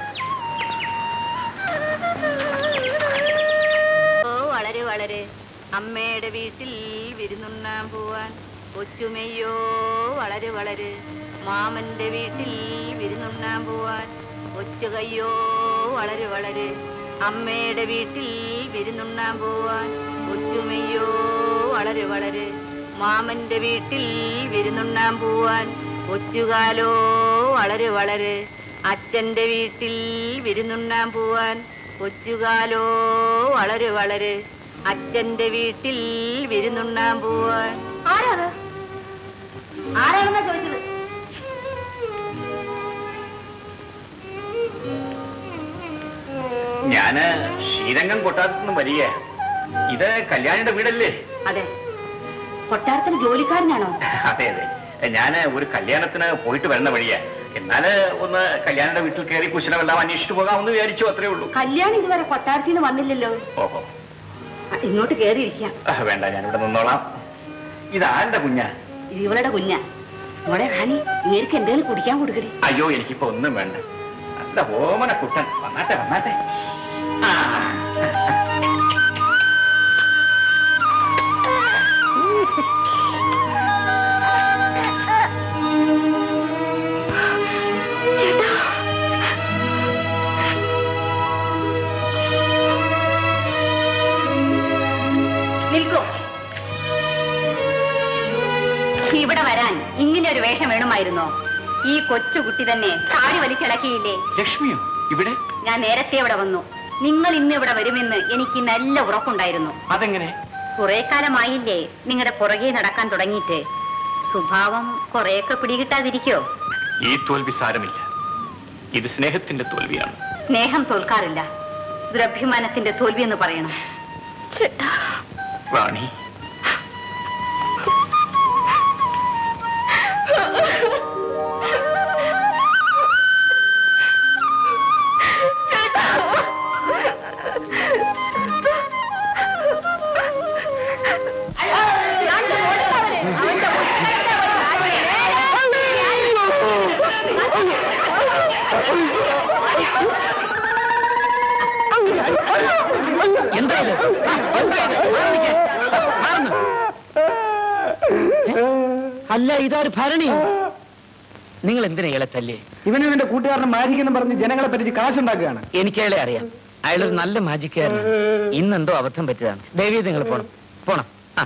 ഓ വളരെ വളരെ അമ്മയുടെ വീട്ടിൽ വിരുന്നുണ്ണാൻ പോവാൻ കൊച്ചുമെയ്യോ വളരെ വളരെ മാമന്റെ വീട്ടിൽ വിരുന്നുണ്ണാൻ പോവാൻ കൊച്ചുകയ്യോ വളരെ വളരെ അമ്മയുടെ വീട്ടിൽ വിരുന്നുണ്ണാൻ പോവാൻ കൊച്ചുമെയ്യോ വളരെ വളരെ മാമന്റെ വീട്ടിൽ വിരുന്നുണ്ണാൻ പോവാൻ കൊച്ചുകാലോ വളരെ വളരെ അച്ഛന്റെ വീട്ടിൽ വിരുന്നുണ്ണാൻ പോവാൻ കൊച്ചുകാലോ വളരെ വളരെ അച്ഛന്റെ വീട്ടിൽ വിരുന്നുണ്ണാൻ പോവാൻ ആരാത് ആരാണെന്നാ ചോദിച്ചത് ഞാന് ശ്രീരംഗം കൊട്ടാരത്തിൽ നിന്ന് വരിക ഇത് കല്യാണിയുടെ വീടല്ലേ അതെ കൊട്ടാരത്തിന് ജോലിക്കാരനാണോ അതെ അതെ ഞാന് ഒരു കല്യാണത്തിന് പോയിട്ട് വരുന്ന വഴിയാ എന്നാല് ഒന്ന് കല്യാണിയുടെ വീട്ടിൽ കയറി കുശലമെല്ലാം അന്വേഷിച്ചു പോകാമെന്ന് വിചാരിച്ചു അത്രേ ഉള്ളൂ കല്യാണം ഇതുവരെ കൊട്ടാരത്തിൽ നിന്ന് വന്നില്ലല്ലോ ഓഹോ ആ, ഇങ്ങോട്ട് കയറിയിരിക്കാം ആ, വേണ്ട ഞാനിവിടെ നിന്നോളാം ഇതാരുടെ കുഞ്ഞാ ഇത് ഇവളുടെ കുഞ്ഞാ മോളെ റാണി നേർക്ക് എന്തെങ്കിലും കുടിക്കാൻ കൊടുക്കടി അയ്യോ എനിക്കിപ്പോ ഒന്നും വേണ്ട നല്ല ഓമന കുട്ടൻ വന്നാട്ടെ വന്നാട്ടെ ആ. നിൽക്കൂ ഇവിടെ വരാൻ ഇങ്ങനെ ഒരു വേഷം വേണമായിരുന്നോ ഈ കൊച്ചുകുട്ടി തന്നെ താടി വലിച്ചിളക്കിയില്ലേ ലക്ഷ്മിയോ ഇവിടെ ഞാൻ നേരത്തെ ഇവിടെ വന്നു നിങ്ങൾ ഇന്ന് ഇവിടെ വരുമെന്ന് എനിക്ക് നല്ല ഉറപ്പുണ്ടായിരുന്നു അതെങ്ങനെ കുറെ കാലമായില്ലേ നിങ്ങളുടെ പുറകെ നടക്കാൻ തുടങ്ങിയിട്ട് സ്വഭാവം കുറെയൊക്കെ പിടികിട്ടാതിരിക്കോ ഈ തോൽവി സാരമില്ല ഇത് സ്നേഹത്തിന്റെ തോൽവിയാണ് സ്നേഹം തോൽക്കാറില്ല ദുരഭിമാനത്തിന്റെ തോൽവി എന്ന് പറയണം റാണി എന്താ ഇത്? ആ, എന്താ ഇത്? മാറി നിൽക്ക്. മാറുന്നു. ഏ? അല്ല ഇതാര് ഭരണി നിങ്ങൾ എന്തിനാ ഇയാളെ തല്ലേ ഇവനും ഇവന്റെ കൂട്ടുകാരനെ മാരിക്കെന്ന് പറഞ്ഞ് ജനങ്ങളെ പറ്റിച്ച് കാശുണ്ടാക്കുകയാണ് എനിക്ക് അയാളെ അറിയാം അയാളൊരു നല്ല മാജിക്കാരനാണ് ഇന്നെന്തോ അബദ്ധം പറ്റിയതാണ് ദേവി നിങ്ങൾ പോണം പോണം ആ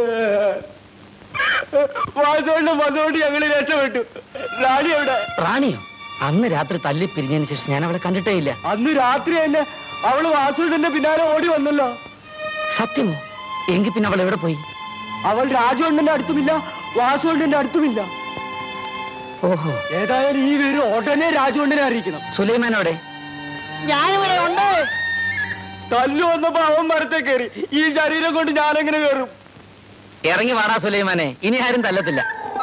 വാസോണ്ട് വന്നോണ്ട് ഞങ്ങൾ രക്ഷപ്പെട്ടു റാണി എവിടെ റാണിയോ അന്ന് രാത്രി തല്ലി പിരിഞ്ഞതിന് ശേഷം ഞാൻ അവളെ കണ്ടിട്ടേ ഇല്ല അന്ന് രാത്രി തന്നെ അവള് വാസുവിന്റെ പിന്നാലെ ഓടി വന്നല്ലോ സത്യമോ എങ്കിൽ പിന്നെ അവൾ എവിടെ പോയി അവൾ രാജവണ്ണന്റെ അടുത്തുമില്ല വാസുവണ്ണന്റെ അടുത്തുമില്ല ഓഹോ ഏതായാലും ഈ പേര് ഉടനെ രാജവണ്ണനെ അറിയിക്കണം സുലൈമാനോടെ ഞാനിവിടെ ഉണ്ട് തല്ലു വന്നപ്പോ അവൻ മരത്തെ കയറി ഈ ശരീരം കൊണ്ട് ഞാനെങ്ങനെ കയറും ഇറങ്ങി വാടാ സുലൈമാനെ ഇനി ആരും തല്ലത്തില്ല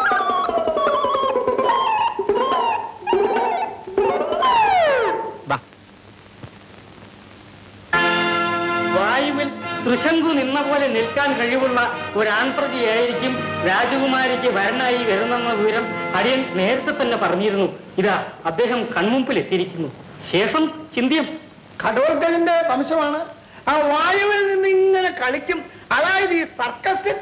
വാ വായുവിൽ തൃശങ്കു നിന്ന പോലെ നിൽക്കാൻ കഴിവുള്ള ഒരു ആൺപ്രതിയായിരിക്കും രാജകുമാരിക്ക് വരനായി വരുന്നെന്ന വിവരം അടിയൻ നേരത്തെ തന്നെ പറഞ്ഞിരുന്നു ഇതാ അദ്ദേഹം കൺമുമ്പിൽ എത്തിയിരിക്കുന്നു ശേഷം ചിന്തിയം ഘടോൽക്കലിന്റെ വംശമാണ് ആ വായുവിൽ നിന്ന് ഇങ്ങനെ കളിക്കും അതായത് ഈ സർക്കസിൽ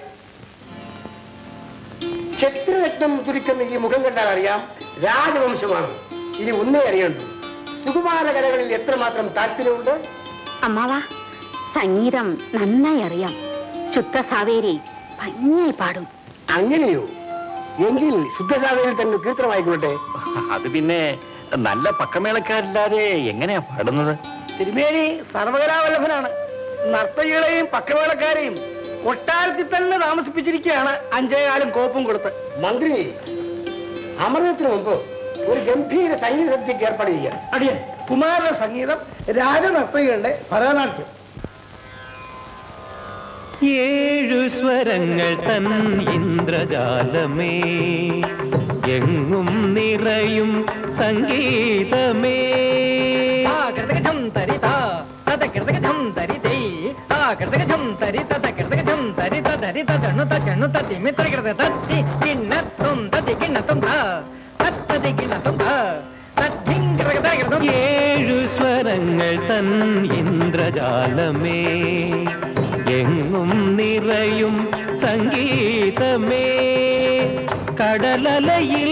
ശത്രുരത്നം തുരിക്കുന്ന ഈ മുഖം കണ്ടാൽ അറിയാം രാജവംശമാണ് ഇനി ഒന്നേ അറിയണ്ടു സുകുമാര കലകളിൽ എത്രമാത്രം താല്പര്യമുണ്ട് അമ്മാവാ സംഗീതം നന്നായി അറിയാം ശുദ്ധ സാവേരി ഭംഗിയായി പാടും അങ്ങനെയോ എങ്കിൽ ശുദ്ധസാധനയിൽ തന്നെ കീർത്തനമായിക്കോട്ടെ അത് പിന്നെ നല്ല പക്കമേളക്കാരില്ലാതെ എങ്ങനെയാ പാടുന്നത് തിരുമേനി സർവകലാവല്ലഭനാണ് നർത്തകികളെയും പക്കമേളക്കാരെയും കൊട്ടാരത്തിൽ തന്നെ താമസിപ്പിച്ചിരിക്കുകയാണ് അഞ്ചേകാലം കോപ്പും കൊടുത്ത് മന്ത്രി അമൃതത്തിന് മുമ്പ് ഒരു ഗംഭീര സംഗീത സദ്യക്ക് ഏർപ്പാട് ചെയ്യുക അടിയൻ കുമാര സംഗീതം രാജനർത്തകികളുടെ ഭരതനാട്യം ഏഴു സ്വരങ്ങൾ തൻ ഇന്ദ്രജാലമേ എങ്ങും നിറയും സംഗീതമേ ിണ്ണത്തും തത്തി കിണ്ണത്തും ഏഴു സ്വരങ്ങൾ തൻ ഇന്ദ്രജാലമേ എങ്ങും നിറയും സംഗീതമേ കടലലയിൽ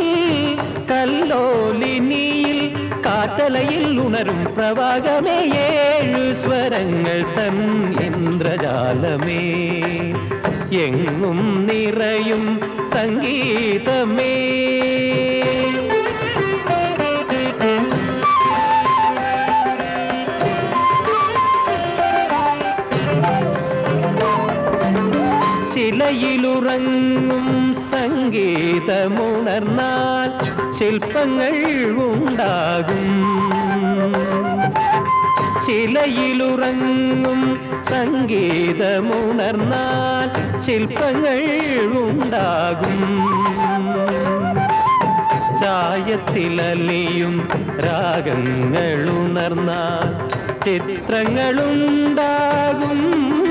കല്ലോലിനിയിൽ കാറ്റലയിൽ ഉണരും പ്രവാഹമേ ഏഴു സ്വരങ്ങൾ തൻ ഇന്ദ്രജാലമേ എങ്ങും നിറയും സംഗീതമേ ശിലയിലുറങ്ങും സംഗീതമുണർന്നാൽ ശില്പങ്ങൾ ഉണ്ടാകും ശിലയിലുറങ്ങും സംഗീതമുണർന്നാൽ ശില്പങ്ങൾ ഉണ്ടാകും ചായത്തിലലിയും രാഗങ്ങളുണർന്നാൽ ചിത്രങ്ങളുണ്ടാകും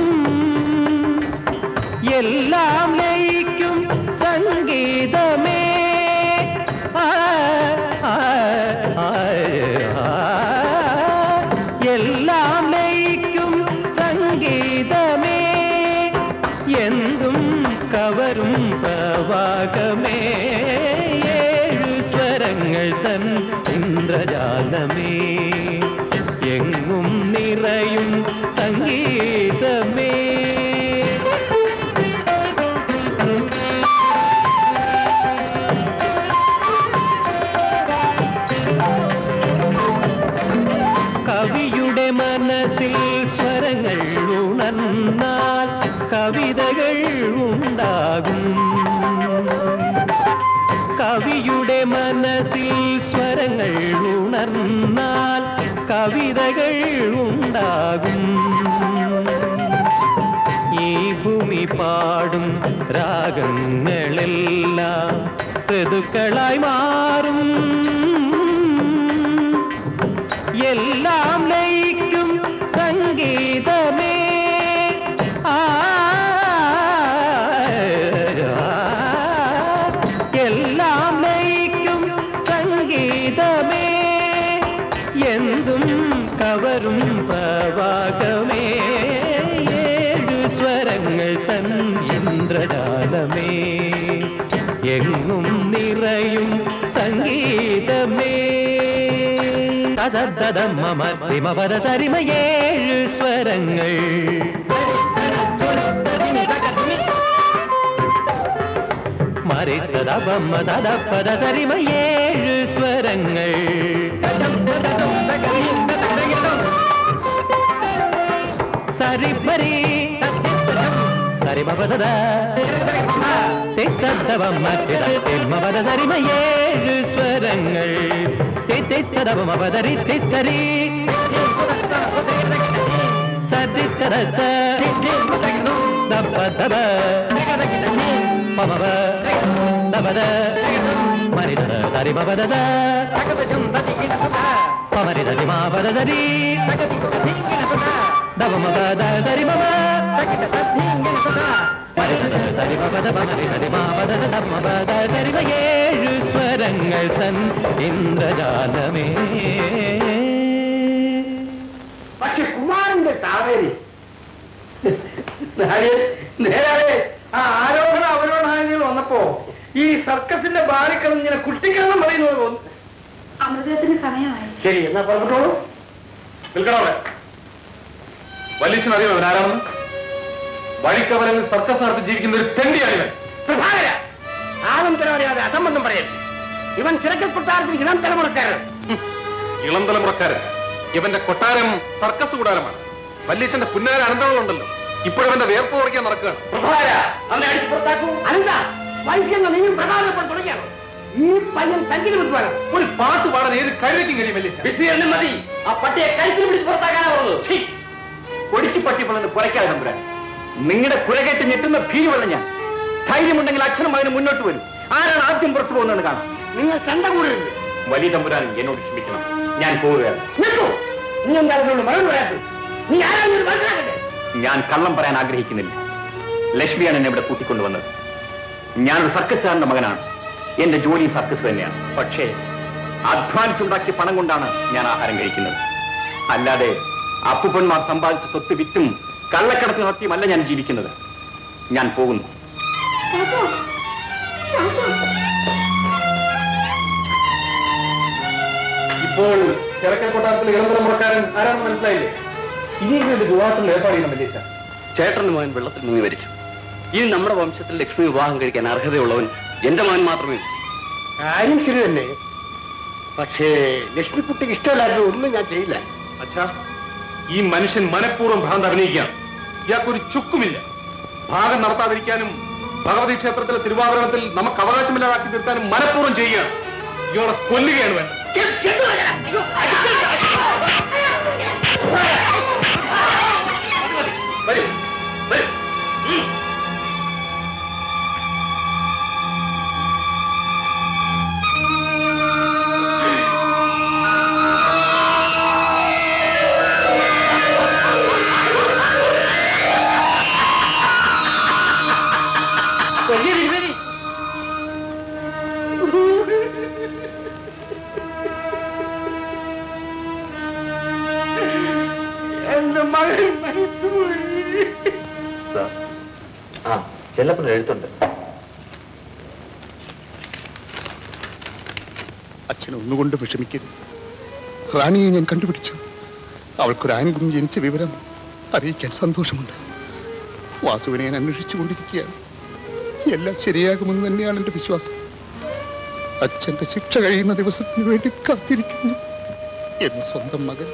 എല്ലാം ലയിക്കും സംഗീതമേ ആ, ആ, ആ, ആ. എല്ലാം ലയിക്കും സംഗീതമേ എന്തും കവരും പ്രവാഹമേ ഏഴു സ്വരങ്ങൾ തൻ ഇന്ദ്രജാലമേ എങ്ങും നിറയും സംഗീതമേ കവിയുടെ മനസ്സിൽ സ്വരങ്ങൾ ഉണർന്നാൽ കവിതകൾ ഉണ്ടാകും കവിയുടെ മനസ്സിൽ സ്വരങ്ങൾ ഉണർന്നാൽ കവിതകൾ ഉണ്ടാകും ഈ ഭൂമി പാടും രാഗങ്ങളെല്ലാം ഋതുക്കളായി മാറും എല്ലാം ലയിക്കും സംഗീതമേ ആ, എല്ലാം ലയിക്കും സംഗീതമേ എന്തും കവരും പ്രവാഹമേ ഏഴു സ്വരങ്ങൾ തൻ ഇന്ദ്രജാലമേ എങ്ങും നിറയും സംഗീതമേ മമ സരിമ ഏഴു സ്വരങ്ങൾ മരി സദപമ്മ സദപ്പദ സരിമ ഏഴു സ്വരങ്ങൾ സരിമരി സരിമപ സദ തിത്തവമ്മ തിമ്മപദ സരിമ ഏഴു സ്വരങ്ങൾ തിത്തിച്ചതവമപദരി തിച്ചരി സരിച്ചര ദപ്പ ദബ പമവ ദബദ മരിദ സരി മപദ പമരിദ മാപദരി ദവമപദ സരി മമ സരി മപദ പമരിദ മാപദ ദമ്മപദ സരി ഏഴു സ്വരങ്ങൾ തൻ ഇന്ദ്രജാലമേ പക്ഷെ കുമാരന്റെ കാവേരി നേരെ- നേരെ ആ ആരോഹണ അവരോഹണങ്ങൾ വന്നപ്പോ ഈ സർക്കസിന്റെ ബാലിക്കൾ ഇങ്ങനെ കുട്ടിക്കണം പറയുന്നത് തോന്നുന്നു അമൃതത്തിന് സമയമായി ശരി എന്നാ പറഞ്ഞോളൂ നിൽക്കണവിടെ വലിയച്ഛൻ അറിയോ ഇവനാരാണെന്ന് വഴിക്കവരങ്ങൾ സർക്കസ് നടത്തി ജീവിക്കുന്ന ഒരു തെണ്ടിയാണ് ഇവൻ പ്രഭാകര ആനന്തരം അറിയാതെ അസംബന്ധം പറയരുത് ഇവൻ ചിറക്കൽ കൊട്ടാരത്തിൽ ഇളം തലമുറക്കാരൻ ഇളം തലമുറക്കാരൻ ഇവന്റെ കൊട്ടാരം സർക്കസ് കൂടാരമാണ് വല്യച്ഛന്റെ പുന്നാര അനന്തങ്ങളുണ്ടല്ലോ ഇപ്പോഴവന്റെ വേർപ്പ് കുറയ്ക്കാൻ നടക്കുകയാണ് പ്രഭാകര അവനെ അടിച്ചു പുറത്താക്കൂ അനന്ത വൈദ്യുന്ന നീയും പ്രഭാകരപ്പോൾ തുടങ്ങിയാണ് ഈ പയ്യൻ സംഗീത വിദ്വാനം ഒരു പാട്ട് പാടാൻ ഏത് കഴിവയ്ക്കും കഴിയും വല്യച്ഛൻ വിസ്തീർണം മതി ആ പട്ടിയെ കഴുത്തിൽ പിടിച്ച് പുറത്താക്കാനാ പറഞ്ഞത് ഒടിച്ചു പട്ടിപ്പളന്ന് കുറയ്ക്കാതെ തമ്പുരാൻ നിങ്ങളുടെ കുരകേറ്റ് ഞെട്ടുന്ന ഭീതി വന്ന ഞാൻ ധൈര്യമുണ്ടെങ്കിൽ അച്ഛനും മകനും മുന്നോട്ട് വരും ആരാണ് ആദ്യം പുറത്തു പോകുന്നതെന്ന് കാണാം നിങ്ങൾ ചണ്ട കൂടരുത് വലിയ തമ്പുരാൻ എന്നോട് ക്ഷമിക്കണം ഞാൻ പോവുകയാണ് നിൽക്കൂ നീ എന്താ അവരോട് മറുപടി പറയാത്തത് നീ ആരാണെന്ന് മനസ്സിലാക്കട്ടെ ഞാൻ കള്ളം പറയാൻ ആഗ്രഹിക്കുന്നില്ല ലക്ഷ്മിയാണ് എന്നെ ഇവിടെ കൂട്ടിക്കൊണ്ടുവന്നത് ഞാനൊരു സർക്കസുകാരന്റെ മകനാണ് എന്റെ ജോലിയും സർക്കസ് തന്നെയാണ് പക്ഷേ അധ്വാനിച്ചുണ്ടാക്കിയ പണം കൊണ്ടാണ് ഞാൻ ആഹാരം കഴിക്കുന്നത് അല്ലാതെ അപ്പുപ്പന്മാർ സമ്പാദിച്ച സ്വത്ത് വിറ്റും കള്ളക്കടത്ത് നടത്തിയുമല്ല ഞാൻ ജീവിക്കുന്നത് ഞാൻ പോകുന്നു ഇപ്പോൾ ചിറക്കൽ കൊട്ടാരത്തിലെ ഇളം തലമുറക്കാരൻ ആരാണെന്ന് മനസ്സിലായില്ലേ ഇനിയെങ്കിലും ഒരു വിവാഹത്തിന് ഏർപ്പാട് ചെയ്യണം മല്ലേശ ചേട്ടന്റെ മകൻ വെള്ളത്തിൽ മുങ്ങി മരിച്ചു ഇനി നമ്മുടെ വംശത്തിൽ ലക്ഷ്മി വിവാഹം കഴിക്കാൻ അർഹതയുള്ളവൻ എന്റെ മകൻ മാത്രമേ ഉള്ളൂ. കാര്യം ശരി തന്നെ പക്ഷേ ലക്ഷ്മിക്കുട്ടിക്ക് ഇഷ്ടമല്ലായിരുന്നു ഒന്നും ഞാൻ ചെയ്യില്ല അച്ഛാ ഈ മനുഷ്യൻ മനഃപൂർവ്വം ഭ്രാന്ത് അഭിനയിക്കുകയാണ് ഇയാൾക്കൊരു ചുക്കുമില്ല ഭാഗം നടത്താതിരിക്കാനും ഭഗവതി ക്ഷേത്രത്തിലെ തിരുവാഭരണത്തിൽ നമുക്ക് അവകാശമില്ലാതാക്കി തീർക്കാനും മനഃപൂർവ്വം ചെയ്യുകയാണ് ഇയാളെ കൊല്ലുകയാണ് വേണ്ടത് വരൂ വരൂ ഉം. വലിയ തിരുമേനി എന്റെ മകൻ മരിച്ചുപോയി ആ ചെല്ലപ്പൻ എഴുത്തുണ്ട് അച്ഛൻ ഒന്നുകൊണ്ട് വിഷമിക്കരുത് റാണിയെ ഞാൻ കണ്ടുപിടിച്ചു അവൾക്കൊരു ആൺകുഞ്ഞ് ജനിച്ച വിവരം അറിയിക്കാൻ സന്തോഷമുണ്ട് വാസുവിനെ ഞാൻ അന്വേഷിച്ചു കൊണ്ടിരിക്കുകയാണ് എല്ലാം ശരിയാകുമെന്ന് തന്നെയാണ് എന്റെ വിശ്വാസം അച്ഛന്റെ ശിക്ഷ കഴിയുന്ന ദിവസത്തിന് വേണ്ടി കാത്തിരിക്കുന്നു എന്ന് സ്വന്തം മകൻ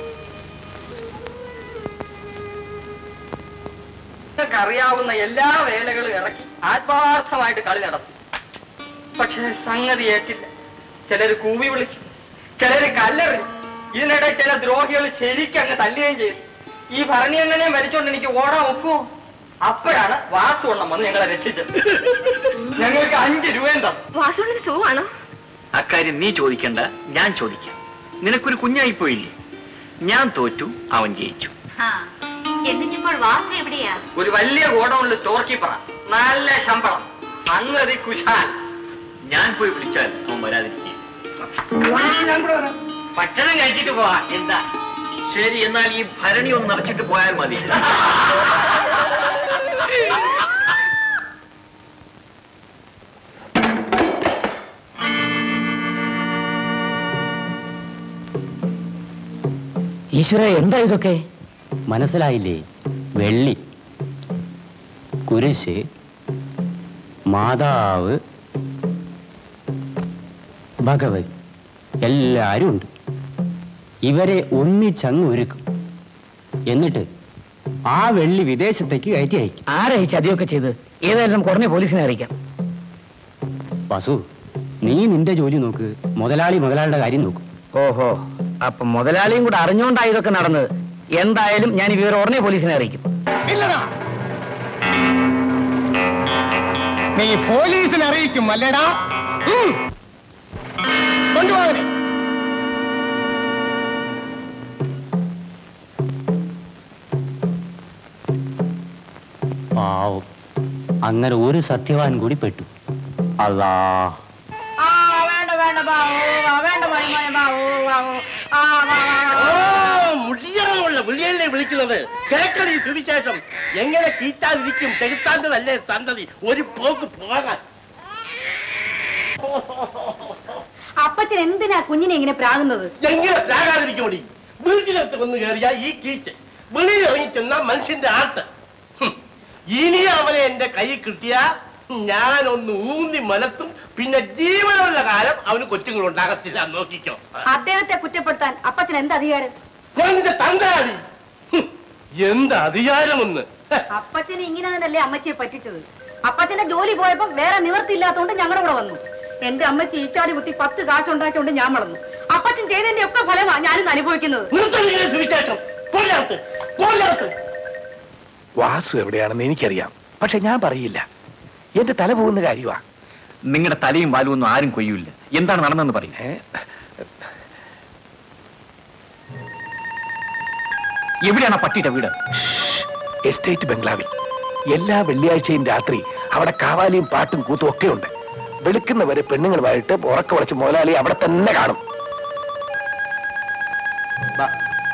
നിങ്ങൾക്ക് അറിയാവുന്ന എല്ലാ വേലകളും ഇറക്കി ആത്മാർത്ഥമായിട്ട് കളി നടത്തി പക്ഷെ സംഗതി ഏറ്റില്ല ചിലര് കൂവി വിളിച്ചു ചിലര് കല്ലെറിഞ്ഞു ഇതിനിടെ ചില ദ്രോഹികൾ ശരിക്കും അങ്ങ് തല്ലുകയും ചെയ്തു ഈ ഭരണി എങ്ങനെ മരിച്ചോണ്ട് എനിക്ക് ഓടാൻ ഒക്കുമോ അപ്പോഴാണ് വാസുവണ്ണം വന്ന് ഞങ്ങളെ രക്ഷിച്ചത് ഞങ്ങൾക്ക് അഞ്ച് രൂപയും തന്നു വാസുവിന് സുഖമാണോ അക്കാര്യം നീ ചോദിക്കണ്ട ഞാൻ ചോദിക്കാം നിനക്കൊരു കുഞ്ഞായി പോയില്ലേ ഞാൻ തോറ്റു അവൻ ജയിച്ചു എന്നിട്ടിപ്പോൾ വാസു എവിടെയാ ഒരു വലിയ ഗോഡൌണിൽ സ്റ്റോർ കീപ്പറാ നല്ല ശമ്പളം അങ്ങതി കുശാൽ ഞാൻ പോയി വിളിച്ചാൽ അവൻ വരാതിരിക്കുക ഭക്ഷണം കഴിച്ചിട്ട് പോവാ എന്താ ശരി എന്നാൽ ഈ ഭരണി ഒന്ന് നിറച്ചിട്ട് പോയാൽ മതി ഈശ്വര എന്താ ഇതൊക്കെ മനസ്സിലായില്ലേ വെള്ളി കുരിശ് മാതാവ് ഭഗവതി എല്ലാരും ഉണ്ട് ഇവരെ ഒന്നിച്ചങ്ങ് ഒരുക്കും എന്നിട്ട് ആ വെള്ളി വിദേശത്തേക്ക് കയറ്റി അയക്കും ആരാ ഈ ചതിയൊക്കെ ചെയ്ത് ഏതായാലും നമുക്ക് ഉടനെ പോലീസിനെ അറിയിക്കാം വസു നീ നിന്റെ ജോലി നോക്ക് മുതലാളി മുതലാളിയുടെ കാര്യം നോക്കും ഓഹോ അപ്പൊ മുതലാളിയും കൂടെ അറിഞ്ഞോണ്ടാ ഇതൊക്കെ നടന്നത് എന്തായാലും ഞാൻ ഈ വിവരം ഉടനെ പോലീസിനെ അറിയിക്കും ഇല്ലടാ നീ പോലീസിനെ അറിയിക്കും അല്ലേടാ ഉം. കൊണ്ടുപോകനെ പാവം അങ്ങനെ ഒരു സത്യവാൻ കൂടി പെട്ടു അല്ലാ ആ വേണ്ട വേണ്ട ബാവൂ വേണ്ട മോനെ മോനെ ബാവൂ ബാവൂ ആ വാ, വാ, വാ. മുടിയറമുള്ള വിളിയല്ലേ വിളിക്കുന്നത് കേൾക്കണം ഈ സുവിശേഷം എങ്ങനെ കീറ്റാതിരിക്കും ചെകുത്താന്തതല്ലേ സന്തതി ഒരു പോക്ക് പോകാൻ അപ്പച്ചൻ എന്തിനാ കുഞ്ഞിനെ ഇങ്ങനെ പ്രാകുന്നത് എങ്ങനെ പ്രാകാതിരിക്കും മുടി വീട്ടിലെത്തി വന്ന് കയറിയ ഈ കീറ്റ് വെളിയിൽ ഇറങ്ങി ചെന്ന മനുഷ്യന്റെ ആട്ട് ഹും. ഇനി അവനെ എന്റെ കൈ കിട്ടിയ ഞാനൊന്ന് ഊന്നി മനത്തും പിന്നെ ജീവനുള്ള കാലം അവന് കൊച്ചുങ്ങൾ ഉണ്ടാകത്തില്ല നോക്കിക്കോ അദ്ദേഹത്തെ കുറ്റപ്പെടുത്താൻ അപ്പച്ചൻ എന്ത് അധികാരം എന്റെ തങ്കാളി ഹും. എന്ത് അധികാരമൊന്ന് അപ്പച്ചന് ഇങ്ങനെ തന്നെയല്ലേ അമ്മച്ചിയെ പറ്റിച്ചത് അപ്പച്ചന്റെ ജോലി പോയപ്പോ വേറെ നിവർത്തിയില്ലാത്തതുകൊണ്ട് ഞങ്ങളുടെ കൂടെ വന്നു എന്റെ അമ്മച്ചി ഈച്ചാടി കുത്തി പത്ത് കാശ് ഉണ്ടാക്കിക്കൊണ്ട് ഞാൻ വളർന്നു അപ്പച്ചൻ ചെയ്തതിന്റെ ഒക്കെ ഫലമാ ഞാനിന്ന് അനുഭവിക്കുന്നത് നിർത്തലിങ്ങനെ സുവിശേഷം കൊല്ലത്ത് കൊല്ലത്ത് വാസു എവിടെയാണെന്ന് എനിക്കറിയാം പക്ഷെ ഞാൻ പറയില്ല എന്റെ തല പോകുന്ന കാര്യമാ നിങ്ങളുടെ തലയും വാലും ഒന്നും ആരും കൊയ്യൂല എന്താണ് നടന്നെന്ന് പറയും എവിടെയാണ് ആ പട്ടിയുടെ വീട് എസ്റ്റേറ്റ് ബംഗ്ലാവിൽ എല്ലാ വെള്ളിയാഴ്ചയും രാത്രി അവിടെ കാവാലിയും പാട്ടും കൂത്തും ഒക്കെ ഉണ്ട് വെളുക്കുന്നവരെ പെണ്ണുങ്ങളുമായിട്ട് ഉറക്ക വിളിച്ച് മുതലാളി അവിടെ തന്നെ കാണും വാ.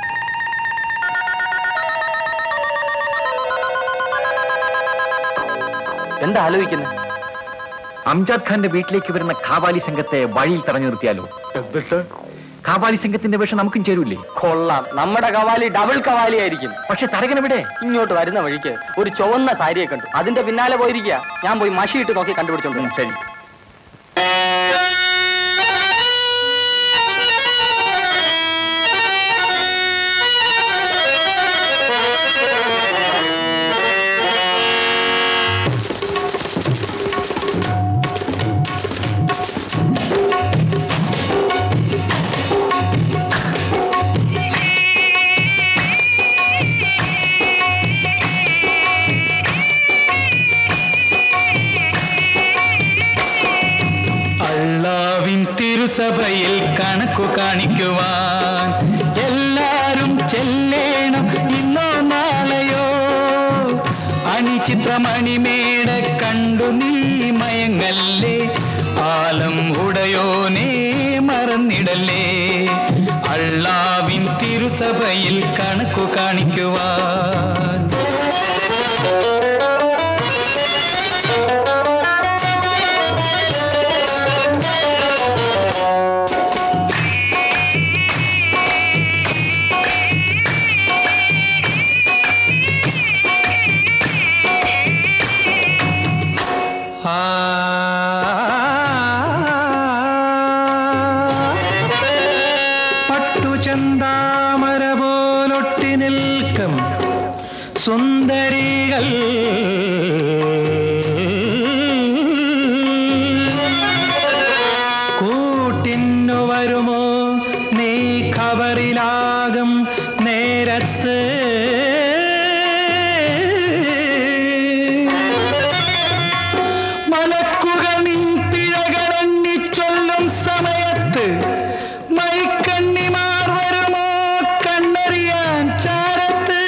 എന്താ ആലോചിക്കുന്നത് അംജാദ് ഖാന്റെ വീട്ടിലേക്ക് വരുന്ന ഖാവാലി സംഘത്തെ വഴിയിൽ തടഞ്ഞു നിർത്തിയാലോ എന്നിട്ട് ഖാവാലി സംഘത്തിന്റെ വേഷം നമുക്കും ചേരൂലേ കൊള്ളാം നമ്മുടെ കവാലി ഡബിൾ കവാലി ആയിരിക്കും പക്ഷെ തരകനെവിടെ ഇങ്ങോട്ട് വരുന്ന വഴിക്ക് ഒരു ചുവന്ന സാരിയെ കണ്ടു അതിന്റെ പിന്നാലെ പോയിരിക്കുക ഞാൻ പോയി മഷിയിട്ട് നോക്കി കണ്ടുപിടിച്ചോണ്ട് ശരി അള്ളാവിൻ തിരുസഭയിൽ കണക്കു കാണിക്കുവാൻ എല്ലാരും ചെല്ലേണം ഇന്നോ നാളെയോ അണിചിത്രമണിമേട കണ്ടു നീ മയങ്ങല്ലേ ആലം ഉടയോനേ മറന്നിടല്ലേ അള്ളാവിൻ തിരുസഭയിൽ കണക്കു കാണിക്കുവാൻ പട്ടുചന്താമര പോലൊട്ടി നിൽക്കും സുന്ദരികൾ കൂട്ടിന്നു വരുമോ നീ ഖബറിലാകും നേരത്ത് മലക്കുകൾ നിൻ പിഴകളെണ്ണി ചൊല്ലും സമയത്ത് മൈക്കണ്ണിമാർ വരുമോ കണ്ണറിയാൻ ചാരത്ത്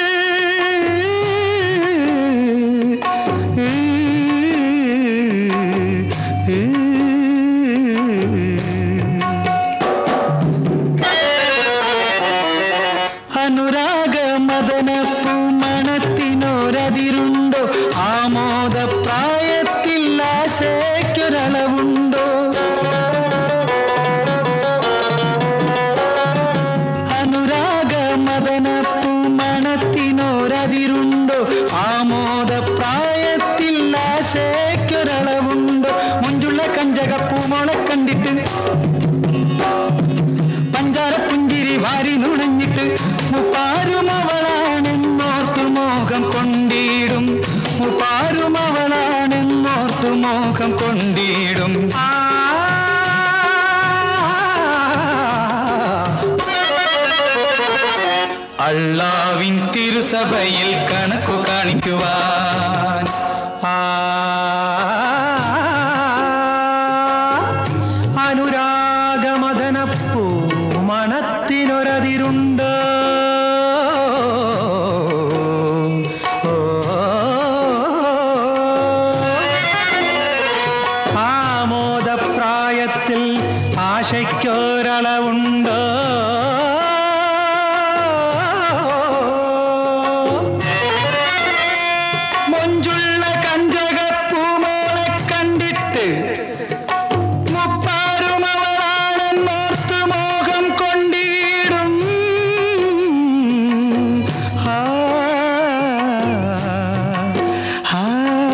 അനുരാഗ മദന പൂമണത്തിനൊരതിരുണ്ടോ ആമോദ പ്രായത്തിൽ ആശയ്ക്കൊരളവുണ്ടോ അനുരാഗ മദന പൂമണത്തിനൊരതിരുണ്ടോ ആമോദ പ്രായത്തിൽ ആശയ്ക്കൊരളവുണ്ടോ മുഞ്ചുള്ള കഞ്ചക പൂമോളെ കണ്ടിട്ട് പഞ്ചാര പുഞ്ചിരി വാരി നുണഞ്ഞിട്ട് മുപ്പാരും അവളാണെന്നോർത്തു മോഹം കൊണ്ടിടും മുപ്പാരും അവളാണെന്നോർത്തു മോഹം കൊണ്ടിടും ആ അള്ളാവിൻ തിരുസഭയിൽ കണക്കു കാണിക്കുവാൻ ആ അനുരാഗമദനപ്പൂ മണത്തിനൊരതിരുണ്ട് ആമോദപ്രായത്തിൽ ആശയ്ക്കൊരളവുണ്ട് മൊഞ്ചുള്ള കഞ്ചകപ്പൂമോളെ കണ്ടിട്ട് മുപ്പാരും അവളാണെന്നോർത്ത് മോഹം കൊണ്ടിടും ആ, ആ.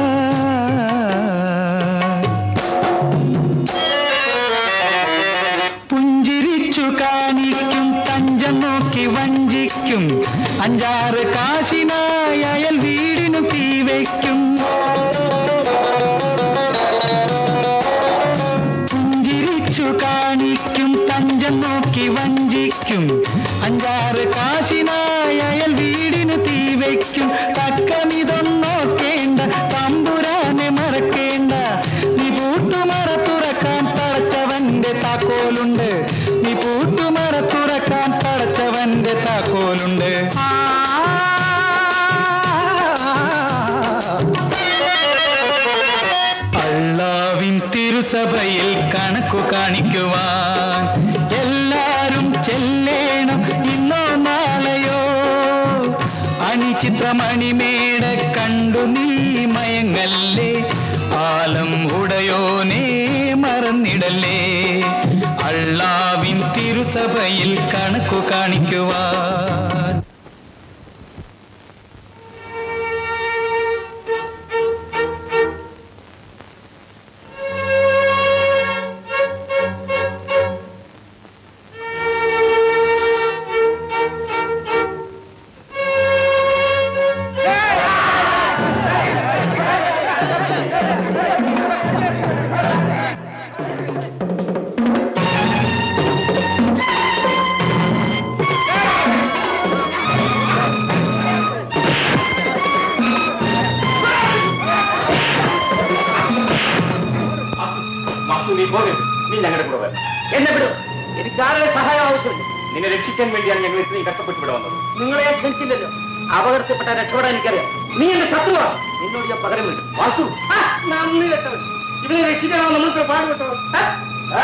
പുഞ്ചിരിച്ചു കാണിക്കും തഞ്ചം നോക്കി വഞ്ചിക്കും അഞ്ചാറ് കാശിനായി അയൽ വീടിനു തീ വയ്ക്കും പുഞ്ചിരിച്ചു കാണിക്കും തഞ്ചം നോക്കി വഞ്ചിക്കും അഞ്ചാറ് കാശിനായി അയൽ വീടിനു തീ വയ്ക്കും തക്കമിതൊന്നോക്കേണ്ട തമ്പുരാനെ മറക്കേണ്ട നീ പൂട്ടുമറ തുറക്കാൻ തടച്ചവന്റെ താക്കോലുണ്ട് നീ പൂട്ടുമറ തുറക്കാൻ തടച്ചവന്റെ താക്കോലുണ്ട് ആ അള്ളാവിൻ തിരു തിരുസഭയിൽ കണക്കു കാണിക്കുവാൻ എല്ലാരും ചെല്ലേണം ഇന്നോ നാളെയോ അണിചിത്രമണിമേട കണ്ടു നീ മയങ്ങല്ലേ ആലം ഉടയോനേ മറന്നിടല്ലേ അള്ളാവിൻ തിരുസഭയിൽ കണക്കു കാണിക്കുവാൻ മാസു നീ പോകരുത് നീ ഞങ്ങളുടെ കൂടെ വരണം എന്നെ വിടും എനിക്ക് ആരുടെ സഹായം ആവശ്യമില്ല നിന്നെ രക്ഷിക്കാൻ വേണ്ടിയാണ് ഞങ്ങൾ ഇത്രയും കഷ്ടപ്പെട്ട് ഇവിടെ വന്നത് നിങ്ങളെ ഞാൻ ക്ഷണിച്ചില്ലല്ലോ അപകടത്തിൽപ്പെട്ട രക്ഷപ്പെടാൻ എനിക്കറിയാം നീ എന്റെ ശത്രുവാണ് നിന്നോട് ഞാൻ പകരം വീട്ടും വാസു ആ, നന്ദി കേട്ടവൻ ഇവനെ രക്ഷിക്കാനോ നമ്മൾക്ക് പാടുപെട്ടവൻ ആ?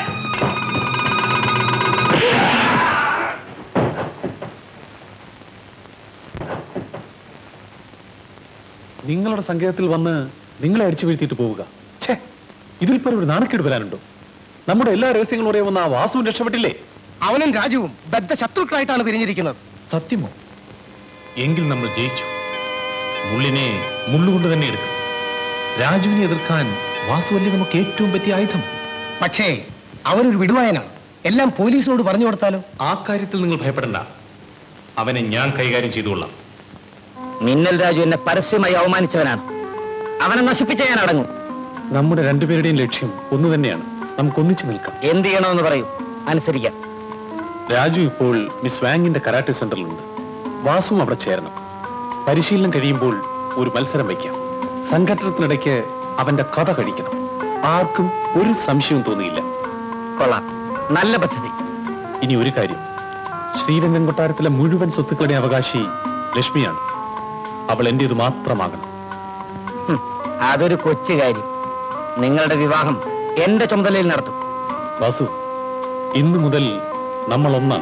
നിങ്ങളുടെ സങ്കേതത്തിൽ വന്ന് നിങ്ങളെ അടിച്ചു വീഴ്ത്തിയിട്ട് പോവുക ഛേ ഇതിൽ ഇപ്പോൾ ഒരു നാണക്കേട് വരാനുണ്ടോ നമ്മുടെ എല്ലാ രഹസ്യങ്ങളും അറിയാവുന്ന ആ വാസുവും രക്ഷപ്പെട്ടില്ലേ അവനും രാജുവും ബദ്ധ ശത്രുക്കളായിട്ടാണ് പിരിഞ്ഞിരിക്കുന്നത് സത്യമോ എങ്കിൽ നമ്മൾ ജയിച്ചു മുള്ളിനെ മുള്ളുകൊണ്ട് തന്നെ എടുക്കും രാജുവിനെ എതിർക്കാൻ വാസുവല്ലേ നമുക്ക് ഏറ്റവും പറ്റിയ ആയുധം പക്ഷേ അവനൊരു വിടുവായനാണ് എല്ലാം പോലീസിനോട് പറഞ്ഞു കൊടുത്താലോ ആ കാര്യത്തിൽ നിങ്ങൾ ഭയപ്പെടണ്ട അവനെ ഞാൻ കൈകാര്യം ചെയ്തുകൊള്ളാം മിന്നൽ രാജു എന്നെ പരസ്യമായി അവമാനിച്ചവനാണ് അവനെ നശിപ്പിച്ച ഞാൻ അടങ്ങും നമ്മുടെ രണ്ടുപേരുടെയും ലക്ഷ്യം ഒന്ന് തന്നെയാണ് നമുക്ക് ഒന്നിച്ചു നിൽക്കാം എന്ത് ചെയ്യണമെന്ന് പറയൂ അനുസരിക്കാം രാജു ഇപ്പോൾ മിസ് വാങ്ങിന്റെ കരാട്ടെ സെന്ററിലുണ്ട് വാസുവും അവിടെ ചേരണം പരിശീലനം കഴിയുമ്പോൾ ഒരു മത്സരം വയ്ക്കാം സംഘടനത്തിനിടയ്ക്ക് അവന്റെ കഥ കഴിക്കണം ആർക്കും ഒരു സംശയവും തോന്നിയില്ല കൊള്ളാം നല്ല പദ്ധതി ഇനി ഒരു കാര്യം ശ്രീരംഗൻ കൊട്ടാരത്തിലെ മുഴുവൻ സ്വത്തുക്കളുടെ അവകാശി ലക്ഷ്മിയാണ് അവൾ എന്റേത് മാത്രമാകണം ഹും, അതൊരു കൊച്ചു കാര്യം നിങ്ങളുടെ വിവാഹം എന്റെ ചുമതലയിൽ നടത്തും വാസു ഇന്നു മുതൽ നമ്മൾ ഒന്നാണ്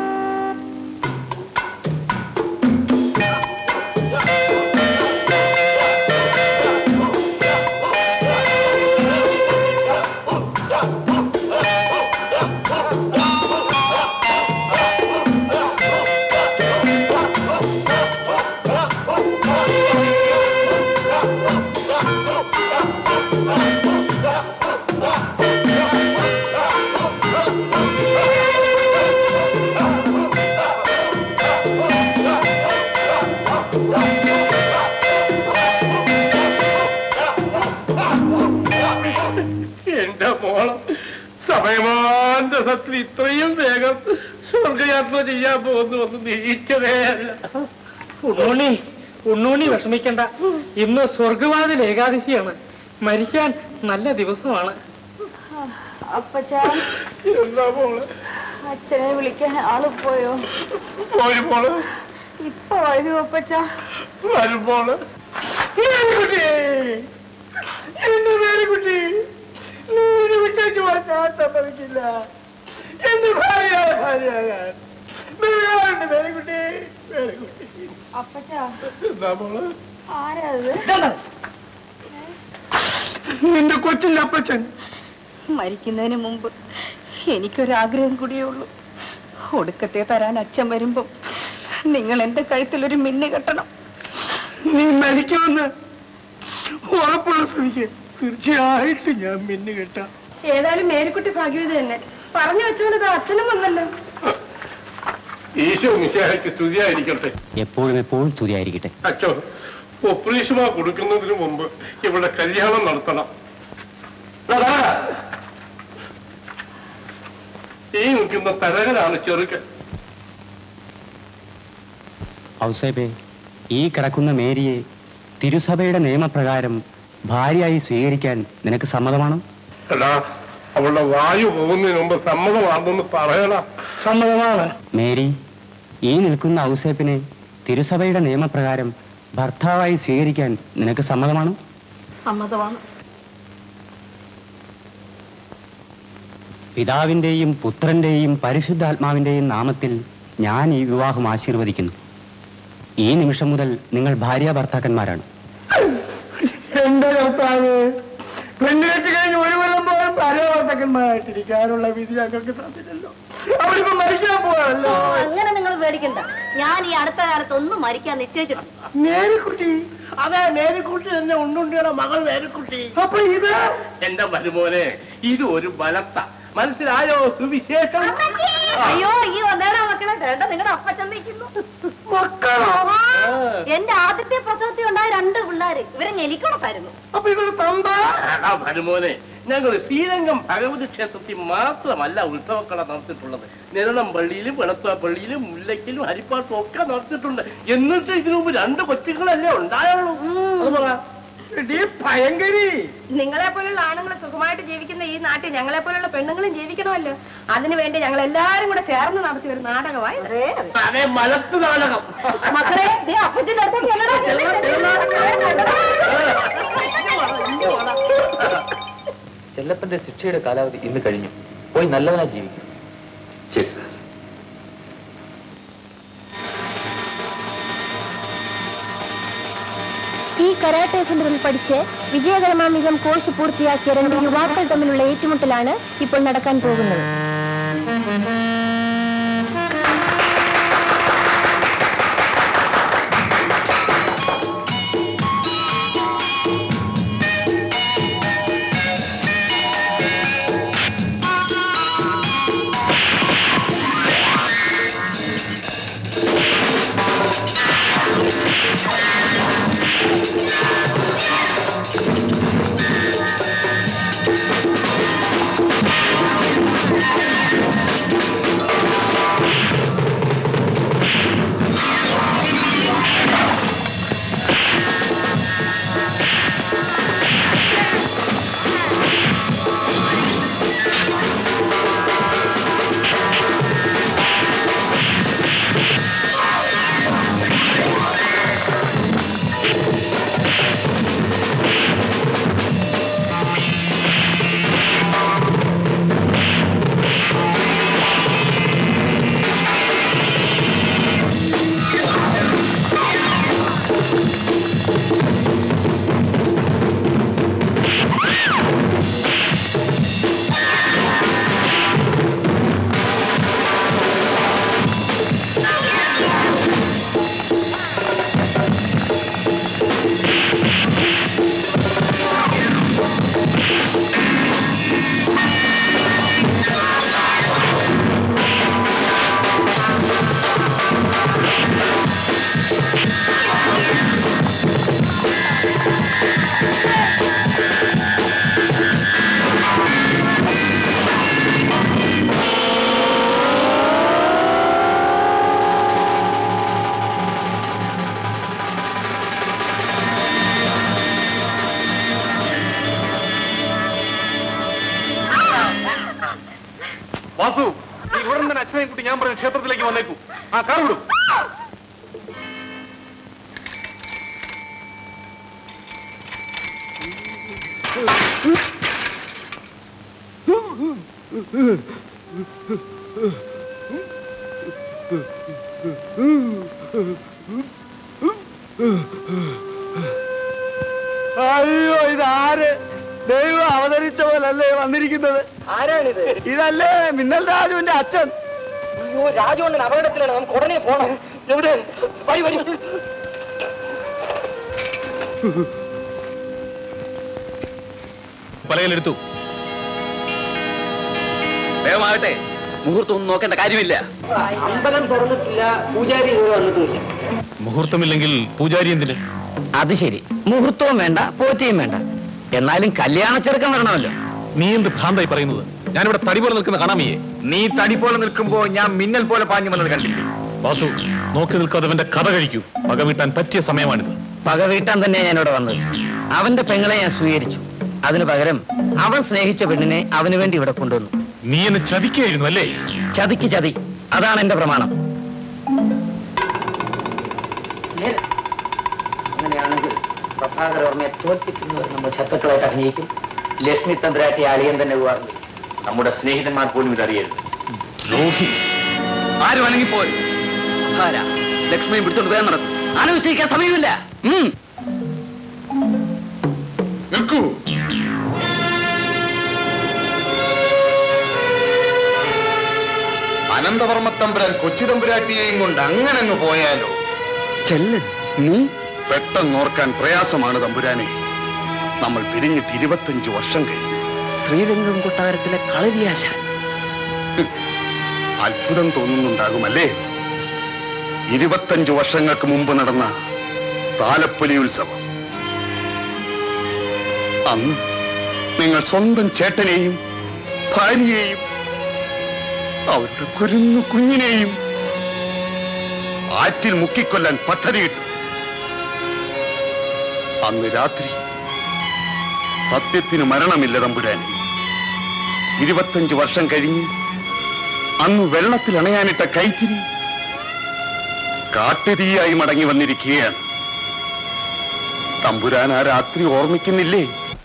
എന്റെ മോളം സമയമാന്റെ സത്യം ഇത്രയും വേഗം സ്വർഗയാത്ര ചെയ്യാൻ പോകുന്നു ഒന്ന് നിരീച്ചതേ അല്ല ഉണ്ണുണ്ണി ഉണ്ണുണ്ണി വിഷമിക്കണ്ട ഇന്ന് സ്വർഗവാതിൽ ഏകാദശിയാണ് മരിക്കാൻ നല്ല ദിവസമാണ് അപ്പച്ച എന്താ മോള് അച്ഛനെ വിളിക്കാൻ ആള് പോയോ പോയി മോള് ഇപ്പൊ വരൂ അപ്പച്ച വരും മോള് കുട്ടി എന്റെ പേരുകുട്ടി നീ ഇനി വിട്ടേക്ക് പോകാൻ സമ്മതിക്കില്ല എന്റെ ഭാര്യ ഭാര്യയാകാൻ വേറെ പേരുകുട്ടി പേരുകുട്ടി അപ്പച്ച എന്താ മോള് ആരാ നിന്റെ കൊച്ചിന്റെ അപ്പച്ചൻ മരിക്കുന്നതിന് മുമ്പ് എനിക്കൊരാഗ്രഹം കൂടിയേ ഉള്ളൂ ഒടുക്കത്തെ തരാൻ അച്ഛൻ വരുമ്പം നിങ്ങൾ എന്റെ കഴുത്തിൽ ഒരു മിന്ന് കെട്ടണം നീ മരിക്കുമെന്ന് ഉറപ്പുള്ള സ്ഥിതിക്ക് തീർച്ചയായിട്ടും ഞാൻ മിന്നു കെട്ടാം ഏതായാലും മേരിക്കുട്ടി ഭാഗ്യവതി തന്നെ പറഞ്ഞു വെച്ചോണ്ട് അച്ഛനും വന്നല്ലോ ഈശോ മിശാഹയ്ക്ക് സ്തുതിയായിരിക്കട്ടെ എപ്പോഴും എപ്പോഴും സ്തുതിയായിരിക്കട്ടെ അച്ഛോ ഒപ്രീഷമ കൊടുക്കുന്നതിന് മുമ്പ് ഇവിടെ കല്യാണം നടത്തണം അതാ, ഈ നിൽക്കുന്ന തരകനാണ് ചെറുക്കൻ ഔസേബെ ഈ കിടക്കുന്ന മേരിയെ തിരുസഭയുടെ നിയമപ്രകാരം ഭാര്യയായി സ്വീകരിക്കാൻ നിനക്ക് സമ്മതമാണോ എടാ അവളുടെ വായു പോകുന്നതിന് മുമ്പ് സമ്മതമാണെന്ന് പറയണ സമ്മതമാണ് മേരി ഈ നിൽക്കുന്ന ഔസേപ്പിനെ തിരുസഭയുടെ നിയമപ്രകാരം ഭർത്താവായി സ്വീകരിക്കാൻ നിനക്ക് സമ്മതമാണോ സമ്മതമാണ് പിതാവിന്റെയും പുത്രന്റെയും പരിശുദ്ധാത്മാവിന്റെയും നാമത്തിൽ ഞാൻ ഈ വിവാഹം ആശീർവദിക്കുന്നു ഈ നിമിഷം മുതൽ നിങ്ങൾ ഭാര്യ ഭർത്താക്കന്മാരാണ് എന്റെ കർത്താവ് പെണ്ണുകെട്ട് കഴിഞ്ഞ് ഒരു കൊല്ലം പോലും പരവർത്തക്കന്മാരായിട്ടിരിക്കാനുള്ള വിധി ഞങ്ങൾക്ക് തന്നില്ലല്ലോ അവരിപ്പോ മരിക്കാൻ പോവാണല്ലോ അങ്ങനെ നിങ്ങൾ പേടിക്കണ്ട ഞാൻ ഈ അടുത്ത കാലത്ത് ഒന്നും മരിക്കാൻ നിശ്ചയിച്ചിട്ടുണ്ട് മേരിക്കുട്ടി അതെ മേരിക്കുട്ടി തന്നെ ഉണ്ടുണ്ടിയുടെ മകൾ മേരിക്കുട്ടി അപ്പൊ ഇത് എന്റെ മരുമോനെ ഇത് ഒരു ബലത്ത മനസ്സിലായോ സുവിശേഷം അയ്യോ ഈ വന്നേടാ മക്കളെ വേണ്ട നിങ്ങളുടെ അപ്പച്ചൻ നിൽക്കുന്നു മക്കളോ എന്റെ ആദ്യത്തെ പ്രസവത്തിൽ ഉണ്ടായ രണ്ട് പിള്ളേര് ഇവരെ ഞെലിക്കണത്തായിരുന്നു അപ്പൊ ഇവര് തന്ത ആ മരുമോനെ ഞങ്ങൾ ശ്രീരംഗം ഭഗവതി ക്ഷേത്രത്തിൽ മാത്രമല്ല ഉത്സവക്കട നടത്തിയിട്ടുള്ളത് നിരണം പള്ളിയിലും വെളത്തുവ പള്ളിയിലും മുല്ലയ്ക്കലും ഹരിപ്പാട്ടും ഒക്കെ നടത്തിയിട്ടുണ്ട് എന്നിട്ട് ഇതിനു മുമ്പ് രണ്ട് കൊച്ചുങ്ങളല്ലേ ഉണ്ടായുള്ളൂ അത് പറ എടീ ഭയങ്കരി നിങ്ങളെ പോലുള്ള ആണുങ്ങൾ സുഖമായിട്ട് ജീവിക്കുന്ന ഈ നാട്ടിൽ ഞങ്ങളെ പോലുള്ള പെണ്ണുങ്ങളും ജീവിക്കണമല്ലോ അതിനു വേണ്ടി ഞങ്ങൾ എല്ലാരും കൂടെ ചേർന്ന് നടത്തിയ ഒരു നാടകമായി അതെ മലത്ത് നാടകം മക്കളെ ദേ അപ്പച്ചന്റെ അടുത്തേക്ക് ചെല്ലടാ, ചെല്ല്, ചെല്ലപ്പന്റെ ശിക്ഷയുടെ കാലാവധി ഇന്ന് കഴിഞ്ഞു പോയി നല്ലവനായി ജീവിക്കും ശരി സാർ ഈ കരാട്ടെ സെന്ററിൽ പഠിച്ച് വിജയകരമാം വിധം കോഴ്സ് പൂർത്തിയാക്കിയ രണ്ട് യുവാക്കൾ തമ്മിലുള്ള ഏറ്റുമുട്ടലാണ് ഇപ്പോൾ നടക്കാൻ പോകുന്നത് വാസു നീ ഉടൻ തന്നെ അച്ഛനെയും കുട്ടി ഞാൻ പറഞ്ഞ ക്ഷേത്രത്തിലേക്ക് വന്നേക്കൂ ആ കാർ വിടും അയ്യോ ഇതാര് ദൈവം അവതരിച്ച പോലല്ലേ വന്നിരിക്കുന്നത് ആരാണിത് ഇതല്ലേ മിന്നൽ രാജുവിന്റെ അച്ഛൻ അയ്യോ രാജുണ്ണൻ അപകടത്തിലാണ് നമുക്ക് ഉടനെ പോണം എവിടെ വരി വരി പലയിലെടുത്തു വേഗമാകട്ടെ മുഹൂർത്തം ഒന്നും നോക്കേണ്ട കാര്യമില്ല അമ്പലം തുറന്നിട്ടില്ല പൂജാരി ഇതുവരെ വന്നിട്ടുമില്ല മുഹൂർത്തമില്ലെങ്കിൽ പൂജാരി എന്തിന് അത് ശരി മുഹൂർത്തവും വേണ്ട പോറ്റിയും വേണ്ട എന്നാലും കല്യാണ ചെറുക്കം വരണമല്ലോ നീ എന്ത് ഭ്രാന്തായി പറയുന്നത് ഞാനിവിടെ തടി പോലെ നിൽക്കുന്ന കാണാമയ്യേ നീ തടി പോലെ നിൽക്കുമ്പോ ഞാൻ മിന്നൽ പോലെ പാഞ്ഞു വന്നത് കണ്ടില്ലേ വാസു നോക്കി നിൽക്കാതെ അവന്റെ കഥ കഴിക്കൂ പക വീട്ടാൻ പറ്റിയ സമയമാണിത് പക വീട്ടാൻ തന്നെ ഞാനിവിടെ വന്നത് അവന്റെ പെങ്ങളെ ഞാൻ സ്വീകരിച്ചു അതിനു പകരം അവൻ സ്നേഹിച്ച പെണ്ണിനെ അവന് വേണ്ടി ഇവിടെ കൊണ്ടുവന്നു നീ എന്നെ ചതിക്കുകയായിരുന്നു അല്ലേ ചതിക്ക് ചതി അതാണ് എന്റെ പ്രമാണം അങ്ങനെയാണെങ്കിൽ പ്രഭാകർ ഓർമ്മയെ തോൽപ്പിക്കുന്നവർ നമ്മൾ ശത്രുക്കളായിട്ട് അഭിനയിക്കും ലക്ഷ്മി തന്ത്രാട്ടി അളിയൻ തന്നെ വിവാഹം കഴിക്കും. നമ്മുടെ സ്നേഹിതന്മാർ പോലും ഇതറിയരുത് ദ്രോഹി ആരും അനങ്ങിപ്പോയി ആരാ ലക്ഷ്മിയെ പിടിച്ചോണ്ട് വേഗം നടക്കും ആലോചിച്ചിരിക്കാൻ സമയമില്ല ഉം. നിൽക്കൂ അനന്തവർമ്മത്തമ്പുരാൻ കൊച്ചു തമ്പുരാട്ടിയെയും കൊണ്ട് അങ്ങനെ അങ്ങ് പോയാലോ ചെല്ല് നീ പെട്ടെന്നോർക്കാൻ പ്രയാസമാണ് തമ്പുരാനെ നമ്മൾ പിരിഞ്ഞിട്ട് ഇരുപത്തഞ്ചു വർഷം കഴിഞ്ഞു ശ്രീരംഗം കൊട്ടാരത്തിലെ കളരിയാശാൻ അത്ഭുതം തോന്നുന്നുണ്ടാകുമല്ലേ ഇരുപത്തഞ്ചു വർഷങ്ങൾക്ക് മുമ്പ് നടന്ന താലപ്പൊലി ഉത്സവം അന്ന് നിങ്ങൾ സ്വന്തം ചേട്ടനെയും ഭാര്യയെയും അവരുടെ കുരുന്നു കുഞ്ഞിനെയും ആറ്റിൽ മുക്കിക്കൊല്ലാൻ പദ്ധതിയിട്ടു അന്ന് രാത്രി സത്യത്തിന് മരണമില്ല തമ്പുരാനെ ഇരുപത്തഞ്ചു വർഷം കഴിഞ്ഞ് അന്ന് വെള്ളത്തിൽ അണയാനിട്ട കൈത്തിരി കാട്ടുതീയായി മടങ്ങി വന്നിരിക്കുകയാണ് തമ്പുരാൻ ആ രാത്രി ഓർമ്മിക്കുന്നില്ലേ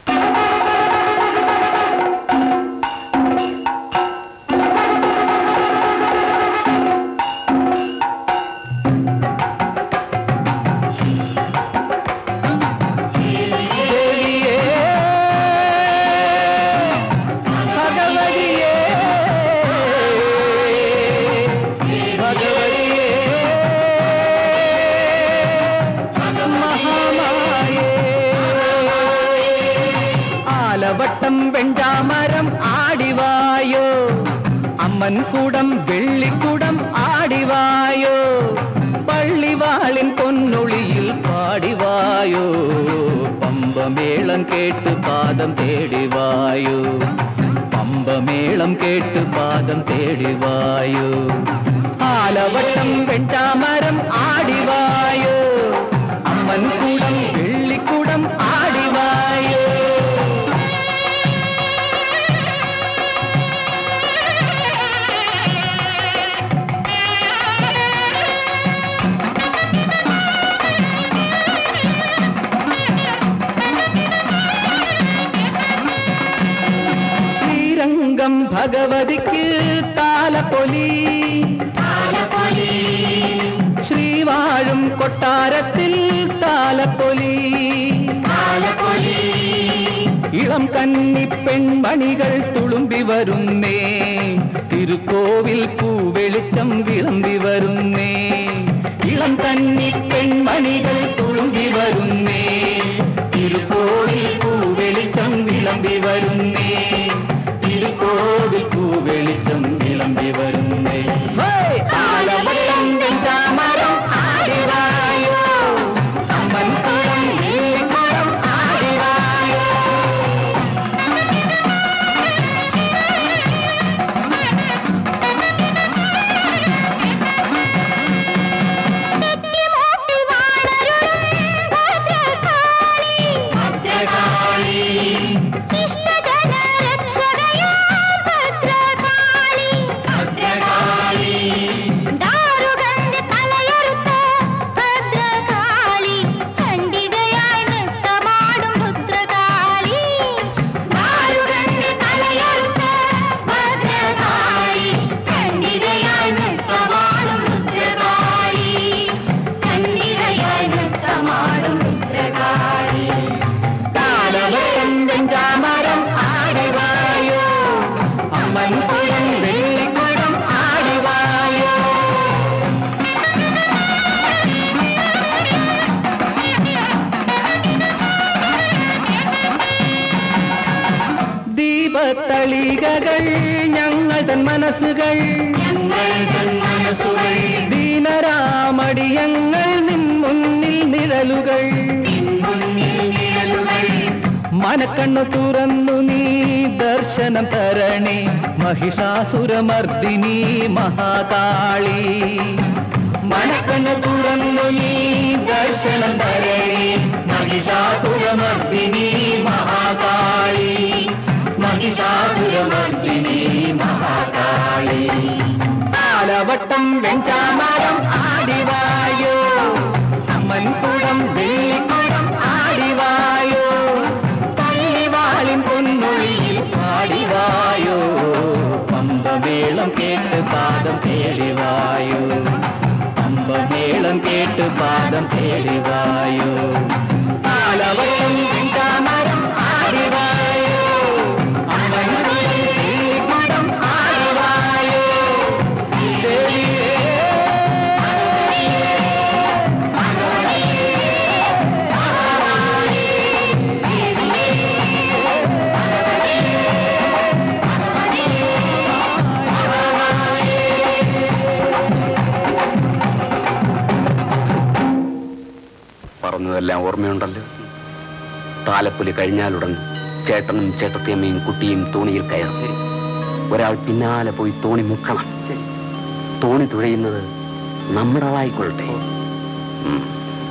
ഭഗവതിയേ ഭഗവതിയേ മഹാമായേ ആലവട്ടം വെണ്ടാമരം ആടിവായോ അമ്മൻ കൂടം വെള്ളിക്കുടം ആടിവായോ പള്ളിവാളിൻ പൊന്നൊളിയിൽ പാടിവായോ പമ്പമേളം കേട്ട് പാദം തേടിവായോ പമ്പമേളം കേട്ട് പാദം തേടിവായോ ആലവട്ടം വെണ്ടാമരം ആടിവായോ അമ്മൻ കൂടം വെള്ളിക്കുടം ആടിവായോ ശ്രീരംഗം ഭഗവതിക്ക് താലപ്പൊലി ശ്രീവാഴും കൊട്ടാരത്തിൽ താലപ്പൊലി ഇളം കന്നി പെൺമണികൾ തുളുമ്പി വരുന്നേ തിരുക്കോവിൽ പൂവെളിച്ചം വിളമ്പി വരുന്നേ ഇളം കന്നി പെൺമണികൾ തുളുമ്പി വരുന്നേ തിരുക്കോവിൽ പൂവെളിച്ചം വിളമ്പി വരുന്നേ തിരുക്കോവിൽ പൂവെളിച്ചം വിളമ്പി വരുന്നേ താളവട്ടം വെഞ്ചാമരം ആടിവായോ അമ്മൻ കുളം വെള്ളിക്കുളം ആടിവായോ താലവട്ടം വെഞ്ചാമരം ആടിവായോ അമ്മൻ കുളം വെള്ളിക്കുളം ആടിവായോ ദീപത്തളികകൾ ഞങ്ങൾ തൻ മനസ്സുകൾ മനസ്സുകൾ ദീനരാമടിയങ്ങൾ നിൻ മുന്നിൽ നിഴലുകൾ മനക്കണ്ണു തുറന്നു നീ ദർശനം തരണേ മഹിഷാസുരമർദിനി മഹാകാളി മനക്കണ്ണു തുറന്നു നീ ദർശനം തരണേ മഹിഷാസുരമർദിനി മഹാകാളി മഹിഷാസുരമർദിനി മഹാകാളി താലവട്ടം വെഞ്ചാമരം ആടിവായോ അമ്മൻ കുടം വെള്ളിക്കുടം ആടിവായോ പള്ളിവാളിൻ പൊന്നൊഴിയിൽ പാടിവായോ തേടിവായോ അമ്പമേളം കേട്ട് പാദം തേടിവായോ നാലവട്ടം വെങ്കാമരം ആടിവായോ അമ്പലം കിള്ളിക്കുടം ആടിവായോ ദേവിയേ പറഞ്ഞതെല്ലാം ഓർമ്മയുണ്ടല്ലോ താലപ്പൊലി കഴിഞ്ഞാലുടൻ ചേട്ടനും ചേട്ടത്തിയമ്മയും കുട്ടിയും തോണിയിൽ കയറും ഒരാൾ പിന്നാലെ പോയി തോണി മുക്കണം തോണി തുഴയുന്നത് നമ്മുടേതായിക്കൊള്ളട്ടെ ഉം.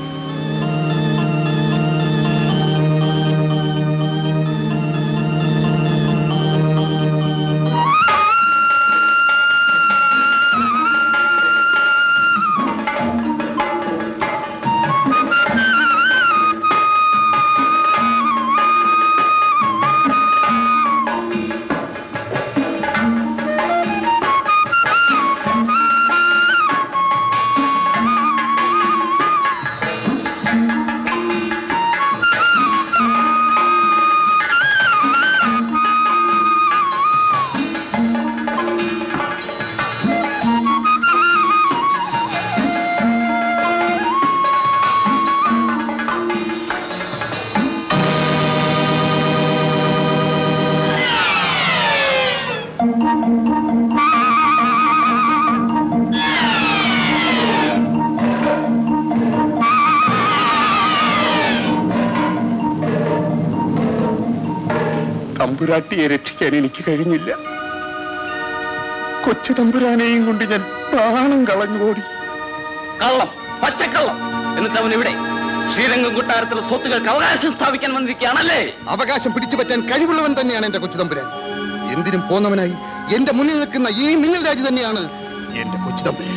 തമ്പുരാട്ടിയെ രക്ഷിക്കാൻ എനിക്ക് കഴിഞ്ഞില്ല കൊച്ചു തമ്പുരാനെയും കൊണ്ട് ഞാൻ പ്രാണം കളഞ്ഞോടി കള്ളം പച്ചക്കള്ളം എന്നിട്ട് അവൻ ഇവിടെ ശ്രീരംഗം കൊട്ടാരത്തിലെ സ്വത്തുകൾക്ക് അവകാശം സ്ഥാപിക്കാൻ വന്നിരിക്കുകയാണല്ലേ അവകാശം പിടിച്ചു പറ്റാൻ കഴിവുള്ളവൻ തന്നെയാണ് എന്റെ കൊച്ചു തമ്പുരാൻ എന്തിനും പോന്നവനായി എന്റെ മുന്നിൽ നിൽക്കുന്ന ഈ മിന്നൽ രാജു തന്നെയാണ് എന്റെ കൊച്ചു തമ്പുരാൻ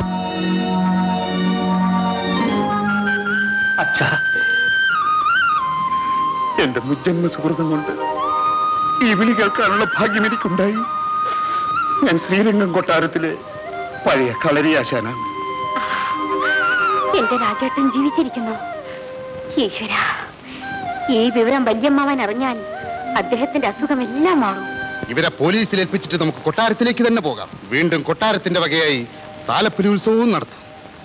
അച്ഛാ എന്റെ മുജ്ജന്മ സുഹൃതം കൊണ്ട് ഈ വിളി കേൾക്കാനുള്ള ഭാഗ്യം എനിക്കുണ്ടായി ഞാൻ ശ്രീരംഗം കൊട്ടാരത്തിലെ പഴയ കളരിയാശാനാണ് എന്റെ രാജേട്ടൻ ജീവിച്ചിരിക്കുന്നു ഈശ്വര ഈ വിവരം വല്യമ്മാവൻ അറിഞ്ഞാൽ അദ്ദേഹത്തിന്റെ അസുഖമെല്ലാം മാറും ഇവരെ പോലീസിൽ ഏൽപ്പിച്ചിട്ട് നമുക്ക് കൊട്ടാരത്തിലേക്ക് തന്നെ പോകാം വീണ്ടും കൊട്ടാരത്തിന്റെ വകയായി താലപ്പൊലി ഉത്സവവും നടത്താം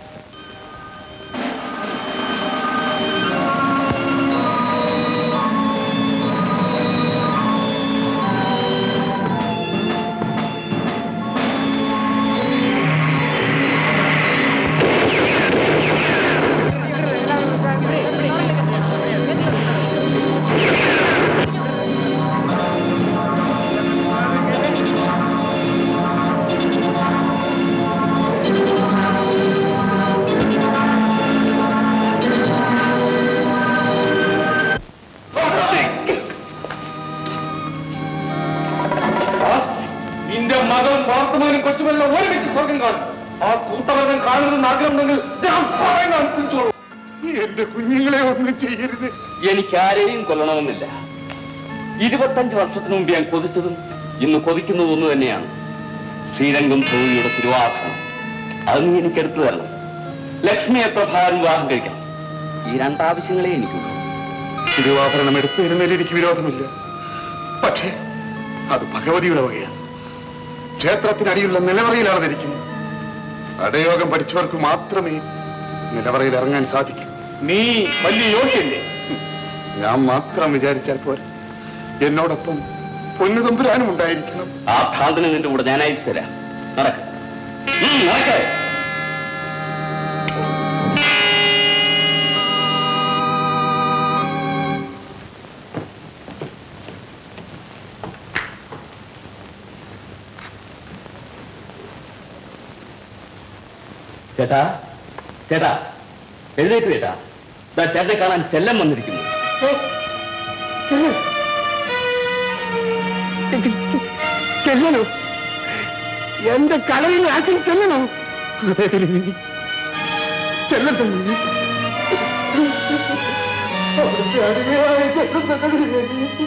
നിന്റെ മകളും വാർത്തമാനും കൊച്ചുമെല്ലാം ഒരുമിച്ച് സ്വർഗം കാണും ആ കൂട്ടവർഗം കാണുന്നതെന്ന് ആഗ്രഹമുണ്ടെങ്കിൽ ഞാൻ പറയുന്ന അനുസരിച്ചോളൂ എന്റെ കുഞ്ഞുങ്ങളെ ഒന്നും ചെയ്യരുത് എനിക്ക് ആരെയും കൊല്ലണമെന്നില്ല ഇരുപത്തഞ്ച് വർഷത്തിന് മുമ്പ് ഞാൻ കൊതിച്ചതും ഇന്ന് കൊതിക്കുന്നതും ഒന്ന് തന്നെയാണ് ശ്രീരംഗം ധോണിയുടെ തിരുവാഭരണം അത് നീ എനിക്ക് എടുത്തു തരണം ലക്ഷ്മിയെ പ്രഭാരം വിവാഹം കഴിക്കണം ഈ രണ്ടാവശ്യങ്ങളെ എനിക്കുള്ളൂ തിരുവാഭരണം എടുത്തു തരുന്നതിൽ എനിക്ക് വിരോധമില്ല പക്ഷേ അത് ഭഗവതിയുടെ വകയാണ് ക്ഷേത്രത്തിനടിയുള്ള നിലവറയിലാണ് ധരിക്കുന്നത് അടയോഗം പഠിച്ചവർക്ക് മാത്രമേ നിലവറയിൽ ഇറങ്ങാൻ സാധിക്കൂ നീ വലിയ യോഗ്യല്ലേ ഞാൻ മാത്രം വിചാരിച്ചാൽ പോരെ എന്നോടൊപ്പം പൊന്നുതമ്പുരാനും ഉണ്ടായിരിക്കണം ആ ഭ്രാന്തനെ നിന്റെ കൂടെ ഞാൻ അയച്ചു തരാം നടക്ക നടക്ക ചേട്ടാ ചേട്ടാ എഴുന്നേറ്റ് ചേട്ടാ ദാ ചേട്ടനെ കാണാൻ ചെല്ലം വന്നിരിക്കുന്നു ചെല്ലണോ എന്റെ കളയിൽ ആശം ചെല്ലണോ ചെല്ലട്ടെ അവിടുത്തെ അടിമയായ ചെല്ലുന്നതിന് വേണ്ടി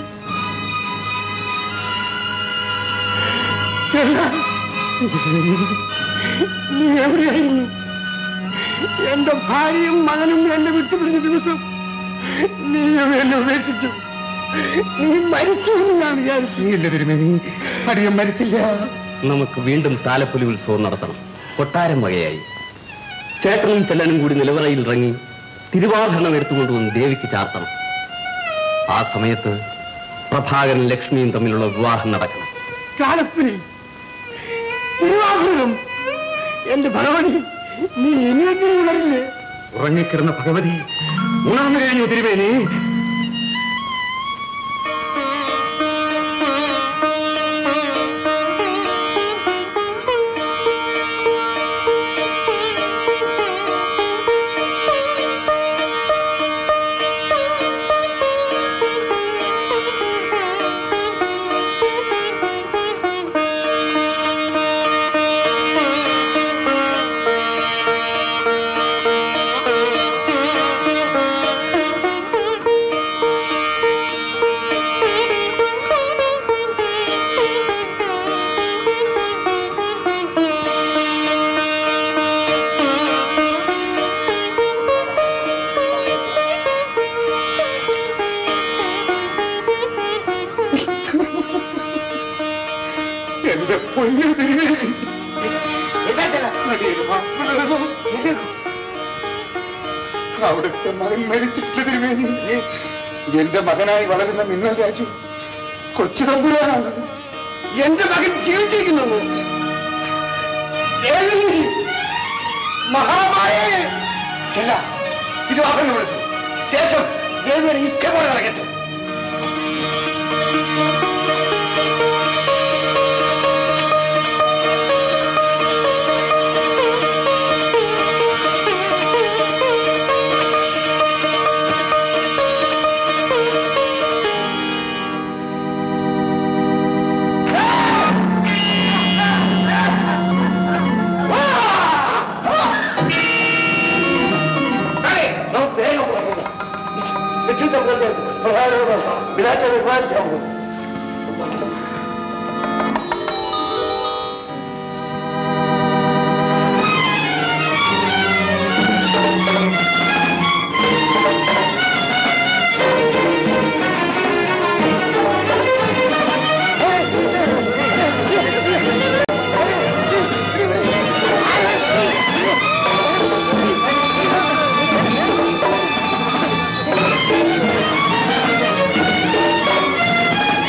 ചെല്ലാം നീ എവിടെയായിരുന്നു എന്റെ ഭാര്യയും മകനും എന്നെ വിട്ടുപിടിഞ്ഞ ദിവസം നീ എന്നെ ഉപേക്ഷിച്ചു നീ മരിച്ചു എന്ന് ഞാൻ വിചാരിച്ചില്ല തിരുമേനി അടിയൻ മരിച്ചില്ല നമുക്ക് വീണ്ടും താലപ്പൊലി ഉത്സവം നടത്തണം കൊട്ടാരം വകയായി ചേട്ടനും ചെല്ലനും കൂടി നിലവറയിൽ ഇറങ്ങി തിരുവാഭരണം എടുത്തുകൊണ്ടുവന്ന് ദേവിക്ക് ചാർത്തണം ആ സമയത്ത് പ്രഭാകരൻ ലക്ഷ്മിയും തമ്മിലുള്ള വിവാഹം നടക്കണം കാലപ്പിനി തിരുവാഭരണം എന്റെ ഭഗവതി നീ ഇനിയെങ്കിലും ഉണരില്ലേ ഉറങ്ങിക്കിടന്ന ഭഗവതി ഉണർന്നു കഴിഞ്ഞു തിരുമേനി എന്റെ പൊന്നു തിരുമേനി അവിടുത്തെ മകൻ മരിച്ചിട്ടില്ല തിരുമേനി എന്റെ മകനായി വളരുന്ന മിന്നൽ രാജു കൊച്ചു തമ്പുരാനാണ് എന്റെ മകൻ ജീവിച്ചിരിക്കുന്നു ദേവി, മഹാമായ ചെല്ല തിരുവാഭരണം എടുത്തു ശേഷം ദേവിയുടെ ഇച്ഛ പോലെ നടക്കട്ടെ ആ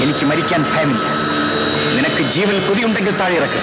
എനിക്ക് മരിക്കാൻ ഭയമില്ല നിനക്ക് ജീവൻ കൊതിയുണ്ടെങ്കിൽ താഴെ ഇറക്ക്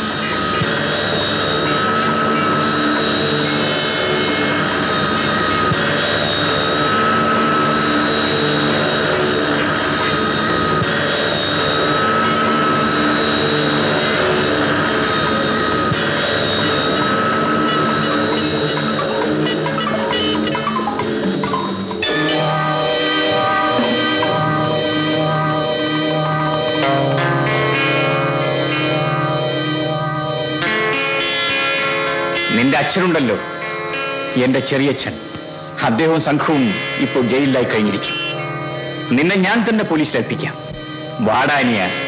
നിന്റെ അച്ഛനുണ്ടല്ലോ എന്റെ ചെറിയച്ഛൻ അദ്ദേഹവും സംഘവും ഇപ്പോൾ ജയിലിലായി കഴിഞ്ഞിരിക്കും നിന്നെ ഞാൻ തന്നെ പോലീസിൽ ഏൽപ്പിക്കാം വാടാനിയ